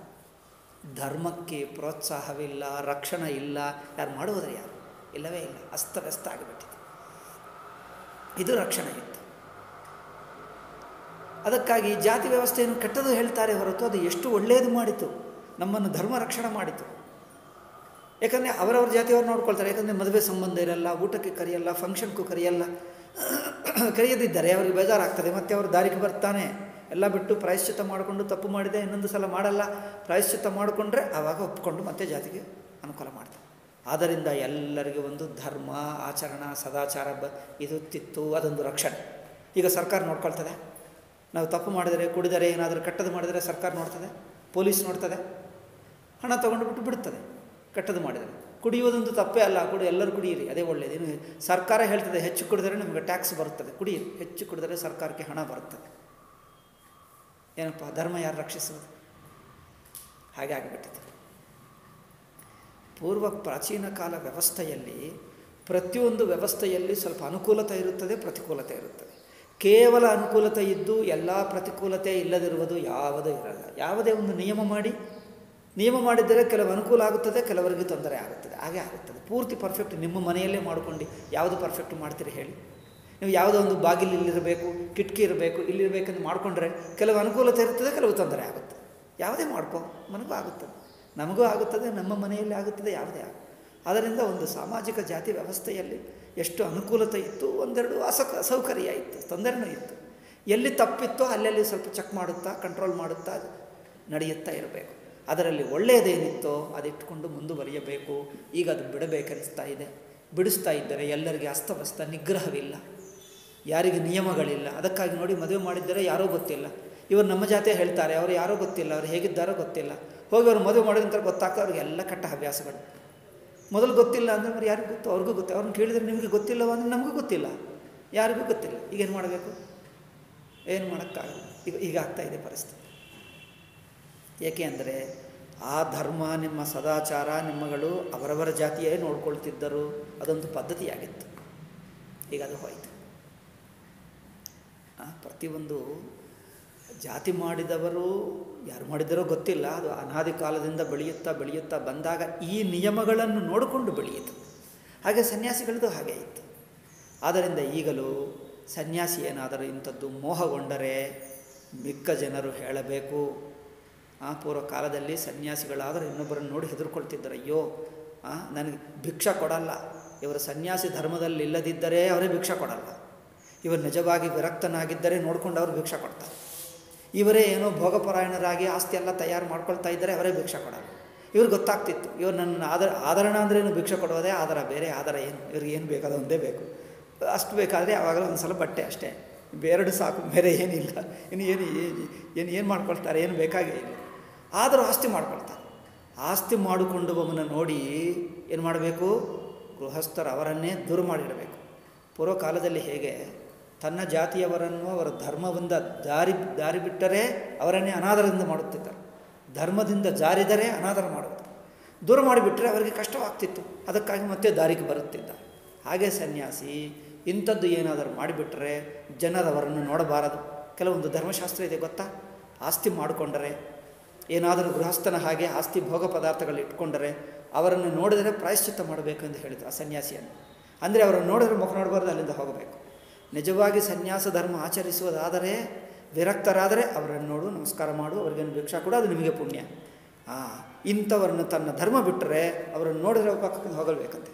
ಧರ್ಮಕ್ಕೆ ಪ್ರೋತ್ಸಾಹವಿಲ್ಲ ರಕ್ಷಣೆ ಇಲ್ಲ ಯಾರು ಮಾಡುವುದ್ರೆ ಯಾರು ಇಲ್ಲವೇ ಇಲ್ಲ ಅಸ್ತವ್ಯಸ್ತ ಆಗಿಬಿಟ್ಟಿದೆ ಇದು ರಕ್ಷಣೆ ಇತ್ತು ಅದಕ್ಕಾಗಿ ಜಾತಿ ವ್ಯವಸ್ಥೆಯನ್ನು ಕೆಟ್ಟದು ಹೇಳ್ತಾರೆ ಹೊರತು ಅದು ಎಷ್ಟು ಒಳ್ಳೆಯದು ಮಾಡಿತು ನಮ್ಮನ್ನು ಧರ್ಮ ರಕ್ಷಣೆ ಮಾಡಿತು ಯಾಕಂದರೆ ಅವರವ್ರ ಜಾತಿಯವ್ರು ನೋಡ್ಕೊಳ್ತಾರೆ ಯಾಕಂದರೆ ಮದುವೆ ಸಂಬಂಧ ಇರಲ್ಲ ಊಟಕ್ಕೆ ಕರೆಯಲ್ಲ ಫಂಕ್ಷನ್ಗೂ ಕರೆಯಲ್ಲ ಕರೆಯದಿದ್ದರೆ ಅವ್ರಿಗೆ ಬೇಜಾರಾಗ್ತದೆ ಮತ್ತು ಅವರು ದಾರಿಗೆ ಬರ್ತಾನೆ ಎಲ್ಲ ಬಿಟ್ಟು ಪ್ರಾಯಶ್ಚಿತ್ತ ಮಾಡಿಕೊಂಡು ತಪ್ಪು ಮಾಡಿದೆ ಇನ್ನೊಂದು ಸಲ ಮಾಡಲ್ಲ ಪ್ರಾಯಶ್ಚಿತ್ತ ಮಾಡಿಕೊಂಡ್ರೆ ಆವಾಗ ಒಪ್ಕೊಂಡು ಮತ್ತೆ ಜಾತಿಗೆ ಅನುಕೂಲ ಮಾಡ್ತಾರೆ ಆದ್ದರಿಂದ ಎಲ್ಲರಿಗೂ ಒಂದು ಧರ್ಮ ಆಚರಣ ಸದಾಚಾರ ಬ ಇದು ತಿತ್ತು ಅದೊಂದು ರಕ್ಷಣೆ ಈಗ ಸರ್ಕಾರ ನೋಡ್ಕೊಳ್ತದೆ ನಾವು ತಪ್ಪು ಮಾಡಿದರೆ ಕುಡಿದರೆ ಏನಾದರೂ ಕೆಟ್ಟದ್ದು ಮಾಡಿದರೆ ಸರ್ಕಾರ ನೋಡ್ತದೆ ಪೊಲೀಸ್ ನೋಡ್ತದೆ ಹಣ ತೊಗೊಂಡು ಬಿಟ್ಟು ಬಿಡ್ತದೆ ಕೆಟ್ಟದ್ದು ಮಾಡಿದರೆ ಕುಡಿಯೋದೊಂದು ತಪ್ಪೇ ಅಲ್ಲ ಕುಡಿ ಎಲ್ಲರೂ ಕುಡಿಯಿರಿ ಅದೇ ಒಳ್ಳೆಯದು ಇನ್ನು ಸರ್ಕಾರ ಹೇಳ್ತದೆ ಹೆಚ್ಚು ಕುಡಿದರೆ ನಿಮಗೆ ಟ್ಯಾಕ್ಸ್ ಬರುತ್ತದೆ ಕುಡಿಯಿರಿ ಹೆಚ್ಚು ಕುಡಿದರೆ ಸರ್ಕಾರಕ್ಕೆ ಹಣ ಬರುತ್ತದೆ ಏನಪ್ಪ ಧರ್ಮ ಯಾರು ರಕ್ಷಿಸುವುದು ಹಾಗೆ ಆಗಿಬಿಟ್ಟಿದೆ ಪೂರ್ವ ಪ್ರಾಚೀನ ಕಾಲ ವ್ಯವಸ್ಥೆಯಲ್ಲಿ ಪ್ರತಿಯೊಂದು ವ್ಯವಸ್ಥೆಯಲ್ಲಿ ಸ್ವಲ್ಪ ಅನುಕೂಲತೆ ಇರುತ್ತದೆ ಪ್ರತಿಕೂಲತೆ ಇರುತ್ತದೆ ಕೇವಲ ಅನುಕೂಲತೆ ಇದ್ದು ಎಲ್ಲ ಪ್ರತಿಕೂಲತೆ ಇಲ್ಲದಿರುವುದು ಯಾವುದೂ ಇರಲ್ಲ ಯಾವುದೇ ಒಂದು ನಿಯಮ ಮಾಡಿ ನಿಯಮ ಮಾಡಿದ್ದರೆ ಕೆಲವು ಅನುಕೂಲ ಆಗುತ್ತದೆ ಕೆಲವರಿಗೆ ತೊಂದರೆ ಆಗುತ್ತದೆ ಹಾಗೆ ಆಗುತ್ತದೆ ಪೂರ್ತಿ ಪರ್ಫೆಕ್ಟ್ ನಿಮ್ಮ ಮನೆಯಲ್ಲೇ ಮಾಡ್ಕೊಂಡು ಯಾವುದು ಪರ್ಫೆಕ್ಟ್ ಮಾಡ್ತೀರಿ ಹೇಳಿ ನೀವು ಯಾವುದೋ ಒಂದು ಬಾಗಿಲು ಇಲ್ಲಿರಬೇಕು ಕಿಟಕಿ ಇರಬೇಕು ಇಲ್ಲಿರಬೇಕಂತ ಮಾಡಿಕೊಂಡ್ರೆ ಕೆಲವು ಅನುಕೂಲತೆ ಇರುತ್ತದೆ ಕೆಲವು ತೊಂದರೆ ಆಗುತ್ತೆ ಯಾವುದೇ ಮಾಡ್ಕೊ ಮನಗೂ ಆಗುತ್ತದೆ ನಮಗೂ ಆಗುತ್ತದೆ ನಮ್ಮ ಮನೆಯಲ್ಲಿ ಆಗುತ್ತದೆ ಯಾವುದೇ ಆಗ ಅದರಿಂದ ಒಂದು ಸಾಮಾಜಿಕ ಜಾತಿ ವ್ಯವಸ್ಥೆಯಲ್ಲಿ ಎಷ್ಟು ಅನುಕೂಲತೆ ಇತ್ತು ಒಂದೆರಡು ಅಸಕ ಅಸೌಕರ್ಯ ಇತ್ತು ತೊಂದರೆನೂ ಇತ್ತು ಎಲ್ಲಿ ತಪ್ಪಿತ್ತೋ ಅಲ್ಲಲ್ಲಿ ಸ್ವಲ್ಪ ಚೆಕ್ ಮಾಡುತ್ತಾ ಕಂಟ್ರೋಲ್ ಮಾಡುತ್ತಾ ನಡೆಯುತ್ತಾ ಇರಬೇಕು ಅದರಲ್ಲಿ ಒಳ್ಳೆಯದೇನಿತ್ತೋ ಅದಿಟ್ಕೊಂಡು ಮುಂದುವರಿಯಬೇಕು ಈಗ ಅದು ಬಿಡಬೇಕನ್ನಿಸ್ತಾ ಇದೆ ಬಿಡಿಸ್ತಾ ಇದ್ದರೆ ಎಲ್ಲರಿಗೆ ಅಸ್ತವ್ಯಸ್ತ ನಿಗ್ರಹವಿಲ್ಲ ಯಾರಿಗೆ ನಿಯಮಗಳಿಲ್ಲ ಅದಕ್ಕಾಗಿ ನೋಡಿ ಮದುವೆ ಮಾಡಿದ್ದರೆ ಯಾರೋ ಗೊತ್ತಿಲ್ಲ ಇವರು ನಮ್ಮ ಜಾತಿಯ ಹೇಳ್ತಾರೆ ಅವರು ಯಾರೋ ಗೊತ್ತಿಲ್ಲ ಅವ್ರು ಹೇಗಿದ್ದಾರೋ ಗೊತ್ತಿಲ್ಲ ಹೋಗಿ ಅವ್ರು ಮದುವೆ ಮಾಡಿದ ನಂತರ ಗೊತ್ತಾಗ್ತದೆ ಅವ್ರಿಗೆಲ್ಲ ಕೆಟ್ಟ ಹವ್ಯಾಸಗಳು ಮೊದಲು ಗೊತ್ತಿಲ್ಲ ಅಂದರೆ మరి ಯಾರಿಗೂ ಗೊತ್ತು ಅವ್ರಿಗೂ ಗೊತ್ತು ಅವ್ರನ್ನ ಕೇಳಿದರೆ ನಿಮಗೆ ಗೊತ್ತಿಲ್ಲವ ಅಂದರೆ ನಮಗೂ ಗೊತ್ತಿಲ್ಲ ಯಾರಿಗೂ ಗೊತ್ತಿಲ್ಲ ಈಗೇನು ಮಾಡಬೇಕು ಏನು ಮಾಡೋಕ್ಕಾಗಲ್ಲ ಈಗ ಈಗ ಆಗ್ತಾ ಇದೆ ಪರಿಸ್ಥಿತಿ ಏಕೆ ಅಂದರೆ ಆ ಧರ್ಮ ನಿಮ್ಮ ಸದಾಚಾರ ನಿಮ್ಮಗಳು ಅವರವರ ಜಾತಿಯೇ ನೋಡ್ಕೊಳ್ತಿದ್ದರು ಅದೊಂದು ಪದ್ಧತಿಯಾಗಿತ್ತು ಈಗ ಅದು ಹೋಯಿತು ಆ, ಪ್ರತಿಯೊಂದು ಜಾತಿ ಮಾಡಿದವರು ಯಾರು ಮಾಡಿದರೋ ಗೊತ್ತಿಲ್ಲ ಅದು ಅನಾದಿ ಕಾಲದಿಂದ ಬೆಳೆಯುತ್ತಾ ಬೆಳೆಯುತ್ತಾ ಬಂದಾಗ ಈ ನಿಯಮಗಳನ್ನು ನೋಡಿಕೊಂಡು ಬೆಳೆಯಿತು ಹಾಗೆ ಸನ್ಯಾಸಿಗಳದ್ದು ಹಾಗೆ ಇತ್ತು ಆದ್ದರಿಂದ ಈಗಲೂ ಸನ್ಯಾಸಿ ಏನಾದರೂ ಇಂಥದ್ದು ಮೋಹಗೊಂಡರೆ ಮಿಕ್ಕ ಜನರು ಹೇಳಬೇಕು ಆ ಪೂರ್ವ ಕಾಲದಲ್ಲಿ ಸನ್ಯಾಸಿಗಳಾದರೂ ಇನ್ನೊಬ್ಬರನ್ನು ನೋಡಿ ಹೆದರ್ಕೊಳ್ತಿದ್ದರು ಅಯ್ಯೋ ಆ, ನನಗೆ ಭಿಕ್ಷಾ ಕೊಡಲ್ಲ ಇವರು ಸನ್ಯಾಸಿ ಧರ್ಮದಲ್ಲಿ ಇಲ್ಲದಿದ್ದರೆ ಅವರೇ ಭಿಕ್ಷಾ ಕೊಡಲ್ಲ ಇವರು ನಿಜವಾಗಿ ವಿರಕ್ತನಾಗಿದ್ದರೆ ನೋಡ್ಕೊಂಡು ಅವರು ಭಿಕ್ಷಾ ಕೊಡ್ತಾರೆ ಇವರೇ ಏನೋ ಭೋಗಪರಾಯಣರಾಗಿ ಆಸ್ತಿ ಎಲ್ಲ ತಯಾರು ಮಾಡ್ಕೊಳ್ತಾ ಇದ್ದರೆ ಅವರೇ ಭಿಕ್ಷಾ ಕೊಡಲ್ಲ ಇವ್ರಿಗೆ ಗೊತ್ತಾಗ್ತಿತ್ತು ಇವ್ರು ನನ್ನ ಆದರ ಆದರಣ ಅಂದ್ರೇನು ಭಿಕ್ಷೆ ಕೊಡೋದೇ ಆಧಾರ ಬೇರೆ ಆಧಾರ ಏನು ಇವ್ರಿಗೆ ಏನು ಬೇಕು ಅದೊಂದೇ ಬೇಕು ಅಷ್ಟು ಬೇಕಾದರೆ ಆವಾಗಲೂ ಒಂದು ಸಲ ಬಟ್ಟೆ ಅಷ್ಟೇ ಬೇರೆರಡು ಸಾಕು ಬೇರೆ ಏನಿಲ್ಲ ಇನ್ನು ಏನು ಏನು ಏನು ಏನು ಮಾಡ್ಕೊಳ್ತಾರೆ ಏನು ಬೇಕಾಗೇ ಇಲ್ಲ ಆದರೂ ಆಸ್ತಿ ಮಾಡ್ಕೊಳ್ತಾರೆ ಆಸ್ತಿ ಮಾಡಿಕೊಂಡವನ್ನ ನೋಡಿ ಏನು ಮಾಡಬೇಕು ಗೃಹಸ್ಥರು ಅವರನ್ನೇ ದೂರ ಮಾಡಿಡಬೇಕು ಪೂರ್ವ ಕಾಲದಲ್ಲಿ ಹೇಗೆ ತನ್ನ ಜಾತಿಯವರನ್ನು ಅವರ ಧರ್ಮದಿಂದ ದಾರಿ ದಾರಿ ಬಿಟ್ಟರೆ ಅವರನ್ನೇ ಅನಾದರದಿಂದ ಮಾಡುತ್ತಿದ್ದರು ಧರ್ಮದಿಂದ ಜಾರಿದರೆ ಅನಾದರ ಮಾಡುವುದು ದೂರ ಮಾಡಿಬಿಟ್ರೆ ಅವರಿಗೆ ಕಷ್ಟವಾಗ್ತಿತ್ತು ಅದಕ್ಕಾಗಿ ಮತ್ತೆ ದಾರಿಗೆ ಬರುತ್ತಿದ್ದ ಹಾಗೆ ಸನ್ಯಾಸಿ ಇಂಥದ್ದು ಏನಾದರೂ ಮಾಡಿಬಿಟ್ರೆ ಜನರವರನ್ನು ನೋಡಬಾರದು ಕೆಲವೊಂದು ಧರ್ಮಶಾಸ್ತ್ರ ಇದೆ ಗೊತ್ತಾ ಆಸ್ತಿ ಮಾಡಿಕೊಂಡರೆ ಏನಾದರೂ ಗೃಹಸ್ಥನ ಹಾಗೆ ಆಸ್ತಿ ಭೋಗ ಪದಾರ್ಥಗಳು ಇಟ್ಕೊಂಡರೆ ಅವರನ್ನು ನೋಡಿದರೆ ಪ್ರಾಯಶ್ಚಿತ್ತ ಮಾಡಬೇಕು ಎಂದು ಹೇಳಿದರು ಆ ಸನ್ಯಾಸಿಯನ್ನು ಅಂದರೆ ಅವರನ್ನು ನೋಡಿದ್ರೆ ಮುಖ ನೋಡಬಾರ್ದು ಅಲ್ಲಿಂದ ಹೋಗಬೇಕು ನಿಜವಾಗಿ ಸನ್ಯಾಸ ಧರ್ಮ ಆಚರಿಸುವುದಾದರೆ ವಿರಕ್ತರಾದರೆ ಅವರನ್ನು ನೋಡು ನಮಸ್ಕಾರ ಮಾಡು ಅವರಿಗೇನು ಭಿಕ್ಷಾ ಕೊಡು ಅದು ನಿಮಗೆ ಪುಣ್ಯ ಹಾಂ ಇಂಥವರನ್ನು ತನ್ನ ಧರ್ಮ ಬಿಟ್ಟರೆ ಅವರನ್ನು ನೋಡಿದ್ರೆ ಪಕ್ಕಕ್ಕೆ ಹೋಗಬೇಕಂತೆ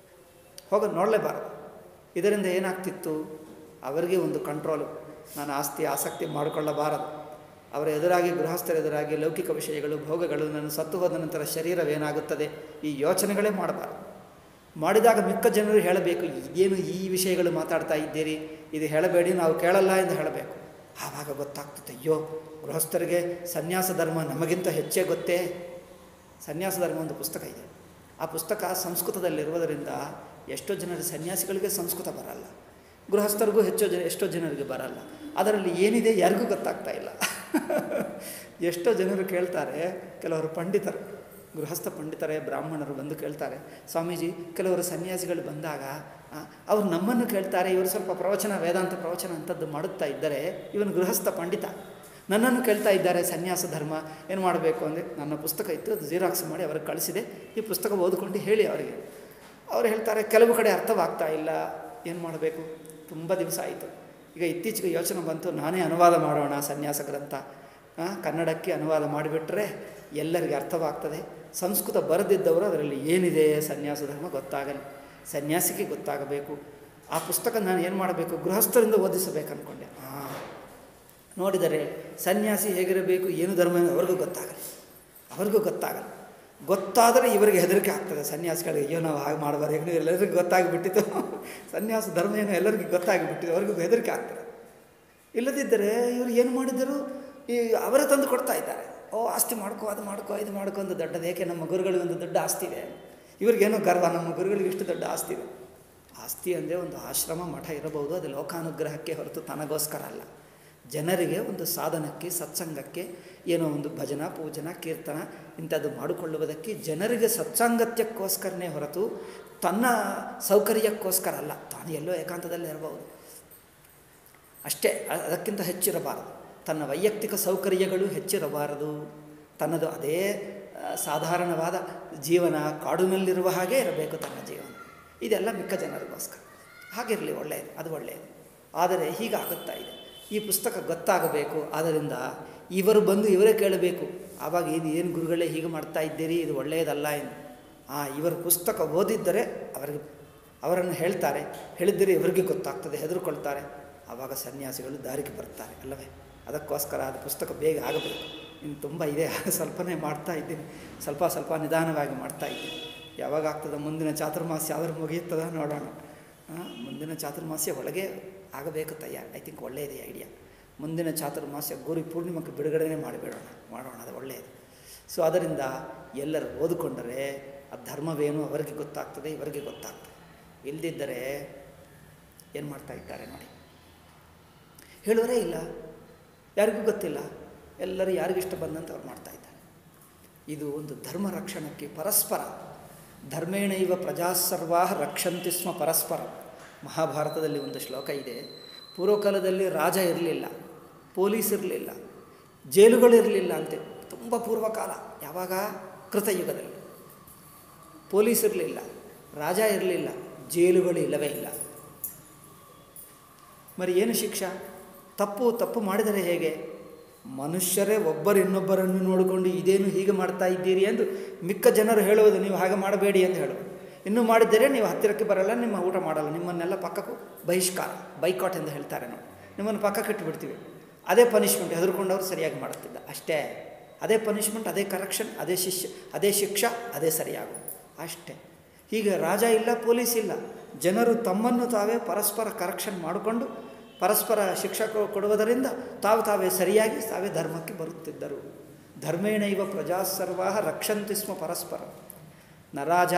ಹೋಗ ನೋಡಲೇಬಾರದು ಇದರಿಂದ ಏನಾಗ್ತಿತ್ತು ಅವರಿಗೆ ಒಂದು ಕಂಟ್ರೋಲು ನಾನು ಆಸ್ತಿ ಆಸಕ್ತಿ ಮಾಡಿಕೊಳ್ಳಬಾರದು ಅವರ ಎದುರಾಗಿ ಗೃಹಸ್ಥರ ಎದುರಾಗಿ ಲೌಕಿಕ ವಿಷಯಗಳು ಭೋಗಗಳು ನನ್ನ ಸತ್ತು ಹೋದ ನಂತರ ಶರೀರವೇನಾಗುತ್ತದೆ ಈ ಯೋಚನೆಗಳೇ ಮಾಡಬಾರದು ಮಾಡಿದಾಗ ಮಿಕ್ಕ ಜನರು ಹೇಳಬೇಕು ಏನು ಈ ವಿಷಯಗಳು ಮಾತಾಡ್ತಾ ಇದ್ದೀರಿ ಇದು ಹೇಳಬೇಡಿ ನಾವು ಕೇಳಲ್ಲ ಎಂದು ಹೇಳಬೇಕು ಆವಾಗ ಗೊತ್ತಾಗ್ತದೆ ಅಯ್ಯೋ ಗೃಹಸ್ಥರಿಗೆ ಸನ್ಯಾಸ ಧರ್ಮ ನಮಗಿಂತ ಹೆಚ್ಚೇ ಗೊತ್ತೇ ಸನ್ಯಾಸ ಧರ್ಮ ಒಂದು ಪುಸ್ತಕ ಇದೆ ಆ ಪುಸ್ತಕ ಸಂಸ್ಕೃತದಲ್ಲಿರುವುದರಿಂದ ಎಷ್ಟೋ ಜನರು ಸನ್ಯಾಸಿಗಳಿಗೆ ಸಂಸ್ಕೃತ ಬರಲ್ಲ ಗೃಹಸ್ಥರಿಗೂ ಹೆಚ್ಚೋ ಜನ ಎಷ್ಟೋ ಜನರಿಗೆ ಬರಲ್ಲ ಅದರಲ್ಲಿ ಏನಿದೆ ಯಾರಿಗೂ ಗೊತ್ತಾಗ್ತಾ ಇಲ್ಲ ಎಷ್ಟೋ ಜನರು ಕೇಳ್ತಾರೆ ಕೆಲವರು ಪಂಡಿತರು ಗೃಹಸ್ಥ ಪಂಡಿತರೇ ಬ್ರಾಹ್ಮಣರು ಬಂದು ಕೇಳ್ತಾರೆ ಸ್ವಾಮೀಜಿ ಕೆಲವರು ಸನ್ಯಾಸಿಗಳು ಬಂದಾಗ ಆ, ಅವ್ರು ನಮ್ಮನ್ನು ಕೇಳ್ತಾರೆ ಇವರು ಸ್ವಲ್ಪ ಪ್ರವಚನ ವೇದಾಂತ ಪ್ರವಚನ ಅಂಥದ್ದು ಮಾಡುತ್ತಾ ಇದ್ದರೆ ಇವನು ಗೃಹಸ್ಥ ಪಂಡಿತ ನನ್ನನ್ನು ಕೇಳ್ತಾ ಇದ್ದಾರೆ ಸನ್ಯಾಸ ಧರ್ಮ ಏನು ಮಾಡಬೇಕು ಅಂದರೆ ನನ್ನ ಪುಸ್ತಕ ಇತ್ತು ಅದು ಜೀರಾಕ್ಸ್ ಮಾಡಿ ಅವ್ರಿಗೆ ಕಳಿಸಿದೆ ಈ ಪುಸ್ತಕ ಓದ್ಕೊಂಡು ಹೇಳಿ ಅವರಿಗೆ ಅವ್ರು ಹೇಳ್ತಾರೆ ಕೆಲವು ಕಡೆ ಅರ್ಥವಾಗ್ತಾ ಇಲ್ಲ ಏನು ಮಾಡಬೇಕು ತುಂಬ ದಿವಸ ಆಯಿತು ಈಗ ಇತ್ತೀಚೆಗೆ ಯೋಚನೆ ಬಂತು ನಾನೇ ಅನುವಾದ ಮಾಡೋಣ ಸನ್ಯಾಸ ಗ್ರಂಥ ಆ, ಕನ್ನಡಕ್ಕೆ ಅನುವಾದ ಮಾಡಿಬಿಟ್ರೆ ಎಲ್ಲರಿಗೆ ಅರ್ಥವಾಗ್ತದೆ ಸಂಸ್ಕೃತ ಬರೆದಿದ್ದವರು ಅದರಲ್ಲಿ ಏನಿದೆ ಸನ್ಯಾಸ ಧರ್ಮ ಗೊತ್ತಾಗಲಿ ಸನ್ಯಾಸಿಗೆ ಗೊತ್ತಾಗಬೇಕು ಆ ಪುಸ್ತಕ ನಾನು ಏನು ಮಾಡಬೇಕು ಗೃಹಸ್ಥರಿಂದ ಓದಿಸಬೇಕು ಅಂದ್ಕೊಂಡೆ ಹಾಂ ನೋಡಿದರೆ ಸನ್ಯಾಸಿ ಹೇಗಿರಬೇಕು ಏನು ಧರ್ಮ ಎಂದು ಅವ್ರಿಗೂ ಗೊತ್ತಾಗಲ್ಲ ಅವ್ರಿಗೂ ಗೊತ್ತಾಗಲ್ಲ ಗೊತ್ತಾದರೆ ಇವರಿಗೆ ಹೆದರಿಕೆ ಆಗ್ತದೆ ಸನ್ಯಾಸಿಗಳಿಗೆ ಅಯ್ಯೋ ನಾವು ಹಾಗೆ ಮಾಡಬಾರ್ದು ಯಾಕಂದರೆ ಎಲ್ಲರಿಗೂ ಗೊತ್ತಾಗಿಬಿಟ್ಟಿತ್ತು ಸನ್ಯಾಸ ಧರ್ಮ ಏನೋ ಎಲ್ಲರಿಗೂ ಗೊತ್ತಾಗಿಬಿಟ್ಟಿದೆ ಅವ್ರಿಗೂ ಹೆದರಿಕೆ ಆಗ್ತದೆ ಇಲ್ಲದಿದ್ದರೆ ಇವರು ಏನು ಮಾಡಿದರು ಈ ಅವರೇ ತಂದು ಕೊಡ್ತಾ ಇದ್ದಾರೆ ಓ ಆಸ್ತಿ ಮಾಡ್ಕೋ ಅದು ಮಾಡ್ಕೋ ಇದು ಮಾಡ್ಕೋ ಒಂದು ದೊಡ್ಡದು ಏಕೆ ನಮ್ಮ ಗುರುಗಳಿಗೆ ಒಂದು ದೊಡ್ಡ ಆಸ್ತಿ ಇದೆ ಇವ್ರಿಗೇನೋ ಗರ್ವ ನಮ್ಮ ಗುರುಗಳಿಗೆ ಇಷ್ಟು ದೊಡ್ಡ ಆಸ್ತಿ ಇದೆ ಆಸ್ತಿ ಅಂದರೆ ಒಂದು ಆಶ್ರಮ ಮಠ ಇರಬಹುದು ಅದು ಲೋಕಾನುಗ್ರಹಕ್ಕೆ ಹೊರತು ತನಗೋಸ್ಕರ ಅಲ್ಲ ಜನರಿಗೆ ಒಂದು ಸಾಧನಕ್ಕೆ ಸತ್ಸಂಗಕ್ಕೆ ಏನೋ ಒಂದು ಭಜನ ಪೂಜನ ಕೀರ್ತನ ಇಂಥದ್ದು ಮಾಡಿಕೊಳ್ಳುವುದಕ್ಕೆ ಜನರಿಗೆ ಸತ್ಸಾಂಗತ್ಯಕ್ಕೋಸ್ಕರನೇ ಹೊರತು ತನ್ನ ಸೌಕರ್ಯಕ್ಕೋಸ್ಕರ ಅಲ್ಲ ತಾನು ಎಲ್ಲೋ ಏಕಾಂತದಲ್ಲಿ ಇರಬಹುದು ಅಷ್ಟೇ ಅ- ಅದಕ್ಕಿಂತ ಹೆಚ್ಚಿರಬಾರದು ತನ್ನ ವೈಯಕ್ತಿಕ ಸೌಕರ್ಯಗಳು ಹೆಚ್ಚಿರಬಾರದು ತನ್ನದು ಅದೇ ಆ, ಸಾಧಾರಣವಾದ ಜೀವನ ಕಾಡಿನಲ್ಲಿರುವ ಹಾಗೆ ಇರಬೇಕು ತನ್ನ ಜೀವನ ಇದೆಲ್ಲ ಮಿಕ್ಕ ಜನರಿಗೋಸ್ಕರ ಹಾಗಿರಲಿ ಒಳ್ಳೆಯದು ಅದು ಒಳ್ಳೆಯದು ಆದರೆ ಹೀಗಾಗುತ್ತಾ ಇದೆ ಈ ಪುಸ್ತಕ ಗೊತ್ತಾಗಬೇಕು ಆದ್ದರಿಂದ ಇವರು ಬಂದು ಇವರೇ ಕೇಳಬೇಕು ಆವಾಗ ಇದು ಏನು ಗುರುಗಳೇ ಹೀಗೆ ಮಾಡ್ತಾ ಇದ್ದೀರಿ ಇದು ಒಳ್ಳೆಯದಲ್ಲ ಎಂದು ಆ ಇವರು ಪುಸ್ತಕ ಓದಿದ್ದರೆ ಅವರಿಗೆ ಅವರನ್ನು ಹೇಳ್ತಾರೆ ಹೇಳಿದ್ದರೆ ಇವರಿಗೆ ಗೊತ್ತಾಗ್ತದೆ ಹೆದರ್ಕೊಳ್ತಾರೆ ಆವಾಗ ಸನ್ಯಾಸಿಗಳು ದಾರಿಗೆ ಬರ್ತಾರೆ ಅಲ್ಲವೇ ಅದಕ್ಕೋಸ್ಕರ ಅದು ಪುಸ್ತಕ ಬೇಗ ಆಗಬೇಕು ಇನ್ನು ತುಂಬ ಇದೆ ಸ್ವಲ್ಪನೇ ಮಾಡ್ತಾ ಇದ್ದೀನಿ ಸ್ವಲ್ಪ ಸ್ವಲ್ಪ ನಿಧಾನವಾಗಿ ಮಾಡ್ತಾ ಇದ್ದೀನಿ ಯಾವಾಗ ಆಗ್ತದೆ ಮುಂದಿನ ಚಾತುರ್ಮಾಸ್ಯ ಆದರೂ ಮುಗಿಯುತ್ತದ ನೋಡೋಣ ಆ, ಮುಂದಿನ ಚಾತುರ್ಮಾಸ್ಯ ಒಳಗೆ ಆಗಬೇಕು ತಯಾರು ಐ ಥಿಂಕ್ ಒಳ್ಳೆಯದೇ ಐಡಿಯಾ ಮುಂದಿನ ಚಾತುರ್ಮಾಸ್ಯ ಗುರಿ ಪೂರ್ಣಿಮಕ್ಕೆ ಬಿಡುಗಡೆನೇ ಮಾಡಿಬಿಡೋಣ ಮಾಡೋಣ ಅದು ಒಳ್ಳೆಯದು ಸೊ ಅದರಿಂದ ಎಲ್ಲರೂ ಓದಿಕೊಂಡರೆ ಆ ಧರ್ಮವೇನು ಅವರಿಗೆ ಗೊತ್ತಾಗ್ತದೆ ಇವರಿಗೆ ಗೊತ್ತಾಗ್ತದೆ ಇಲ್ಲದಿದ್ದರೆ ಏನು ಮಾಡ್ತಾ ಇದ್ದಾರೆ ನೋಡಿ ಹೇಳೋರೇ ಇಲ್ಲ ಯಾರಿಗೂ ಗೊತ್ತಿಲ್ಲ ಎಲ್ಲರೂ ಯಾರಿಗಿಷ್ಟ ಬಂದಂತೆ ಅವ್ರು ಮಾಡ್ತಾ ಇದ್ದಾರೆ ಇದು ಒಂದು ಧರ್ಮ ರಕ್ಷಣಕ್ಕೆ ಪರಸ್ಪರ ಧರ್ಮೇಣ ಇವ ಪ್ರಜಾಸರ್ವಾ ರಕ್ಷಂತಿ ಸ್ಮ ಪರಸ್ಪರ ಮಹಾಭಾರತದಲ್ಲಿ ಒಂದು ಶ್ಲೋಕ ಇದೆ ಪೂರ್ವಕಾಲದಲ್ಲಿ ರಾಜ ಇರಲಿಲ್ಲ ಪೊಲೀಸ್ ಇರಲಿಲ್ಲ ಜೈಲುಗಳಿರಲಿಲ್ಲ ಅಂತೆ ತುಂಬ ಪೂರ್ವಕಾಲ ಯಾವಾಗ ಕೃತಯುಗದಲ್ಲಿ ಪೊಲೀಸ್ ಇರಲಿಲ್ಲ ರಾಜ ಇರಲಿಲ್ಲ ಜೈಲುಗಳು ಇಲ್ಲವೇ ಇಲ್ಲ మరి ಏನು ಶಿಕ್ಷಾ ತಪ್ಪು ತಪ್ಪು ಮಾಡಿದರೆ ಹೇಗೆ ಮನುಷ್ಯರೇ ಒಬ್ಬರು ಇನ್ನೊಬ್ಬರನ್ನು ನೋಡಿಕೊಂಡು ಇದೇನು ಹೀಗೆ ಮಾಡ್ತಾ ಇದ್ದೀರಿ ಎಂದು ಮಿಕ್ಕ ಜನರು ಹೇಳುವುದು ನೀವು ಹಾಗೆ ಮಾಡಬೇಡಿ ಎಂದು ಹೇಳುವುದು ಇನ್ನೂ ಮಾಡಿದ್ದರೆ ನೀವು ಹತ್ತಿರಕ್ಕೆ ಬರಲ್ಲ ನಿಮ್ಮ ಊಟ ಮಾಡಲ್ಲ ನಿಮ್ಮನ್ನೆಲ್ಲ ಪಕ್ಕಕ್ಕೂ ಬಹಿಷ್ಕಾರ ಬೈಕಾಟ್ ಎಂದು ಹೇಳ್ತಾರೆ ನೋಡಿ ನಿಮ್ಮನ್ನು ಪಕ್ಕಕ್ಕೆ ಇಟ್ಟುಬಿಡ್ತೀವಿ ಅದೇ ಪನಿಷ್ಮೆಂಟ್ ಹೆದರ್ಕೊಂಡವರು ಸರಿಯಾಗಿ ಮಾಡುತ್ತಿದ್ದ ಅಷ್ಟೇ ಅದೇ ಪನಿಷ್ಮೆಂಟ್ ಅದೇ ಕರೆಕ್ಷನ್ ಅದೇ ಶಿಷ್ಯ ಅದೇ ಶಿಕ್ಷಾ ಅದೇ ಸರಿಯಾಗು ಅಷ್ಟೇ ಹೀಗೆ ರಾಜ ಇಲ್ಲ ಪೊಲೀಸ್ ಇಲ್ಲ ಜನರು ತಮ್ಮನ್ನು ತಾವೇ ಪರಸ್ಪರ ಕರೆಕ್ಷನ್ ಮಾಡಿಕೊಂಡು ಪರಸ್ಪರ ಶಿಕ್ಷಕ ಕೊಡುವುದರಿಂದ ತಾವು ತಾವೇ ಸರಿಯಾಗಿ ತಾವೇ ಧರ್ಮಕ್ಕೆ ಬರುತ್ತಿದ್ದರು ಧರ್ಮೇಣ ಇವ ಪ್ರಜಾಸರ್ವಾ ರಕ್ಷಂತಿ ಸ್ಮ ಪರಸ್ಪರ ನರಾಜ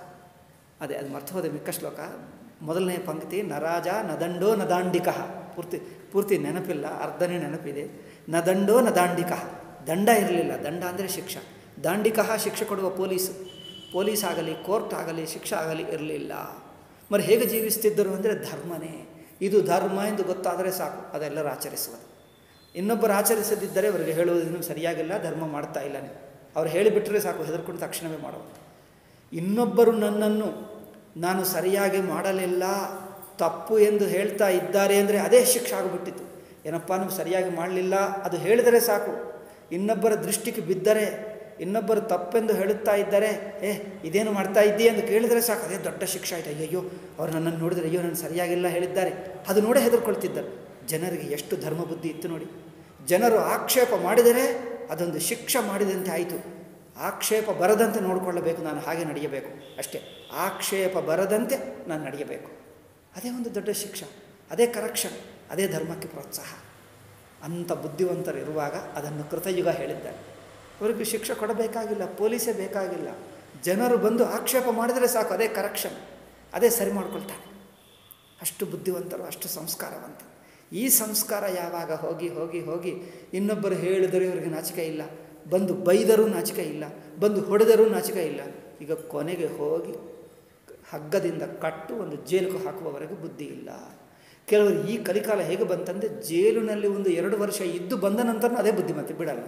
ಅದೇ ಅದು ಮರ್ತು ಹೋದೆ ಮಿಕ್ಕ ಶ್ಲೋಕ ಮೊದಲನೇ ಪಂಕ್ತಿ ನರಾಜ ನದಂಡೋ ನದಾಂಡಿಕ ಪೂರ್ತಿ ಪೂರ್ತಿ ನೆನಪಿಲ್ಲ ಅರ್ಧನೇ ನೆನಪಿದೆ ನದಂಡೋ ನದಾಂಡಿಕ ದಂಡ ಇರಲಿಲ್ಲ ದಂಡ ಅಂದರೆ ಶಿಕ್ಷ ದಾಂಡಿಕ ಶಿಕ್ಷೆ ಕೊಡುವ ಪೊಲೀಸು ಪೊಲೀಸ್ ಆಗಲಿ ಕೋರ್ಟ್ ಆಗಲಿ ಶಿಕ್ಷೆ ಆಗಲಿ ಇರಲಿಲ್ಲ మరి ಹೇಗೆ ಜೀವಿಸ್ತಿದ್ದರು ಅಂದರೆ ಧರ್ಮನೇ ಇದು ಧರ್ಮ ಎಂದು ಗೊತ್ತಾದರೆ ಸಾಕು ಅದೆಲ್ಲರೂ ಆಚರಿಸುವುದು ಇನ್ನೊಬ್ಬರು ಆಚರಿಸದಿದ್ದರೆ ಅವರಿಗೆ ಹೇಳುವುದು ಇನ್ನೂ ಸರಿಯಾಗಿಲ್ಲ ಧರ್ಮ ಮಾಡ್ತಾ ಇಲ್ಲ ನೀವು ಅವ್ರು ಹೇಳಿಬಿಟ್ರೆ ಸಾಕು ಹೆದರ್ಕೊಂಡು ತಕ್ಷಣವೇ ಮಾಡುವುದು ಇನ್ನೊಬ್ಬರು ನನ್ನನ್ನು ನಾನು ಸರಿಯಾಗಿ ಮಾಡಲಿಲ್ಲ ತಪ್ಪು ಎಂದು ಹೇಳ್ತಾ ಇದ್ದಾರೆ ಅಂದರೆ ಅದೇ ಶಿಕ್ಷೆ ಆಗಿಬಿಟ್ಟಿತ್ತು ಏನಪ್ಪ ನೀವು ಸರಿಯಾಗಿ ಮಾಡಲಿಲ್ಲ ಅದು ಹೇಳಿದರೆ ಸಾಕು ಇನ್ನೊಬ್ಬರ ದೃಷ್ಟಿಗೆ ಬಿದ್ದರೆ ಇನ್ನೊಬ್ಬರು ತಪ್ಪೆಂದು ಹೇಳುತ್ತಾ ಇದ್ದರೆ ಏ ಇದೇನು ಮಾಡ್ತಾ ಇದ್ದೀ ಎಂದು ಕೇಳಿದರೆ ಸಾಕು ಅದೇ ದೊಡ್ಡ ಶಿಕ್ಷೆ ಆಯಿತು ಅಯ್ಯಯ್ಯೋ ಅವ್ರು ನನ್ನನ್ನು ನೋಡಿದರೆ ಅಯ್ಯೋ ನಾನು ಸರಿಯಾಗಿಲ್ಲ ಹೇಳಿದ್ದಾರೆ ಅದು ನೋಡೇ ಹೆದರ್ಕೊಳ್ತಿದ್ದರು ಜನರಿಗೆ ಎಷ್ಟು ಧರ್ಮ ಬುದ್ಧಿ ಇತ್ತು ನೋಡಿ ಜನರು ಆಕ್ಷೇಪ ಮಾಡಿದರೆ ಅದೊಂದು ಶಿಕ್ಷೆ ಮಾಡಿದಂತೆ ಆಯಿತು ಆಕ್ಷೇಪ ಬರದಂತೆ ನೋಡಿಕೊಳ್ಳಬೇಕು ನಾನು ಹಾಗೆ ನಡೆಯಬೇಕು ಅಷ್ಟೇ ಆಕ್ಷೇಪ ಬರದಂತೆ ನಾನು ನಡೆಯಬೇಕು ಅದೇ ಒಂದು ದೊಡ್ಡ ಶಿಕ್ಷೆ ಅದೇ ಕರೆಕ್ಷನ್ ಅದೇ ಧರ್ಮಕ್ಕೆ ಪ್ರೋತ್ಸಾಹ ಅಂಥ ಬುದ್ಧಿವಂತರು ಇರುವಾಗ ಅದನ್ನು ಕೃತಯುಗ ಹೇಳಿದ್ದಾರೆ ಅವರಿಗೆ ಶಿಕ್ಷೆ ಕೊಡಬೇಕಾಗಿಲ್ಲ ಪೊಲೀಸೇ ಬೇಕಾಗಿಲ್ಲ ಜನರು ಬಂದು ಆಕ್ಷೇಪ ಮಾಡಿದರೆ ಸಾಕು ಅದೇ ಕರೆಕ್ಷನ್ ಅದೇ ಸರಿ ಮಾಡ್ಕೊಳ್ತಾನೆ ಅಷ್ಟು ಬುದ್ಧಿವಂತರು ಅಷ್ಟು ಸಂಸ್ಕಾರವಂತರು ಈ ಸಂಸ್ಕಾರ ಯಾವಾಗ ಹೋಗಿ ಹೋಗಿ ಹೋಗಿ ಇನ್ನೊಬ್ಬರು ಹೇಳಿದರೂ ಇವರಿಗೆ ನಾಚಿಕೆ ಇಲ್ಲ ಬಂದು ಬೈದರೂ ನಾಚಿಕೆ ಇಲ್ಲ ಬಂದು ಹೊಡೆದರೂ ನಾಚಿಕೆ ಇಲ್ಲ ಈಗ ಕೊನೆಗೆ ಹೋಗಿ ಹಗ್ಗದಿಂದ ಕಟ್ಟು ಒಂದು ಜೈಲಿಗೆ ಹಾಕುವವರೆಗೆ ಬುದ್ಧಿ ಇಲ್ಲ ಕೆಲವರು ಈ ಕಲಿಕಾಲ ಹೇಗೆ ಬಂತಂದರೆ ಜೈಲಿನಲ್ಲಿ ಒಂದು ಎರಡು ವರ್ಷ ಇದ್ದು ಬಂದ ನಂತರ ಅದೇ ಬುದ್ಧಿಮತ್ತೆ ಬಿಡಲ್ಲ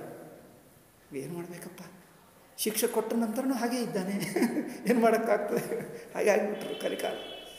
ಏನು ಮಾಡಬೇಕಪ್ಪ ಶಿಕ್ಷೆ ಕೊಟ್ಟ ನಂತರನೂ ಹಾಗೇ ಇದ್ದಾನೆ ಏನು ಮಾಡೋಕ್ಕಾಗ್ತದೆ ಹಾಗೆ ಆಗಿಬಿಟ್ರು ಕಲಿಕಾಲ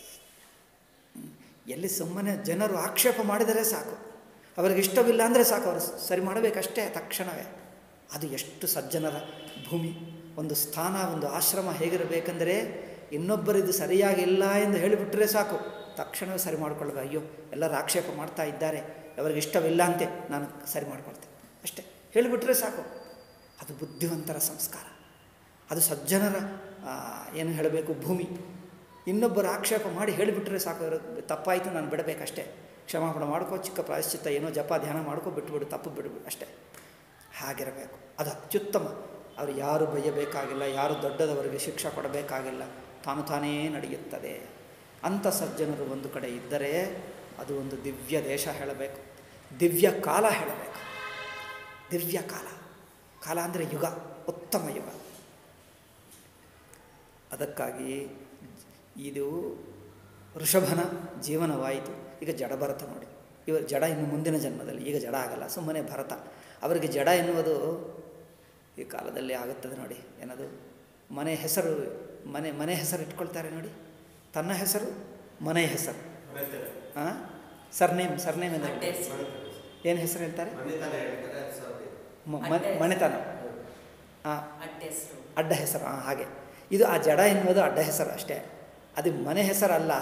ಎಲ್ಲಿ ಸುಮ್ಮನೆ ಜನರು ಆಕ್ಷೇಪ ಮಾಡಿದರೆ ಸಾಕು ಅವರಿಗೆ ಇಷ್ಟವಿಲ್ಲ ಅಂದರೆ ಸಾಕು ಅವರು ಸರಿ ಮಾಡಬೇಕಷ್ಟೇ ತಕ್ಷಣವೇ ಅದು ಎಷ್ಟು ಸಜ್ಜನರ ಭೂಮಿ ಒಂದು ಸ್ಥಾನ ಒಂದು ಆಶ್ರಮ ಹೇಗಿರಬೇಕೆಂದರೆ ಇನ್ನೊಬ್ಬರಿದು ಸರಿಯಾಗಿಲ್ಲ ಎಂದು ಹೇಳಿಬಿಟ್ರೆ ಸಾಕು ತಕ್ಷಣವೇ ಸರಿ ಮಾಡಿಕೊಳ್ಳಬೇಕು ಅಯ್ಯೋ ಎಲ್ಲರೂ ಆಕ್ಷೇಪ ಮಾಡ್ತಾ ಇದ್ದಾರೆ ಅವರಿಗೆ ಇಷ್ಟವಿಲ್ಲ ಅಂತೆ ನಾನು ಸರಿ ಮಾಡ್ಕೊಳ್ತೇನೆ ಅಷ್ಟೇ ಹೇಳಿಬಿಟ್ರೆ ಸಾಕು ಅದು ಬುದ್ಧಿವಂತರ ಸಂಸ್ಕಾರ ಅದು ಸಜ್ಜನರ ಏನು ಹೇಳಬೇಕು ಭೂಮಿ ಇನ್ನೊಬ್ಬರು ಆಕ್ಷೇಪ ಮಾಡಿ ಹೇಳಿಬಿಟ್ರೆ ಸಾಕು ಇವ್ರಿಗೆ ತಪ್ಪಾಯಿತು ನಾನು ಬಿಡಬೇಕಷ್ಟೇ ಕ್ಷಮಾಪಣೆ ಮಾಡ್ಕೋ ಚಿಕ್ಕ ಪ್ರಾಯಶ್ಚಿತ್ತ ಏನೋ ಜಪ ಧ್ಯಾನ ಮಾಡ್ಕೋ ಬಿಟ್ಬಿಡು ತಪ್ಪು ಬಿಡ್ಬಿಡು ಅಷ್ಟೇ ಹಾಗಿರಬೇಕು ಅದು ಅತ್ಯುತ್ತಮ ಅವರು ಯಾರು ಬಯ್ಯಬೇಕಾಗಿಲ್ಲ ಯಾರು ದೊಡ್ಡದವರಿಗೆ ಶಿಕ್ಷೆ ಕೊಡಬೇಕಾಗಿಲ್ಲ ತಾನು ತಾನೇ ನಡೆಯುತ್ತದೆ ಅಂಥ ಸಜ್ಜನರು ಒಂದು ಕಡೆ ಇದ್ದರೆ ಅದು ಒಂದು ದಿವ್ಯ ದೇಶ ಹೇಳಬೇಕು ದಿವ್ಯ ಕಾಲ ಹೇಳಬೇಕು ದಿವ್ಯ ಕಾಲ ಕಾಲ ಅಂದರೆ ಯುಗ ಉತ್ತಮ ಯುಗ ಅದಕ್ಕಾಗಿ ಇದು ಋಷಭನ ಜೀವನವಾಯಿತು ಈಗ ಜಡ ಭರತ ನೋಡಿ ಇವ ಜಡ ಇನ್ನು ಮುಂದಿನ ಜನ್ಮದಲ್ಲಿ ಈಗ ಜಡ ಆಗಲ್ಲ ಸುಮ್ಮನೆ ಭರತ ಅವರಿಗೆ ಜಡ ಎನ್ನುವುದು ಈ ಕಾಲದಲ್ಲಿ ಆಗುತ್ತದೆ ನೋಡಿ ಏನದು ಮನೆ ಹೆಸರು ಮನೆ ಮನೆ ಹೆಸರು ಇಟ್ಕೊಳ್ತಾರೆ ನೋಡಿ ತನ್ನ ಹೆಸರು ಮನೆ ಹೆಸರು ಹಾಂ ಸರ್ನೇಮ್ ಸರ್ನೇಮ್ ಎಂದು ಹೇಳ್ತಾರೆ ಏನು ಹೆಸರು ಹೇಳ್ತಾರೆ ಮ- ಮ- ಮನೆತನ ಹಾಂ ಅಡ್ಡೆಸ್ರು ಅಡ್ಡ ಹೆಸರು ಹಾಂ ಹಾಗೆ ಇದು ಆ ಜಡ ಎನ್ನುವುದು ಅಡ್ಡ ಹೆಸರು ಅಷ್ಟೇ ಅದು ಮನೆ ಹೆಸರಲ್ಲ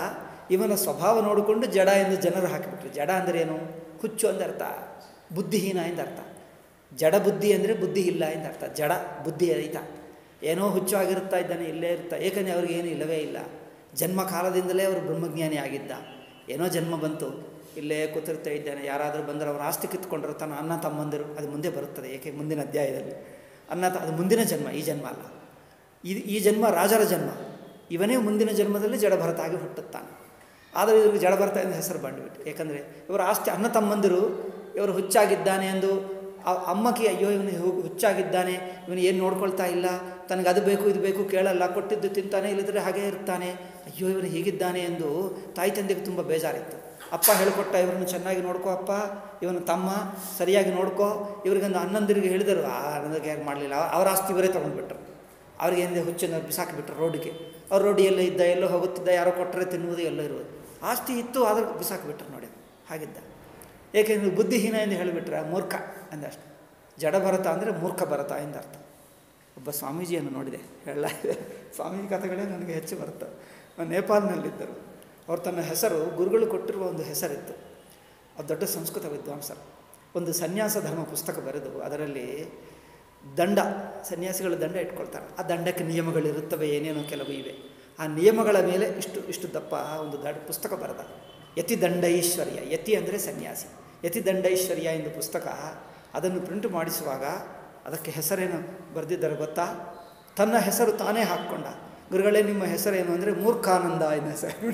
ಇವನ ಸ್ವಭಾವ ನೋಡಿಕೊಂಡು ಜಡ ಎಂದು ಜನರು ಹಾಕಿಬಿಟ್ರು ಜಡ ಅಂದರೆ ಏನು ಹುಚ್ಚು ಅಂದರ್ಥ ಬುದ್ಧಿಹೀನ ಎಂದರ್ಥ ಜಡ ಬುದ್ಧಿ ಅಂದರೆ ಬುದ್ಧಿ ಇಲ್ಲ ಎಂದರ್ಥ ಜಡ ಬುದ್ಧಿ ರಹಿತ ಏನೋ ಹುಚ್ಚು ಆಗಿರುತ್ತಾ ಇದ್ದಾನೆ ಇಲ್ಲೇ ಇರ್ತಾ ಏಕೆಂದರೆ ಅವ್ರಿಗೆ ಏನು ಇಲ್ಲವೇ ಇಲ್ಲ ಜನ್ಮ ಕಾಲದಿಂದಲೇ ಅವರು ಬ್ರಹ್ಮಜ್ಞಾನಿ ಆಗಿದ್ದ ಏನೋ ಜನ್ಮ ಬಂತು ಇಲ್ಲೇ ಕೂತಿರ್ತಾ ಇದ್ದಾನೆ ಯಾರಾದರೂ ಬಂದರೆ ಅವ್ರ ಆಸ್ತಿ ಕಿತ್ಕೊಂಡ್ರೆ ತನ್ನ ಅಣ್ಣ ತಮ್ಮಂದಿರು ಅದು ಮುಂದೆ ಬರುತ್ತದೆ ಏಕೆ ಮುಂದಿನ ಅಧ್ಯಾಯದಲ್ಲಿ ಅನ್ನ ತ ಅದು ಮುಂದಿನ ಜನ್ಮ ಈ ಜನ್ಮ ಅಲ್ಲ ಇದು ಈ ಜನ್ಮ ರಾಜರ ಜನ್ಮ ಇವನೇ ಮುಂದಿನ ಜನ್ಮದಲ್ಲಿ ಜಡಭರತ ಆಗಿ ಹುಟ್ಟುತ್ತಾನೆ ಆದರೆ ಇವ್ರಿಗೆ ಜಡಭರತ ಎಂದು ಹೆಸರು ಬಂದುಬಿಟ್ಟು ಏಕೆಂದರೆ ಇವರ ಆಸ್ತಿ ಅಣ್ಣ ತಮ್ಮಂದಿರು ಇವರು ಹುಚ್ಚಾಗಿದ್ದಾನೆ ಎಂದು ಆ ಅಮ್ಮಕ್ಕೆ ಅಯ್ಯೋ ಇವನು ಹು- ಹುಚ್ಚಾಗಿದ್ದಾನೆ ಇವನು ಏನು ನೋಡ್ಕೊಳ್ತಾ ಇಲ್ಲ ತನಗೆ ಅದು ಬೇಕು ಇದು ಬೇಕು ಕೇಳಲ್ಲ ಕೊಟ್ಟಿದ್ದು ತಿಂತಾನೆ ಇಲ್ಲದ್ರೆ ಹಾಗೇ ಇರ್ತಾನೆ ಅಯ್ಯೋ ಇವನು ಹೀಗಿದ್ದಾನೆ ಎಂದು ತಾಯಿ ತಂದೆಗೆ ತುಂಬ ಬೇಜಾರಿತ್ತು ಅಪ್ಪ ಹೇಳಿಕೊಟ್ಟ ಇವರನ್ನು ಚೆನ್ನಾಗಿ ನೋಡ್ಕೋ ಅಪ್ಪ ಇವನು ತಮ್ಮ ಸರಿಯಾಗಿ ನೋಡ್ಕೋ ಇವ್ರಿಗೊಂದು ಹನ್ನೊಂದರಿಗೆ ಹೇಳಿದರು ಆ ನನಗೆ ಯಾರು ಮಾಡಲಿಲ್ಲ ಅವರ ಆಸ್ತಿ ಇವರೇ ತೊಗೊಂಡ್ಬಿಟ್ರು ಅವ್ರಿಗೆ ಏನಿದೆ ಹುಚ್ಚನ್ನು ಬಿಸಾಕಿಬಿಟ್ರು ರೋಡಿಗೆ ಅವ್ರು ರೋಡಿ ಎಲ್ಲ ಇದ್ದ ಎಲ್ಲೋ ಹೋಗುತ್ತಿದ್ದ ಯಾರೋ ಕೊಟ್ಟರೆ ತಿನ್ನುವುದು ಎಲ್ಲೋ ಇರುವುದು ಆಸ್ತಿ ಇತ್ತು ಆದರೂ ಬಿಸಾಕಿಬಿಟ್ರು ನೋಡಿ ಹಾಗಿದ್ದ ಏಕೆಂದರೆ ಬುದ್ಧಿಹೀನ ಎಂದು ಹೇಳಿಬಿಟ್ರೆ ಮೂರ್ಖ ಅಂದಷ್ಟು ಜಡ ಭರತ ಅಂದರೆ ಮೂರ್ಖ ಭರತ ಎಂದರ್ಥ ಒಬ್ಬ ಸ್ವಾಮೀಜಿಯನ್ನು ನೋಡಿದೆ ಹೇಳ ಸ್ವಾಮೀಜಿ ಕಥೆಗಳೇ ನನಗೆ ಹೆಚ್ಚು ಬರ್ತವೆ ನಾನು ನೇಪಾಲ್ನಲ್ಲಿದ್ದರು ಅವ್ರು ತನ್ನ ಹೆಸರು ಗುರುಗಳು ಕೊಟ್ಟಿರುವ ಒಂದು ಹೆಸರಿತ್ತು ಅದು ದೊಡ್ಡ ಸಂಸ್ಕೃತ ವಿದ್ವಾಂಸರು ಒಂದು ಸನ್ಯಾಸ ಧರ್ಮ ಪುಸ್ತಕ ಬರೆದು ಅದರಲ್ಲಿ ದಂಡ ಸನ್ಯಾಸಿಗಳು ದಂಡ ಇಟ್ಕೊಳ್ತಾರೆ ಆ ದಂಡಕ್ಕೆ ನಿಯಮಗಳಿರುತ್ತವೆ ಏನೇನೋ ಕೆಲವು ಇವೆ ಆ ನಿಯಮಗಳ ಮೇಲೆ ಇಷ್ಟು ಇಷ್ಟು ದಪ್ಪ ಒಂದು ದೊಡ್ಡ ಪುಸ್ತಕ ಬರೆದ ಯತಿ ದಂಡೈಶ್ವರ್ಯ ಯತಿ ಅಂದರೆ ಸನ್ಯಾಸಿ ಯತಿ ದಂಡೈಶ್ವರ್ಯ ಎಂದು ಪುಸ್ತಕ ಅದನ್ನು ಪ್ರಿಂಟ್ ಮಾಡಿಸುವಾಗ ಅದಕ್ಕೆ ಹೆಸರೇನು ಬರೆದಿದ್ದಾರೆ ಗೊತ್ತಾ ತನ್ನ ಹೆಸರು ತಾನೇ ಹಾಕ್ಕೊಂಡ ಗುರುಗಳೇ ನಿಮ್ಮ ಹೆಸರೇನು ಅಂದರೆ ಮೂರ್ಖಾನಂದ ಎನ್ನ ಹೆಸರು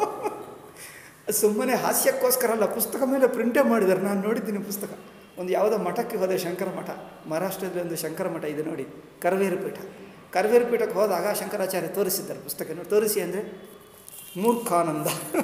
ಸುಮ್ಮನೆ ಹಾಸ್ಯಕ್ಕೋಸ್ಕರ ಅಲ್ಲ ಪುಸ್ತಕ ಮೇಲೆ ಪ್ರಿಂಟೇ ಮಾಡಿದ್ದಾರೆ ನಾನು ನೋಡಿದ್ದೀನಿ ಪುಸ್ತಕ ಒಂದು ಯಾವುದೋ ಮಠಕ್ಕೆ ಹೋದೆ ಶಂಕರ ಮಠ ಮಹಾರಾಷ್ಟ್ರದಲ್ಲಿ ಒಂದು ಶಂಕರ ಮಠ ಇದೆ ನೋಡಿ ಕರವೇರು ಪೀಠ ಕರವೇರು ಪೀಠಕ್ಕೆ ಹೋದಾಗ ಶಂಕರಾಚಾರ್ಯ ತೋರಿಸಿದ್ದಾರೆ ಪುಸ್ತಕ ನೋಡಿ ತೋರಿಸಿ ಅಂದರೆ ಮೂರ್ಖಾನಂದ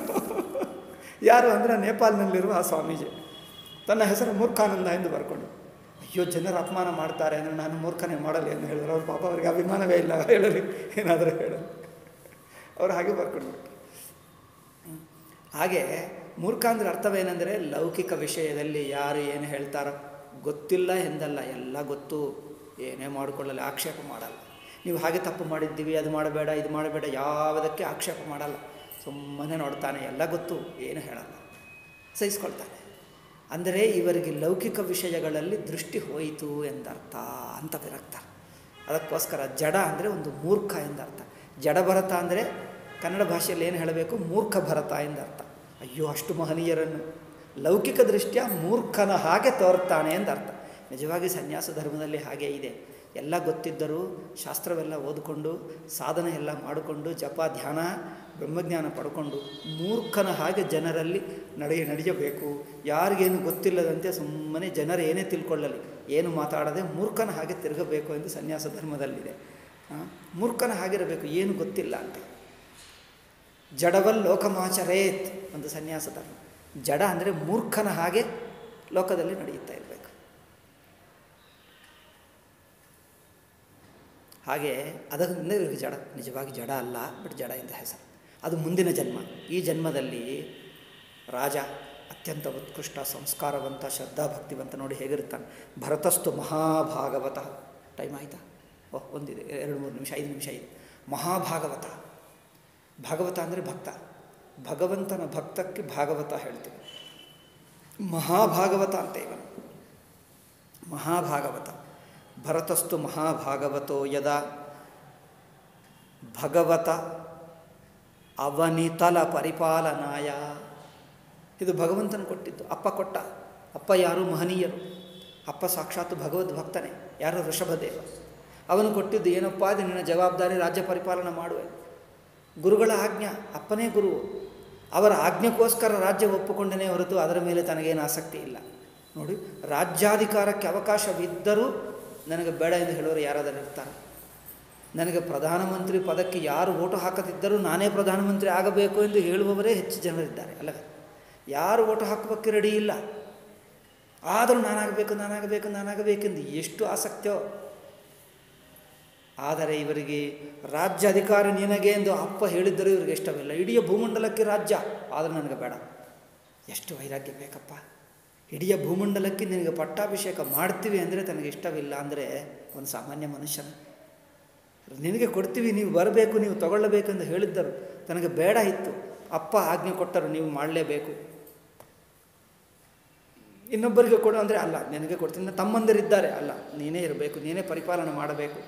ಯಾರು ಅಂದರೆ ನೇಪಾಲ್ನಲ್ಲಿರುವ ಆ ಸ್ವಾಮೀಜಿ ತನ್ನ ಹೆಸರು ಮೂರ್ಖಾನಂದ ಎಂದು ಬರ್ಕೊಂಡು ಅಯ್ಯೋ ಜನರು ಅಪಮಾನ ಮಾಡ್ತಾರೆ ಅಂದರೆ ನಾನು ಮೂರ್ಖನೇ ಮಾಡಲಿ ಎಂದು ಹೇಳಿದ್ರು ಅವ್ರ ಪಾಪ ಅವರಿಗೆ ಅಭಿಮಾನವೇ ಇಲ್ಲ ಹೇಳಲಿ ಏನಾದರೂ ಹೇಳಲಿ ಅವ್ರು ಹಾಗೆ ಬರ್ಕೊಂಡ್ಬಿಟ್ರು ಹ್ಮ್. ಹಾಗೆ ಮೂರ್ಖ ಅಂದ್ರೆ ಅರ್ಥವೇನೆಂದರೆ ಲೌಕಿಕ ವಿಷಯದಲ್ಲಿ ಯಾರು ಏನು ಹೇಳ್ತಾರೋ ಗೊತ್ತಿಲ್ಲ ಎಂದಲ್ಲ ಎಲ್ಲ ಗೊತ್ತು ಏನೇ ಮಾಡಿಕೊಳ್ಳಲ್ಲ ಆಕ್ಷೇಪ ಮಾಡಲ್ಲ ನೀವು ಹಾಗೆ ತಪ್ಪು ಮಾಡಿದ್ದೀವಿ ಅದು ಮಾಡಬೇಡ ಇದು ಮಾಡಬೇಡ ಯಾವುದಕ್ಕೆ ಆಕ್ಷೇಪ ಮಾಡಲ್ಲ ಸುಮ್ಮನೆ ನೋಡ್ತಾನೆ ಎಲ್ಲ ಗೊತ್ತು ಏನು ಹೇಳಲ್ಲ ಸಹಿಸ್ಕೊಳ್ತಾನೆ ಅಂದರೆ ಇವರಿಗೆ ಲೌಕಿಕ ವಿಷಯಗಳಲ್ಲಿ ದೃಷ್ಟಿ ಹೋಯಿತು ಎಂದರ್ಥ ಅಂತ ವಿರಕ್ತಾರೆ ಅದಕ್ಕೋಸ್ಕರ ಜಡ ಅಂದರೆ ಒಂದು ಮೂರ್ಖ ಎಂದರ್ಥ ಜಡ ಭರತ ಅಂದರೆ ಕನ್ನಡ ಭಾಷೆಯಲ್ಲಿ ಏನು ಹೇಳಬೇಕು ಮೂರ್ಖ ಭರತ ಎಂದರ್ಥ ಅಯ್ಯೋ ಅಷ್ಟು ಮಹನೀಯರನ್ನು ಲೌಕಿಕ ದೃಷ್ಟಿಯ ಮೂರ್ಖನ ಹಾಗೆ ತೋರ್ತಾನೆ ಎಂದರ್ಥ ನಿಜವಾಗಿ ಸನ್ಯಾಸ ಧರ್ಮದಲ್ಲಿ ಹಾಗೆ ಇದೆ ಎಲ್ಲ ಗೊತ್ತಿದ್ದರೂ ಶಾಸ್ತ್ರವೆಲ್ಲ ಓದಿಕೊಂಡು ಸಾಧನೆ ಎಲ್ಲ ಮಾಡಿಕೊಂಡು ಜಪ ಧ್ಯಾನ ಬ್ರಹ್ಮಜ್ಞಾನ ಪಡ್ಕೊಂಡು ಮೂರ್ಖನ ಹಾಗೆ ಜನರಲ್ಲಿ ನಡೆಯ ನಡೆಯಬೇಕು ಯಾರಿಗೇನು ಗೊತ್ತಿಲ್ಲದಂತೆ ಸುಮ್ಮನೆ ಜನರು ಏನೇ ತಿಳ್ಕೊಳ್ಳಲಿ ಏನು ಮಾತಾಡದೆ ಮೂರ್ಖನ ಹಾಗೆ ತಿರುಗಬೇಕು ಎಂದು ಸನ್ಯಾಸ ಧರ್ಮದಲ್ಲಿದೆ ಆ, ಮೂರ್ಖನ ಹಾಗಿರಬೇಕು ಏನು ಗೊತ್ತಿಲ್ಲ ಅಂತ ಜಡವಲ್ ಲೋಕಮಾಚರೇತ್ ಒಂದು ಸನ್ಯಾಸ ಧರ್ಮ ಜಡ ಅಂದರೆ ಮೂರ್ಖನ ಹಾಗೆ ಲೋಕದಲ್ಲಿ ನಡೆಯುತ್ತಾ ಇರಬೇಕು ಹಾಗೆ ಅದರಿಂದ ಇವ್ರಿಗೆ ಜಡ ನಿಜವಾಗಿ ಜಡ ಅಲ್ಲ ಬಟ್ ಜಡ ಎಂದ ಹೆಸರು ಅದು ಮುಂದಿನ ಜನ್ಮ ಈ ಜನ್ಮದಲ್ಲಿ ರಾಜ ಅತ್ಯಂತ ಉತ್ಕೃಷ್ಟ ಸಂಸ್ಕಾರವಂತ ಶ್ರದ್ಧಾಭಕ್ತಿವಂತ ನೋಡಿ ಹೇಗಿರ್ತಾನೆ ಭರತಸ್ತು ಮಹಾಭಾಗವತ ಟೈಮ್ ಆಯಿತಾ ಓಹ್ ಒಂದಿದೆ ಎರಡು ಮೂರು ನಿಮಿಷ ಐದು ನಿಮಿಷ ಇದೆ ಮಹಾಭಾಗವತ ಭಾಗವತ ಅಂದರೆ ಭಕ್ತ ಭಗವಂತನ ಭಕ್ತಕ್ಕೆ ಭಾಗವತ ಹೇಳ್ತೀವಿ ಮಹಾಭಾಗವತ ಅಂತ ಇವನು ಮಹಾಭಾಗವತ ಭರತಸ್ತು ಮಹಾಭಾಗವತೋ ಯದ ಭಗವತ ಅವನಿತಲ ಪರಿಪಾಲನಾಯ ಇದು ಭಗವಂತನು ಕೊಟ್ಟಿದ್ದು ಅಪ್ಪ ಕೊಟ್ಟ ಅಪ್ಪ ಯಾರು ಮಹನೀಯರು ಅಪ್ಪ ಸಾಕ್ಷಾತ್ ಭಗವದ್ ಭಕ್ತನೇ ಯಾರು ಋಷಭದೇವ ಅವನು ಕೊಟ್ಟಿದ್ದು ಏನಪ್ಪ ಅದು ನಿನ್ನ ಜವಾಬ್ದಾರಿ ರಾಜ್ಯ ಪರಿಪಾಲನೆ ಮಾಡುವೆ ಗುರುಗಳ ಆಜ್ಞಾ ಅಪ್ಪನೇ ಗುರು ಅವರ ಆಜ್ಞೆಗೋಸ್ಕರ ರಾಜ್ಯ ಒಪ್ಪಿಕೊಂಡನೇ ಹೊರತು ಅದರ ಮೇಲೆ ತನಗೇನು ಆಸಕ್ತಿ ಇಲ್ಲ ನೋಡಿ ರಾಜ್ಯಾಧಿಕಾರಕ್ಕೆ ಅವಕಾಶವಿದ್ದರೂ ನನಗೆ ಬೇಡ ಎಂದು ಹೇಳೋರು ಯಾರಾದರೂ ಇರ್ತಾರೆ ನನಗೆ ಪ್ರಧಾನಮಂತ್ರಿ ಪದಕ್ಕೆ ಯಾರು ಓಟು ಹಾಕದಿದ್ದರೂ ನಾನೇ ಪ್ರಧಾನಮಂತ್ರಿ ಆಗಬೇಕು ಎಂದು ಹೇಳುವವರೇ ಹೆಚ್ಚು ಜನರಿದ್ದಾರೆ ಅಲ್ಲವೇ ಯಾರು ಓಟು ಹಾಕಬೇಕು ರೆಡಿ ಇಲ್ಲ ಆದರೂ ನಾನಾಗಬೇಕು ನಾನಾಗಬೇಕು ನಾನಾಗಬೇಕೆಂದು ಎಷ್ಟು ಆಸಕ್ತಿಯೋ ಆದರೆ ಇವರಿಗೆ ರಾಜ್ಯ ಅಧಿಕಾರ ನಿನಗೆ ಎಂದು ಅಪ್ಪ ಹೇಳಿದ್ದರೂ ಇವರಿಗೆ ಇಷ್ಟವಿಲ್ಲ ಇಡೀ ಭೂಮಂಡಲಕ್ಕೆ ರಾಜ್ಯ ಆದರೆ ನನಗೆ ಬೇಡ ಎಷ್ಟು ವೈರಾಗ್ಯ ಬೇಕಪ್ಪ ಇಡೀ ಭೂಮಂಡಲಕ್ಕೆ ನಿನಗೆ ಪಟ್ಟಾಭಿಷೇಕ ಮಾಡ್ತೀವಿ ಅಂದರೆ ತನಗೆ ಇಷ್ಟವಿಲ್ಲ ಅಂದರೆ ಒಂದು ಸಾಮಾನ್ಯ ಮನುಷ್ಯನ ನಿನಗೆ ಕೊಡ್ತೀವಿ ನೀವು ಬರಬೇಕು ನೀವು ತಗೊಳ್ಳಬೇಕೆಂದು ಹೇಳಿದ್ದರು ತನಗೆ ಬೇಡ ಇತ್ತು ಅಪ್ಪ ಆಜ್ಞೆ ಕೊಟ್ಟರು ನೀವು ಮಾಡಲೇಬೇಕು ಇನ್ನೊಬ್ಬರಿಗೆ ಕೊಡು ಅಂದರೆ ಅಲ್ಲ ನಿನಗೆ ಕೊಡ್ತೀನಿ ತಮ್ಮಂದಿರಿದ್ದಾರೆ ಅಲ್ಲ ನೀನೇ ಇರಬೇಕು ನೀನೇ ಪರಿಪಾಲನೆ ಮಾಡಬೇಕು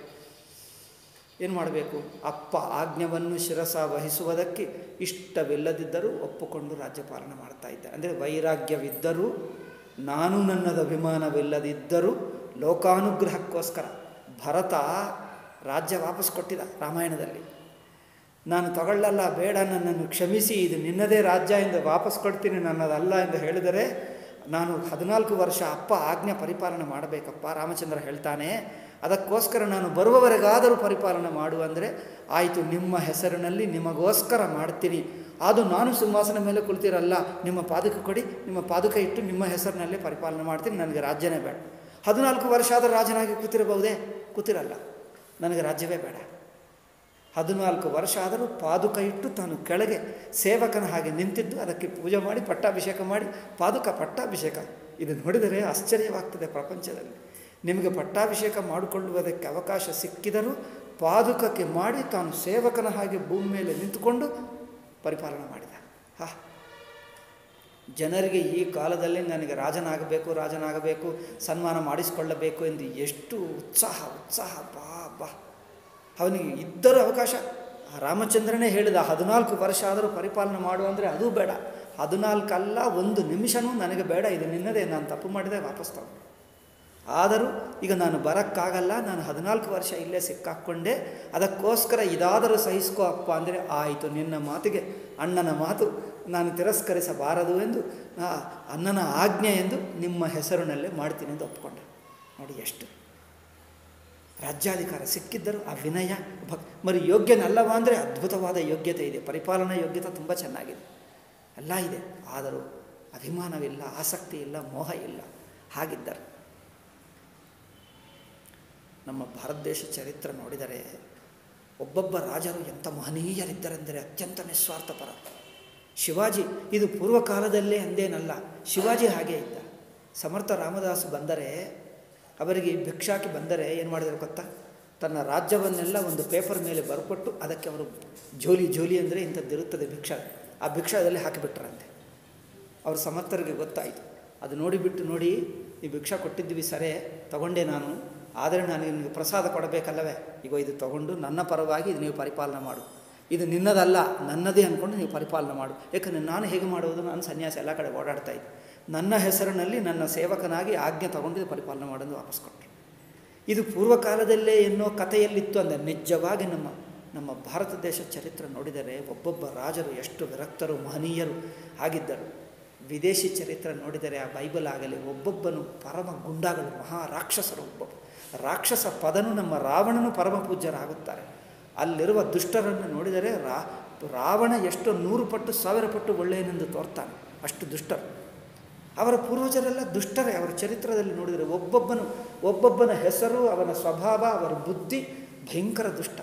ಏನು ಮಾಡಬೇಕು ಅಪ್ಪ ಆಜ್ಞವನ್ನು ಶಿರಸ ವಹಿಸುವುದಕ್ಕೆ ಇಷ್ಟವಿಲ್ಲದಿದ್ದರೂ ಒಪ್ಪುಕೊಂಡು ರಾಜ್ಯಪಾಲನೆ ಮಾಡ್ತಾ ಇದ್ದ ಅಂದರೆ ವೈರಾಗ್ಯವಿದ್ದರೂ ನಾನು ನನ್ನದ ಅಭಿಮಾನವಿಲ್ಲದಿದ್ದರೂ ಲೋಕಾನುಗ್ರಹಕ್ಕೋಸ್ಕರ ಭರತ ರಾಜ್ಯ ವಾಪಸ್ ಕೊಟ್ಟಿದ್ದ ರಾಮಾಯಣದಲ್ಲಿ ನಾನು ತಗೊಳ್ಳಲ್ಲ ಬೇಡ ನನ್ನನ್ನು ಕ್ಷಮಿಸಿ ಇದು ನಿನ್ನದೇ ರಾಜ್ಯ ಎಂದು ವಾಪಸ್ ಕೊಡ್ತೀನಿ ನನ್ನದಲ್ಲ ಎಂದು ಹೇಳಿದರೆ ನಾನು ಹದಿನಾಲ್ಕು ವರ್ಷ ಅಪ್ಪ ಆಜ್ಞೆ ಪರಿಪಾಲನೆ ಮಾಡಬೇಕಪ್ಪ ರಾಮಚಂದ್ರ ಹೇಳ್ತಾನೆ ಅದಕ್ಕೋಸ್ಕರ ನಾನು ಬರುವವರೆಗಾದರೂ ಪರಿಪಾಲನೆ ಮಾಡು ಅಂದರೆ ಆಯಿತು ನಿಮ್ಮ ಹೆಸರಿನಲ್ಲಿ ನಿಮಗೋಸ್ಕರ ಮಾಡ್ತೀನಿ ಅದು ನಾನು ಸಿಂಹಾಸನ ಮೇಲೆ ಕುಳಿತಿರಲ್ಲ ನಿಮ್ಮ ಪಾದಕ ಕೊಡಿ ನಿಮ್ಮ ಪಾದಕ ಇಟ್ಟು ನಿಮ್ಮ ಹೆಸರಿನಲ್ಲೇ ಪರಿಪಾಲನೆ ಮಾಡ್ತೀನಿ ನನಗೆ ರಾಜ್ಯನೇ ಬೇಡ ಹದಿನಾಲ್ಕು ವರ್ಷ ಆದರೂ ರಾಜನಾಗಿ ಕೂತಿರಬಹುದೇ ಕೂತಿರಲ್ಲ ನನಗೆ ರಾಜ್ಯವೇ ಬೇಡ ಹದಿನಾಲ್ಕು ವರ್ಷ ಆದರೂ ಪಾದುಕ ಇಟ್ಟು ತಾನು ಕೆಳಗೆ ಸೇವಕನ ಹಾಗೆ ನಿಂತಿದ್ದು ಅದಕ್ಕೆ ಪೂಜೆ ಮಾಡಿ ಪಟ್ಟಾಭಿಷೇಕ ಮಾಡಿ ಪಾದುಕ ಪಟ್ಟಾಭಿಷೇಕ ಇದು ನೋಡಿದರೆ ಆಶ್ಚರ್ಯವಾಗ್ತದೆ ಪ್ರಪಂಚದಲ್ಲಿ ನಿಮಗೆ ಪಟ್ಟಾಭಿಷೇಕ ಮಾಡಿಕೊಳ್ಳುವುದಕ್ಕೆ ಅವಕಾಶ ಸಿಕ್ಕಿದರೂ ಪಾದುಕಕ್ಕೆ ಮಾಡಿ ತಾನು ಸೇವಕನ ಹಾಗೆ ಭೂಮಿ ಮೇಲೆ ನಿಂತುಕೊಂಡು ಪರಿಪಾಲನೆ ಮಾಡಿದ ಹಾ ಜನರಿಗೆ ಈ ಕಾಲದಲ್ಲಿ ನನಗೆ ರಾಜನಾಗಬೇಕು ರಾಜನಾಗಬೇಕು ಸನ್ಮಾನ ಮಾಡಿಸಿಕೊಳ್ಳಬೇಕು ಎಂದು ಎಷ್ಟು ಉತ್ಸಾಹ ಉತ್ಸಾಹ ಬಾ ಬಾ ಅವನಿಗೆ ಇದ್ದರೂ ಅವಕಾಶ ರಾಮಚಂದ್ರನೇ ಹೇಳಿದ ಹದಿನಾಲ್ಕು ವರ್ಷ ಆದರೂ ಪರಿಪಾಲನೆ ಮಾಡು ಅಂದರೆ ಅದೂ ಬೇಡ ಹದಿನಾಲ್ಕಲ್ಲ ಒಂದು ನಿಮಿಷನೂ ನನಗೆ ಬೇಡ ಇದು ನಿನ್ನದೇ ನಾನು ತಪ್ಪು ಮಾಡಿದೆ ವಾಪಸ್ ತಗೊಂಡು ಆದರೂ ಈಗ ನಾನು ಬರೋಕ್ಕಾಗಲ್ಲ ನಾನು ಹದಿನಾಲ್ಕು ವರ್ಷ ಇಲ್ಲೇ ಸಿಕ್ಕಾಕ್ಕೊಂಡೆ ಅದಕ್ಕೋಸ್ಕರ ಇದಾದರೂ ಸಹಿಸ್ಕೋ ಅಪ್ಪ ಅಂದರೆ ಆಯಿತು ನಿನ್ನ ಮಾತಿಗೆ ಅಣ್ಣನ ಮಾತು ನಾನು ತಿರಸ್ಕರಿಸಬಾರದು ಎಂದು ಆ, ಅಣ್ಣನ ಆಜ್ಞೆ ಎಂದು ನಿಮ್ಮ ಹೆಸರಿನಲ್ಲೇ ಮಾಡ್ತೀನಿ ಎಂದು ಒಪ್ಕೊಂಡೆ ನೋಡಿ ಎಷ್ಟು ರಾಜ್ಯಾಧಿಕಾರ ಸಿಕ್ಕಿದ್ದರೂ ಆ ವಿನಯ ಭಕ್ ಮರಿ ಯೋಗ್ಯನಲ್ಲವಾ ಅಂದರೆ ಅದ್ಭುತವಾದ ಯೋಗ್ಯತೆ ಇದೆ ಪರಿಪಾಲನಾ ಯೋಗ್ಯತೆ ತುಂಬ ಚೆನ್ನಾಗಿದೆ ಎಲ್ಲ ಇದೆ ಆದರೂ ಅಭಿಮಾನವಿಲ್ಲ ಆಸಕ್ತಿ ಇಲ್ಲ ಮೋಹ ಇಲ್ಲ ಹಾಗಿದ್ದರು ನಮ್ಮ ಭಾರತ ದೇಶ ಚರಿತ್ರೆ ನೋಡಿದರೆ ಒಬ್ಬೊಬ್ಬ ರಾಜರು ಎಂಥ ಮಹನೀಯರಿದ್ದರೆಂದರೆ ಅತ್ಯಂತ ನಿಸ್ವಾರ್ಥಪರ ಶಿವಾಜಿ ಇದು ಪೂರ್ವಕಾಲದಲ್ಲೇ ಅಂದೇನಲ್ಲ ಶಿವಾಜಿ ಹಾಗೇ ಇದ್ದ ಸಮರ್ಥ ರಾಮದಾಸ್ ಬಂದರೆ ಅವರಿಗೆ ಭಿಕ್ಷಾಕಿ ಬಂದರೆ ಏನು ಮಾಡಿದರು ಗೊತ್ತಾ ತನ್ನ ರಾಜ್ಯವನ್ನೆಲ್ಲ ಒಂದು ಪೇಪರ್ ಮೇಲೆ ಬರ್ಕೊಟ್ಟು ಅದಕ್ಕೆ ಅವರು ಜೋಲಿ ಜೋಲಿ ಅಂದರೆ ಇಂಥದ್ದಿರುತ್ತದೆ ಭಿಕ್ಷಾ ಆ ಭಿಕ್ಷಾದಲ್ಲಿ ಹಾಕಿಬಿಟ್ರಂತೆ ಅವರು ಸಮರ್ಥರಿಗೆ ಗೊತ್ತಾಯಿತು ಅದು ನೋಡಿಬಿಟ್ಟು ನೋಡಿ ಈ ಭಿಕ್ಷಾ ಕೊಟ್ಟಿದ್ವಿ ಸರೇ ತಗೊಂಡೆ ನಾನು ಆದರೆ ನಾನು ನಿಮಗೆ ಪ್ರಸಾದ ಕೊಡಬೇಕಲ್ಲವೇ ಈಗ ಇದು ತಗೊಂಡು ನನ್ನ ಪರವಾಗಿ ಇದು ನೀವು ಪರಿಪಾಲನೆ ಮಾಡು ಇದು ನಿನ್ನದಲ್ಲ ನನ್ನದೇ ಅಂದ್ಕೊಂಡು ನೀವು ಪರಿಪಾಲನೆ ಮಾಡು ಯಾಕಂದರೆ ನಾನು ಹೇಗೆ ಮಾಡುವುದು ನಾನು ಸನ್ಯಾಸ ಎಲ್ಲ ಕಡೆ ಓಡಾಡ್ತಾ ಇದ್ದೆ ನನ್ನ ಹೆಸರಿನಲ್ಲಿ ನನ್ನ ಸೇವಕನಾಗಿ ಆಜ್ಞೆ ತಗೊಂಡು ಪರಿಪಾಲನೆ ಮಾಡೋದು ವಾಪಸ್ ಕೊಟ್ಟರು ಇದು ಪೂರ್ವಕಾಲದಲ್ಲೇ ಎನ್ನೋ ಕಥೆಯಲ್ಲಿತ್ತು ಅಂದರೆ ನಿಜವಾಗಿ ನಮ್ಮ ನಮ್ಮ ಭಾರತ ದೇಶ ಚರಿತ್ರೆ ನೋಡಿದರೆ ಒಬ್ಬೊಬ್ಬ ರಾಜರು ಎಷ್ಟು ವಿರಕ್ತರು ಮಹನೀಯರು ಆಗಿದ್ದರು ವಿದೇಶಿ ಚರಿತ್ರೆ ನೋಡಿದರೆ ಆ ಬೈಬಲ್ ಆಗಲಿ ಒಬ್ಬೊಬ್ಬನು ಪರಮ ಗುಂಡಾಗಳು ಮಹಾ ರಾಕ್ಷಸರು ಒಬ್ಬೊಬ್ಬ ರಾಕ್ಷಸ ಪದನು ನಮ್ಮ ರಾವಣನು ಪರಮ ಪೂಜ್ಯರಾಗುತ್ತಾರೆ ಅಲ್ಲಿರುವ ದುಷ್ಟರನ್ನು ನೋಡಿದರೆ ರಾ ರಾವಣ ಎಷ್ಟು ನೂರು ಪಟ್ಟು ಸಾವಿರ ಪಟ್ಟು ಒಳ್ಳೆಯನೆಂದು ತೋರ್ತಾನೆ ಅಷ್ಟು ದುಷ್ಟರು ಅವರ ಪೂರ್ವಜರೆಲ್ಲ ದುಷ್ಟರೇ ಅವರ ಚರಿತ್ರದಲ್ಲಿ ನೋಡಿದರೆ ಒಬ್ಬೊಬ್ಬನು ಒಬ್ಬೊಬ್ಬನ ಹೆಸರು ಅವನ ಸ್ವಭಾವ ಅವರ ಬುದ್ಧಿ ಭಯಂಕರ ದುಷ್ಟ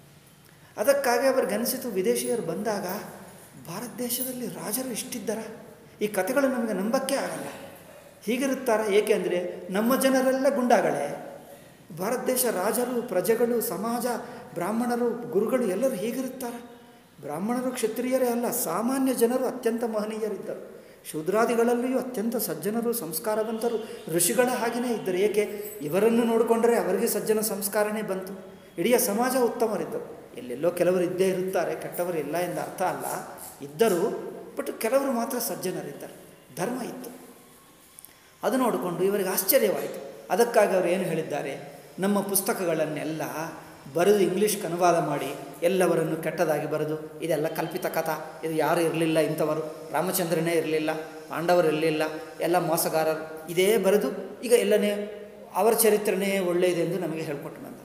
ಅದಕ್ಕಾಗಿ ಅವ್ರಿಗೆ ಅನಿಸಿತು ವಿದೇಶಿಯರು ಬಂದಾಗ ಭಾರತ ದೇಶದಲ್ಲಿ ರಾಜರು ಇಷ್ಟಿದ್ದಾರ ಈ ಕಥೆಗಳು ನಮಗೆ ನಂಬಕ್ಕೆ ಆಗಲ್ಲ ಹೀಗಿರುತ್ತಾರ ಏಕೆ ಅಂದರೆ ನಮ್ಮ ಜನರೆಲ್ಲ ಗುಂಡಾಗಳೇ ಭಾರತ ದೇಶ ರಾಜರು ಪ್ರಜೆಗಳು ಸಮಾಜ ಬ್ರಾಹ್ಮಣರು ಗುರುಗಳು ಎಲ್ಲರೂ ಹೀಗಿರುತ್ತಾರೆ ಬ್ರಾಹ್ಮಣರು ಕ್ಷತ್ರಿಯರೇ ಅಲ್ಲ ಸಾಮಾನ್ಯ ಜನರು ಅತ್ಯಂತ ಮಹನೀಯರಿದ್ದರು ಶೂದ್ರಾದಿಗಳಲ್ಲಿಯೂ ಅತ್ಯಂತ ಸಜ್ಜನರು ಸಂಸ್ಕಾರವಂತರು ಋಷಿಗಳ ಹಾಗೆಯೇ ಇದ್ದರು ಏಕೆ ಇವರನ್ನು ನೋಡಿಕೊಂಡರೆ ಅವರಿಗೆ ಸಜ್ಜನ ಸಂಸ್ಕಾರನೇ ಬಂತು ಇಡೀ ಸಮಾಜ ಉತ್ತಮರಿದ್ದರು ಎಲ್ಲೆಲ್ಲೋ ಕೆಲವರು ಇದ್ದೇ ಇರುತ್ತಾರೆ ಕೆಟ್ಟವರು ಇಲ್ಲ ಎಂದು ಅರ್ಥ ಅಲ್ಲ ಇದ್ದರು ಬಟ್ ಕೆಲವರು ಮಾತ್ರ ಸಜ್ಜನರಿದ್ದರು ಧರ್ಮ ಇತ್ತು ಅದು ನೋಡಿಕೊಂಡು ಇವರಿಗೆ ಆಶ್ಚರ್ಯವಾಯಿತು ಅದಕ್ಕಾಗಿ ಅವರು ಏನು ಹೇಳಿದ್ದಾರೆ ನಮ್ಮ ಪುಸ್ತಕಗಳನ್ನೆಲ್ಲ ಬರೆದು ಇಂಗ್ಲೀಷ್ಗೆ ಅನುವಾದ ಮಾಡಿ ಎಲ್ಲವರನ್ನು ಕೆಟ್ಟದಾಗಿ ಬರೆದು ಇದೆಲ್ಲ ಕಲ್ಪಿತ ಕಥಾ ಇದು ಯಾರೂ ಇರಲಿಲ್ಲ ಇಂಥವರು ರಾಮಚಂದ್ರನೇ ಇರಲಿಲ್ಲ ಪಾಂಡವರು ಇರಲಿಲ್ಲ ಎಲ್ಲ ಮೋಸಗಾರರು ಇದೇ ಬರೆದು ಈಗ ಎಲ್ಲನೇ ಅವರ ಚರಿತ್ರೆನೇ ಒಳ್ಳೆಯದೆಂದು ನಮಗೆ ಹೇಳ್ಕೊಟ್ಟು ಬಂದರು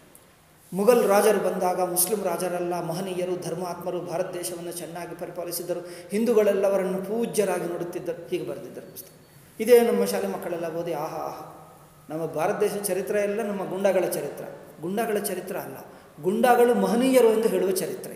ಮುಘಲ್ ರಾಜರು ಬಂದಾಗ ಮುಸ್ಲಿಂ ರಾಜರೆಲ್ಲ ಮಹನೀಯರು ಧರ್ಮಾತ್ಮರು ಭಾರತ ದೇಶವನ್ನು ಚೆನ್ನಾಗಿ ಪರಿಪಾಲಿಸಿದ್ದರು ಹಿಂದೂಗಳೆಲ್ಲವರನ್ನು ಪೂಜ್ಯರಾಗಿ ನೋಡುತ್ತಿದ್ದರು ಹೀಗೆ ಬರೆದಿದ್ದರು ಪುಸ್ತಕ ಇದೇ ನಮ್ಮ ಶಾಲೆ ಮಕ್ಕಳೆಲ್ಲ ಓದಿ ಆಹಾ ಆಹಾ ನಮ್ಮ ಭಾರತ ದೇಶ ಚರಿತ್ರೆ ಎಲ್ಲ ನಮ್ಮ ಗುಂಡಗಳ ಚರಿತ್ರೆ ಗುಂಡಗಳ ಚರಿತ್ರೆ ಅಲ್ಲ ಗುಂಡಗಳು ಮಹನೀಯರು ಎಂದು ಹೇಳುವ ಚರಿತ್ರೆ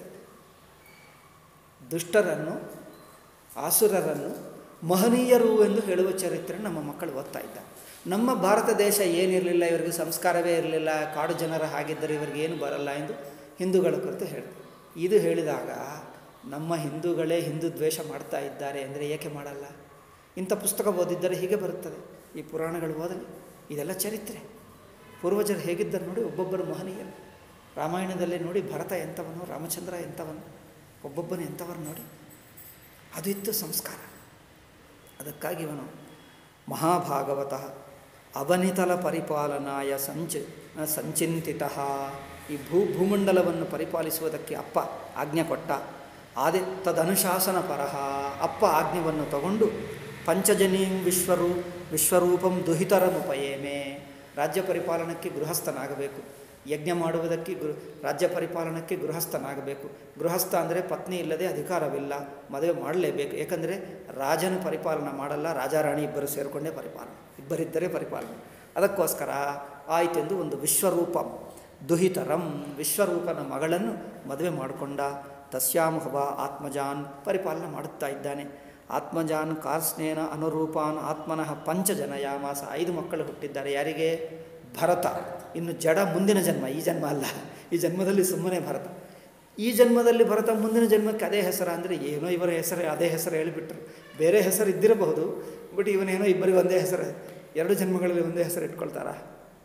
ದುಷ್ಟರನ್ನು ಆಸುರರನ್ನು ಮಹನೀಯರು ಎಂದು ಹೇಳುವ ಚರಿತ್ರೆ ನಮ್ಮ ಮಕ್ಕಳು ಓದ್ತಾ ಇದ್ದಾರೆ ನಮ್ಮ ಭಾರತ ದೇಶ ಏನಿರಲಿಲ್ಲ ಇವರಿಗೆ ಸಂಸ್ಕಾರವೇ ಇರಲಿಲ್ಲ ಕಾಡು ಜನರ ಹಾಗಿದ್ದರೆ ಇವರಿಗೆ ಏನು ಬರಲ್ಲ ಎಂದು ಹಿಂದೂಗಳ ಕುರಿತು ಹೇಳಿದೆ ಇದು ಹೇಳಿದಾಗ ನಮ್ಮ ಹಿಂದೂಗಳೇ ಹಿಂದೂ ದ್ವೇಷ ಮಾಡ್ತಾ ಇದ್ದಾರೆ ಅಂದರೆ ಏಕೆ ಮಾಡಲ್ಲ ಇಂಥ ಪುಸ್ತಕ ಓದಿದ್ದರೆ ಹೀಗೆ ಬರುತ್ತದೆ ಈ ಪುರಾಣಗಳು ಓದಲಿ ಇದೆಲ್ಲ ಚರಿತ್ರೆ ಪೂರ್ವಜರು ಹೇಗಿದ್ದರು ನೋಡಿ ಒಬ್ಬೊಬ್ಬರು ಮಹನೀಯರು ರಾಮಾಯಣದಲ್ಲೇ ನೋಡಿ ಭರತ ಎಂಥವನು ರಾಮಚಂದ್ರ ಎಂಥವನು ಒಬ್ಬೊಬ್ಬನು ಎಂಥವರು ನೋಡಿ ಅದು ಇತ್ತು ಸಂಸ್ಕಾರ ಅದಕ್ಕಾಗಿ ಇವನು ಮಹಾಭಾಗವತಃ ಅವನಿತಲ ಪರಿಪಾಲನಾಯ ಸಂಚ ಸಂಚಿಂತಿತ ಈ ಭೂ ಭೂಮಂಡಲವನ್ನು ಪರಿಪಾಲಿಸುವುದಕ್ಕೆ ಅಪ್ಪ ಆಜ್ಞೆ ಕೊಟ್ಟ ಆದಿ ತದನುಶಾಸನ ಪರಹ ಅಪ್ಪ ಆಜ್ಞೆಯನ್ನು ತಗೊಂಡು ಪಂಚಜನೀಂ ವಿಶ್ವರು ವಿಶ್ವರೂಪಂ ದುಹಿತರನುಪಯೇಮೆ ರಾಜ್ಯ ಪರಿಪಾಲನಕ್ಕೆ ಗೃಹಸ್ಥನಾಗಬೇಕು ಯಜ್ಞ ಮಾಡುವುದಕ್ಕೆ ಗೃ ರಾಜ್ಯ ಪರಿಪಾಲನಕ್ಕೆ ಗೃಹಸ್ಥನಾಗಬೇಕು ಗೃಹಸ್ಥ ಅಂದರೆ ಪತ್ನಿ ಇಲ್ಲದೆ ಅಧಿಕಾರವಿಲ್ಲ ಮದುವೆ ಮಾಡಲೇಬೇಕು ಏಕೆಂದರೆ ರಾಜನು ಪರಿಪಾಲನೆ ಮಾಡಲ್ಲ ರಾಜಾರಾಣಿ ಇಬ್ಬರು ಸೇರಿಕೊಂಡೇ ಪರಿಪಾಲನೆ ಇಬ್ಬರಿದ್ದರೆ ಪರಿಪಾಲನೆ ಅದಕ್ಕೋಸ್ಕರ ಆಯಿತೆಂದು ಒಂದು ವಿಶ್ವರೂಪ ದುಹಿತರಂ ವಿಶ್ವರೂಪನ ಮಗಳನ್ನು ಮದುವೆ ಮಾಡಿಕೊಂಡ ತಸ್ಯಾಮುಹವ ಆತ್ಮಜಾನ್ ಪರಿಪಾಲನೆ ಮಾಡುತ್ತಾ ಇದ್ದಾನೆ ಆತ್ಮಜಾನ್ ಕಾರ್ಸ್ನೇನ ಅನುರೂಪಾನ್ ಆತ್ಮನಃ ಪಂಚಜನಯಾಮಾಸ ಐದು ಮಕ್ಕಳು ಹುಟ್ಟಿದ್ದಾರೆ ಯಾರಿಗೆ ಭರತ ಇನ್ನು ಜಡ ಮುಂದಿನ ಜನ್ಮ ಈ ಜನ್ಮ ಅಲ್ಲ ಈ ಜನ್ಮದಲ್ಲಿ ಸುಮ್ಮನೆ ಭರತ ಈ ಜನ್ಮದಲ್ಲಿ ಭರತ ಮುಂದಿನ ಜನ್ಮಕ್ಕೆ ಅದೇ ಹೆಸರು ಅಂದರೆ ಏನೋ ಇವರ ಹೆಸರು ಅದೇ ಹೆಸರು ಹೇಳಿಬಿಟ್ರು ಬೇರೆ ಹೆಸರು ಇದ್ದಿರಬಹುದು ಬಟ್ ಇವನೇನೋ ಇಬ್ಬರಿಗೆ ಒಂದೇ ಹೆಸರು ಎರಡು ಜನ್ಮಗಳಲ್ಲಿ ಒಂದೇ ಹೆಸರು ಇಟ್ಕೊಳ್ತಾರಾ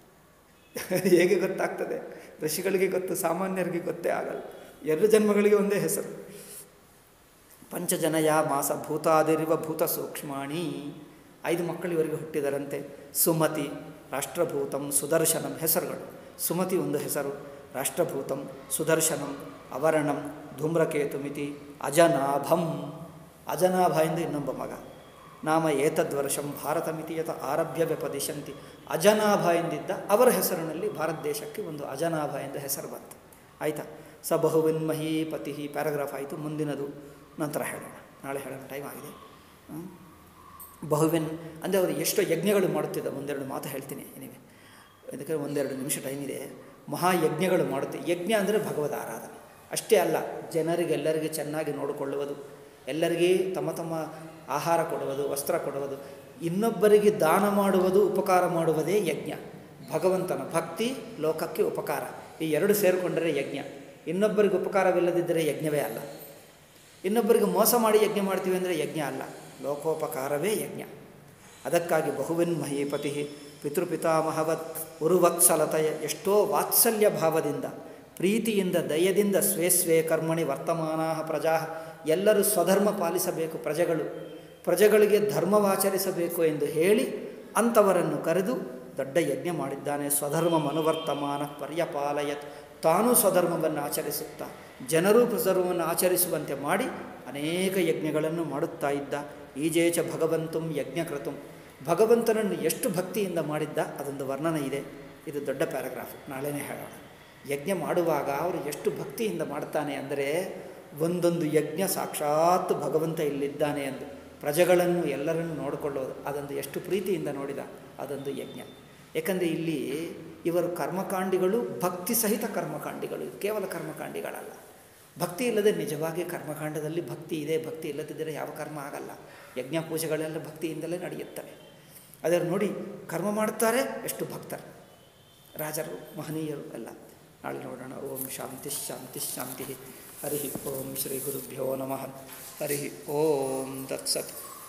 ಹೇಗೆ ಗೊತ್ತಾಗ್ತದೆ ಋಷಿಗಳಿಗೆ ಗೊತ್ತು ಸಾಮಾನ್ಯರಿಗೆ ಗೊತ್ತೇ ಆಗಲ್ಲ ಎರಡು ಜನ್ಮಗಳಿಗೆ ಒಂದೇ ಹೆಸರು ಪಂಚಜನಯ ಮಾಸ ಭೂತಾದಿರಿವ ಭೂತ ಸೂಕ್ಷ್ಮಾಣಿ ಐದು ಮಕ್ಕಳು ಇವರಿಗೆ ಹುಟ್ಟಿದರಂತೆ ಸುಮತಿ ರಾಷ್ಟ್ರಭೂತಂ ಸುದರ್ಶನಂ ಹೆಸರುಗಳು ಸುಮತಿ ಒಂದು ಹೆಸರು ರಾಷ್ಟ್ರಭೂತಂ ಸುದರ್ಶನಂ ಅವರಣಂ ಧೂಮ್ರಕೇತುಮಿತಿ ಅಜನಾಭಂ ಅಜನಾಭ ಎಂದು ಇನ್ನೊಬ್ಬ ಮಗ ನಾಮ ಏತದ್ವರ್ಷಂ ಭಾರತಮಿತಿ ಯತ ಆರಭ್ಯ ವ್ಯಪದಿಶಂತಿ ಅಜನಾಭ ಎಂದಿದ್ದ ಅವರ ಹೆಸರಿನಲ್ಲಿ ಭಾರತ ದೇಶಕ್ಕೆ ಒಂದು ಅಜನಾಭ ಎಂದು ಹೆಸರು ಬಂತು ಆಯಿತಾ ಸ ಬಹುವಿನ್ಮಹಿ ಪತಿ ಪ್ಯಾರಾಗ್ರಾಫ್ ಆಯಿತು ಮುಂದಿನದು ನಂತರ ಹೇಳೋಣ ನಾಳೆ ಹೇಳೋಣ ಟೈಮ್ ಆಗಿದೆ ಹ್ಮ್. ಬಹುವಿನ್ ಅಂದರೆ ಅವರು ಎಷ್ಟೋ ಯಜ್ಞಗಳು ಮಾಡುತ್ತಿದ್ದ ಒಂದೆರಡು ಮಾತು ಹೇಳ್ತೀನಿ ನೀವೇ ಇದಕ್ಕೆ ಒಂದೆರಡು ನಿಮಿಷ ಟೈಮ್ ಇದೆ ಮಹಾಯಜ್ಞಗಳು ಮಾಡುತ್ತೆ ಯಜ್ಞ ಅಂದರೆ ಭಗವದ್ ಆರಾಧನೆ ಅಷ್ಟೇ ಅಲ್ಲ ಜನರಿಗೆಲ್ಲರಿಗೆ ಚೆನ್ನಾಗಿ ನೋಡಿಕೊಳ್ಳುವುದು ಎಲ್ಲರಿಗೆ ತಮ್ಮ ತಮ್ಮ ಆಹಾರ ಕೊಡುವುದು ವಸ್ತ್ರ ಕೊಡುವುದು ಇನ್ನೊಬ್ಬರಿಗೆ ದಾನ ಮಾಡುವುದು ಉಪಕಾರ ಮಾಡುವುದೇ ಯಜ್ಞ ಭಗವಂತನ ಭಕ್ತಿ ಲೋಕಕ್ಕೆ ಉಪಕಾರ ಈ ಎರಡು ಸೇರಿಕೊಂಡರೆ ಯಜ್ಞ ಇನ್ನೊಬ್ಬರಿಗೆ ಉಪಕಾರವಿಲ್ಲದಿದ್ದರೆ ಯಜ್ಞವೇ ಅಲ್ಲ ಇನ್ನೊಬ್ಬರಿಗೆ ಮೋಸ ಮಾಡಿ ಯಜ್ಞ ಮಾಡ್ತೀವಿ ಅಂದರೆ ಯಜ್ಞ ಅಲ್ಲ ಲೋಕೋಪಕಾರವೇ ಯಜ್ಞ ಅದಕ್ಕಾಗಿ ಬಹುವಿನ್ ಮಹೀಪತಿ ಪಿತೃಪಿತಾಮಹವತ್ ಉರುವತ್ಸಲತೆಯ ಎಷ್ಟೋ ವಾತ್ಸಲ್ಯ ಭಾವದಿಂದ ಪ್ರೀತಿಯಿಂದ ದಯದಿಂದ ಸ್ವೇ ಸ್ವೇ ಕರ್ಮಣಿ ವರ್ತಮಾನ ಪ್ರಜಾ ಎಲ್ಲರೂ ಸ್ವಧರ್ಮ ಪಾಲಿಸಬೇಕು ಪ್ರಜೆಗಳು ಪ್ರಜೆಗಳಿಗೆ ಧರ್ಮವಾಚರಿಸಬೇಕು ಎಂದು ಹೇಳಿ ಅಂಥವರನ್ನು ಕರೆದು ದೊಡ್ಡ ಯಜ್ಞ ಮಾಡಿದ್ದಾನೆ ಸ್ವಧರ್ಮ ಮನುವರ್ತಮಾನ ಪರ್ಯಪಾಲಯತ್ ತಾನೂ ಸ್ವಧರ್ಮವನ್ನು ಆಚರಿಸುತ್ತಾ ಜನರೂ ಸ್ವಧರ್ಮವನ್ನು ಆಚರಿಸುವಂತೆ ಮಾಡಿ ಅನೇಕ ಯಜ್ಞಗಳನ್ನು ಮಾಡುತ್ತಾ ಇದ್ದ ಈಜೇಚ ಭಗವಂತಂ ಯಜ್ಞಕೃತಂ ಭಗವಂತನನ್ನು ಎಷ್ಟು ಭಕ್ತಿಯಿಂದ ಮಾಡಿದ್ದ ಅದೊಂದು ವರ್ಣನೆ ಇದೆ ಇದು ದೊಡ್ಡ ಪ್ಯಾರಾಗ್ರಾಫ್ ನಾಳೆನೇ ಹೇಳೋಣ ಯಜ್ಞ ಮಾಡುವಾಗ ಅವರು ಎಷ್ಟು ಭಕ್ತಿಯಿಂದ ಮಾಡ್ತಾನೆ ಅಂದರೆ ಒಂದೊಂದು ಯಜ್ಞ ಸಾಕ್ಷಾತ್ ಭಗವಂತ ಇಲ್ಲಿದ್ದಾನೆ ಎಂದು ಪ್ರಜೆಗಳನ್ನು ಎಲ್ಲರನ್ನು ನೋಡಿಕೊಳ್ಳೋದು ಅದೊಂದು ಎಷ್ಟು ಪ್ರೀತಿಯಿಂದ ನೋಡಿದ ಅದೊಂದು ಯಜ್ಞ ಏಕೆಂದರೆ ಇಲ್ಲಿ ಇವರು ಕರ್ಮಕಾಂಡಿಗಳು ಭಕ್ತಿ ಸಹಿತ ಕರ್ಮಕಾಂಡಿಗಳು ಇದು ಕೇವಲ ಕರ್ಮಕಾಂಡಿಗಳಲ್ಲ ಭಕ್ತಿ ಇಲ್ಲದೆ ನಿಜವಾಗಿ ಕರ್ಮಕಾಂಡದಲ್ಲಿ ಭಕ್ತಿ ಇದೆ ಭಕ್ತಿ ಇಲ್ಲದಿದ್ದರೆ ಯಾವ ಕರ್ಮ ಆಗಲ್ಲ ಯಜ್ಞ ಪೂಜೆಗಳೆಲ್ಲ ಭಕ್ತಿಯಿಂದಲೇ ನಡೆಯುತ್ತವೆ ಅದರ ನೋಡಿ ಕರ್ಮ ಮಾಡುತ್ತಾರೆ ಎಷ್ಟು ಭಕ್ತರು ರಾಜರು ಮಹನೀಯರು ಎಲ್ಲ ನಾಳೆ ನೋಡೋಣ ಓಂ ಶಾಂತಿ ಶಾಂತಿ ಶಾಂತಿ ಹರಿ ಓಂ ಶ್ರೀ ಗುರುಭ್ಯೋ ನಮಃ ಹರಿ ಓಂ ತತ್ಸತ್